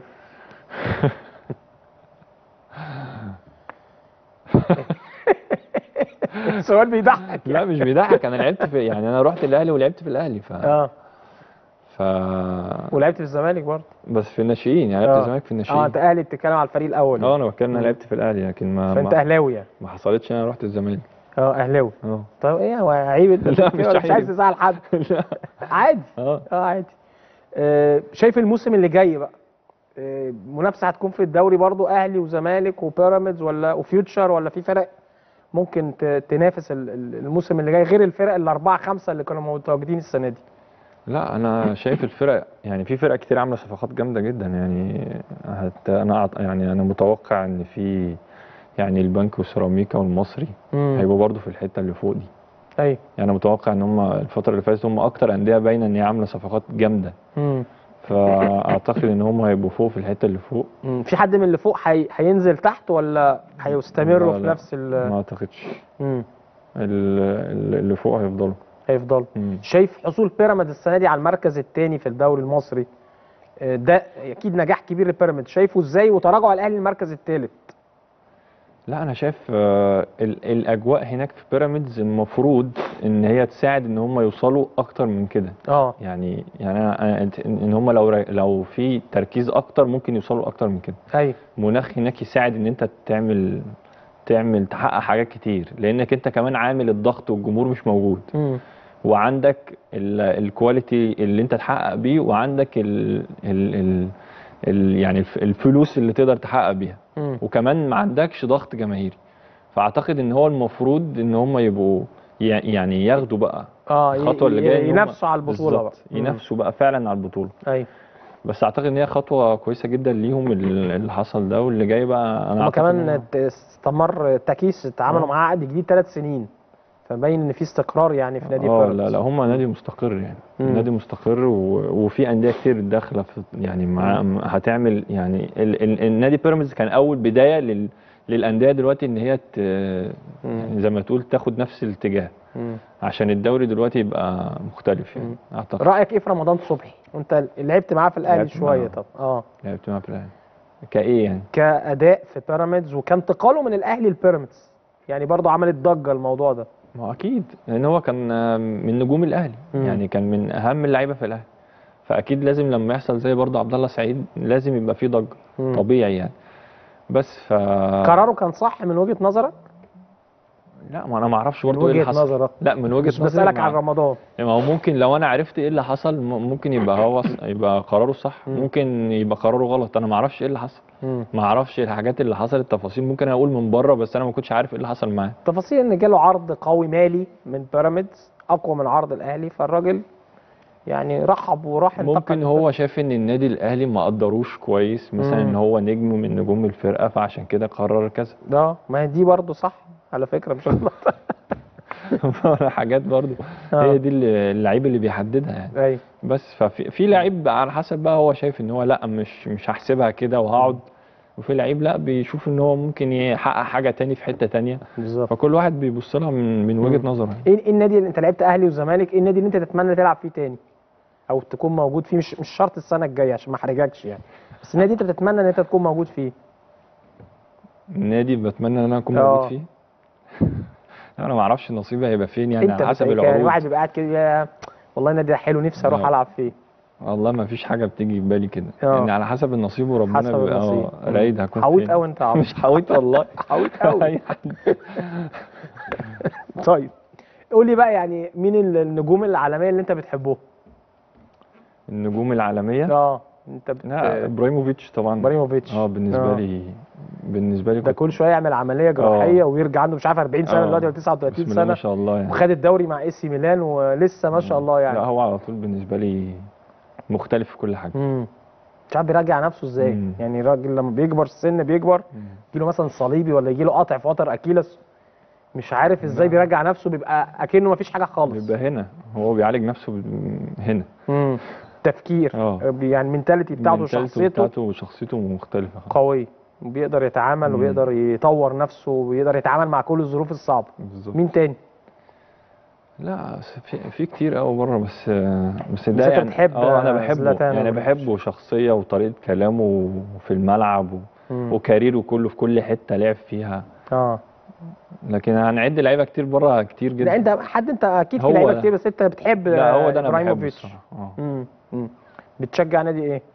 السؤال بيضحك لا مش بيضحك انا لعبت في يعني انا رحت الاهلي ولعبت في الاهلي ف اه ف ولعبت في الزمالك برضه بس في الناشئين يعني لعبت آه. الزمالك في الناشئين اه انت اهلي بتتكلم على الفريق الاول اه انا بتكلم انا مم. لعبت في الاهلي لكن ما فانت ما, اهلاوي يعني ما حصلتش انا رحت الزمالك اه اهلاوي اه طب ايه هو عيب انت لا، بتقول مش كده ولا مش عيب. عايز تزعل حد لا عادي اه اه عادي آه شايف الموسم اللي جاي بقى آه منافسه هتكون في الدوري برضو اهلي وزمالك وبيراميدز ولا وفيوتشر ولا في فرق ممكن ت- تنافس ال- ال- الموسم اللي جاي غير الفرق الاربعه خمسه اللي كانوا متواجدين السنه دي لا انا شايف الفرق يعني في فرق كتير عامله صفقات جامده جدا يعني هت انا أعت- يعني انا متوقع ان في يعني البنك والسيراميكا والمصري هيبقوا برضو في الحته اللي فوق دي ايوه يعني أنا متوقع ان هم الفتره اللي فاتت هم اكتر انديه باينه ان هي عامله صفقات جامده مم. فاعتقد ان هم هيبقوا فوق في الحته اللي فوق مم. في حد من اللي فوق حي... هينزل تحت ولا هيستمروا لا، في لا. نفس ال ما اعتقدش مم. ال- ال- اللي فوق هيفضلوا هيفضلوا مم. شايف حصول بيراميدز السنه دي على المركز الثاني في الدوري المصري آه، ده اكيد نجاح كبير لبيراميدز شايفه ازاي وتراجع الاهلي للمركز الثالث لا انا شايف آه، ال- الاجواء هناك في بيراميدز المفروض ان هي تساعد ان هم يوصلوا اكتر من كده اه يعني يعني انا أنا- ان إن هم لو ر- لو في تركيز اكتر ممكن يوصلوا اكتر من كده ايوه مناخ هناك يساعد ان انت تعمل تعمل تحقق حاجات كتير لانك انت كمان عامل الضغط والجمهور مش موجود مم. وعندك ال- الكواليتي اللي انت تحقق بيه وعندك ال ال ال ال يعني الف- الفلوس اللي تقدر تحقق بيها مم. وكمان ما عندكش ضغط جماهيري فاعتقد ان هو المفروض ان هم يبقوا ي- يعني ياخدوا بقى اه ي- الخطوه اللي ي- جايه إن هم- ينافسوا على البطوله بقى بالظبط، ينافسوا بقى فعلا على البطوله ايوه بس اعتقد ان هي خطوه كويسه جدا ليهم ال- اللي حصل ده واللي جاي بقى انا هما أعتقد كمان إن- ت- استمر تاكيس اتعاملوا آه. معاه عقد جديد ثلاث سنين فباين ان في استقرار يعني في نادي اه بيراميدز لا لا هم نادي مستقر يعني مم. نادي مستقر و... وفي انديه كتير داخله في يعني مع هتعمل يعني ال... ال... النادي بيراميدز كان اول بدايه لل... للانديه دلوقتي ان هي ت... يعني زي ما تقول تاخد نفس الاتجاه مم. عشان الدوري دلوقتي يبقى مختلف يعني اعتقد رايك ايه في رمضان صبحي وانت لعبت معاه في الاهلي لعبت شويه معاه. طب اه لعبت معاه في الاهلي كايه يعني كاداء في بيراميدز وكانتقاله من الاهلي لبيراميدز يعني برضه عملت ضجه الموضوع ده ما هو اكيد لان هو كان آه، من نجوم الاهلي مم. يعني كان من اهم اللعيبه في الاهلي فاكيد لازم لما يحصل زي برضه عبد الله سعيد لازم يبقى فيه ضجه مم. طبيعي يعني بس ف قراره كان صح من وجهه نظرك لا ما انا ما اعرفش من برضه ايه اللي وجهه حصل نظرك لا من وجهه مش نظري بسالك ما- عن رمضان ما هو ممكن لو انا عرفت ايه اللي حصل م- ممكن يبقى هو يبقى قراره صح مم. ممكن يبقى قراره غلط انا ما اعرفش ايه اللي حصل مم. ما اعرفش الحاجات اللي حصلت التفاصيل ممكن اقول من بره بس انا ما كنتش عارف ايه اللي حصل معاه تفاصيل ان جاله عرض قوي مالي من بيراميدز اقوى من عرض الاهلي فالراجل يعني رحب وراح انتقل ممكن هو شاف ان النادي الاهلي ما قدروش كويس مثلا مم. ان هو نجم من نجوم الفرقه فعشان كده قرر كذا ده ما هي دي برضه صح على فكره مش غلط حاجات برضو آه. هي دي اللي- اللعيب اللي بيحددها يعني ايوه بس ففي في لعيب على حسب بقى هو شايف ان هو لا مش مش هحسبها كده وهقعد وفي لعيب لا بيشوف ان هو ممكن يحقق حاجه تاني في حته تانية بالظبط فكل واحد بيبص لها من من وجهه مم. نظره يعني. ايه إيه النادي اللي انت لعبت اهلي وزمالك ايه النادي اللي انت تتمنى تلعب فيه تاني او تكون موجود فيه مش مش شرط السنه الجايه عشان ما احرجكش يعني بس النادي انت بتتمنى ان انت تكون موجود فيه النادي بتمنى ان انا اكون آه. موجود فيه انا ما اعرفش نصيبي هيبقى فين يعني انت على حسب بتبقى- يعني العروض واحد بيبقى قاعد كده يا والله النادي ده حلو نفسي اروح آه. العب فيه والله ما فيش حاجه بتيجي في بالي كده آه. يعني على حسب النصيب وربنا حسب بيبقى النصيب اه رايد هكون حويط فين. قوي انت يا عمرو مش حويط والله حويط قوي أي حد. طيب قول لي بقى يعني مين ال- النجوم العالميه اللي انت بتحبهم النجوم العالميه اه انت بت... لا ابراهيموفيتش طبعا ابراهيموفيتش اه بالنسبه آه. لي بالنسبه لي ده كنت كل شويه يعمل عمليه جراحيه ويرجع عنده مش عارف 40 سنه آه. دلوقتي ولا 39 بسم الله ما سنه شاء الله يعني وخد الدوري مع اي سي ميلان ولسه ما شاء الله لا يعني هو على طول بالنسبه لي مختلف في كل حاجه امم مش عارف بيرجع نفسه ازاي مم. يعني الراجل لما بيكبر السن بيكبر يجيله مثلا صليبي ولا يجيله قطع في وتر اكيلس مش عارف ازاي بيرجع نفسه بيبقى اكنه ما فيش حاجه خالص بيبقى هنا هو بيعالج نفسه ب- هنا امم تفكير اه يعني المنتاليتي بتاعته المنتاليتي وشخصيته بتاعته وشخصيته مختلفه قويه وبيقدر يتعامل مم. وبيقدر يطور نفسه وبيقدر يتعامل مع كل الظروف الصعبه بالظبط مين تاني لا بس في في كتير قوي بره بس بس بس ده أنت يعني بتحب اه انا بحبه زلاتان يعني إبراهيموفيتش. بحبه شخصيه وطريقه كلامه في الملعب و... مم. وكاريره كله في كل حته لعب فيها اه لكن هنعد لعيبه كتير بره كتير جدا لا انت حد انت اكيد في هو لعيبه ده. كتير بس انت بتحب لا هو ده انا بحبه ابراهيموفيتش الصراحه اه امم امم بتشجع نادي ايه؟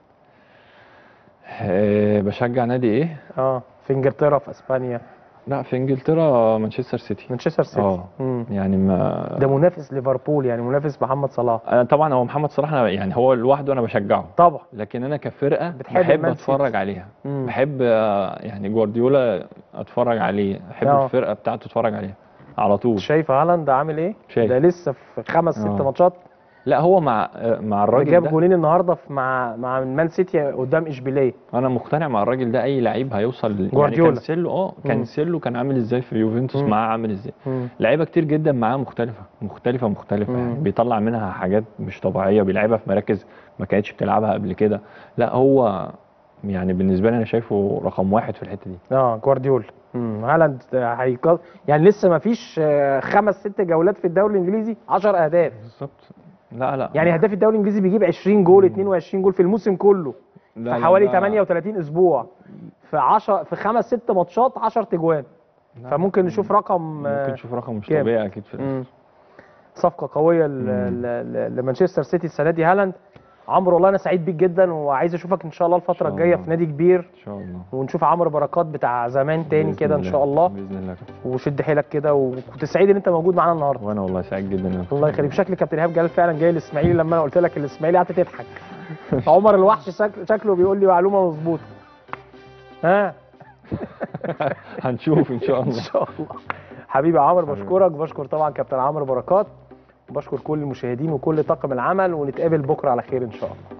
آه، بشجع نادي ايه؟ اه في انجلترا في اسبانيا لا في انجلترا مانشستر سيتي مانشستر سيتي اه مم. يعني ما ده منافس ليفربول يعني منافس محمد صلاح انا طبعا هو محمد صلاح أنا يعني هو لوحده انا بشجعه طبعا لكن انا كفرقه بتحب بحب المان اتفرج سيتي. عليها مم. بحب آه، يعني جوارديولا اتفرج عليه احب آه. الفرقه بتاعته اتفرج عليها على طول شايف هالاند عامل ايه؟ شايف. ده لسه في خمس ست آه. ماتشات لا هو مع آه، مع الراجل جاب ده جولين النهارده في مع مع مان سيتي قدام اشبيليه انا مقتنع مع الراجل ده اي لعيب هيوصل يعني جوارديولا. كانسيلو اه مم. كانسيلو كان عامل ازاي في يوفنتوس مم. معاه عامل ازاي مم. لعيبه كتير جدا معاه مختلفه مختلفه مختلفه مم. يعني بيطلع منها حاجات مش طبيعيه بيلعبها في مراكز ما كانتش بتلعبها قبل كده لا هو يعني بالنسبه لي انا شايفه رقم واحد في الحته دي اه جوارديولا امم هالاند هيقض يعني لسه ما فيش آه، خمس ست جولات في الدوري الانجليزي 10 اهداف بالظبط لا لا يعني هداف الدوري الانجليزي بيجيب 20 جول 22 جول في الموسم كله لا في لا حوالي لا. 38 اسبوع في 10 في خمس ست ماتشات 10 تجوان لا. فممكن نشوف رقم آه، ممكن نشوف رقم مش جامد. طبيعي اكيد في مم. صفقه قويه ل- مم. ل- ل- لمانشستر سيتي السنه دي هالاند عمرو والله انا سعيد بيك جدا وعايز اشوفك ان شاء الله الفتره شاء الجايه الله. في نادي كبير ان شاء الله ونشوف عمرو بركات بتاع زمان تاني بإذن كده ان شاء الله باذن الله وشد حيلك كده وكنت سعيد ان انت موجود معانا النهارده وانا والله سعيد جدا إن أنا الله يخليك شكل كابتن ايهاب جلال فعلا جاي الاسماعيلي لما انا قلت لك الاسماعيلي قعدت تضحك عمر الوحش شكل شكله بيقول لي معلومه مظبوطه ها هنشوف ان شاء ان الله شاء الله حبيبي يا عمرو حبيبي. بشكرك بشكر طبعا كابتن عمرو بركات وبشكر كل المشاهدين وكل طاقم العمل ونتقابل بكره على خير ان شاء الله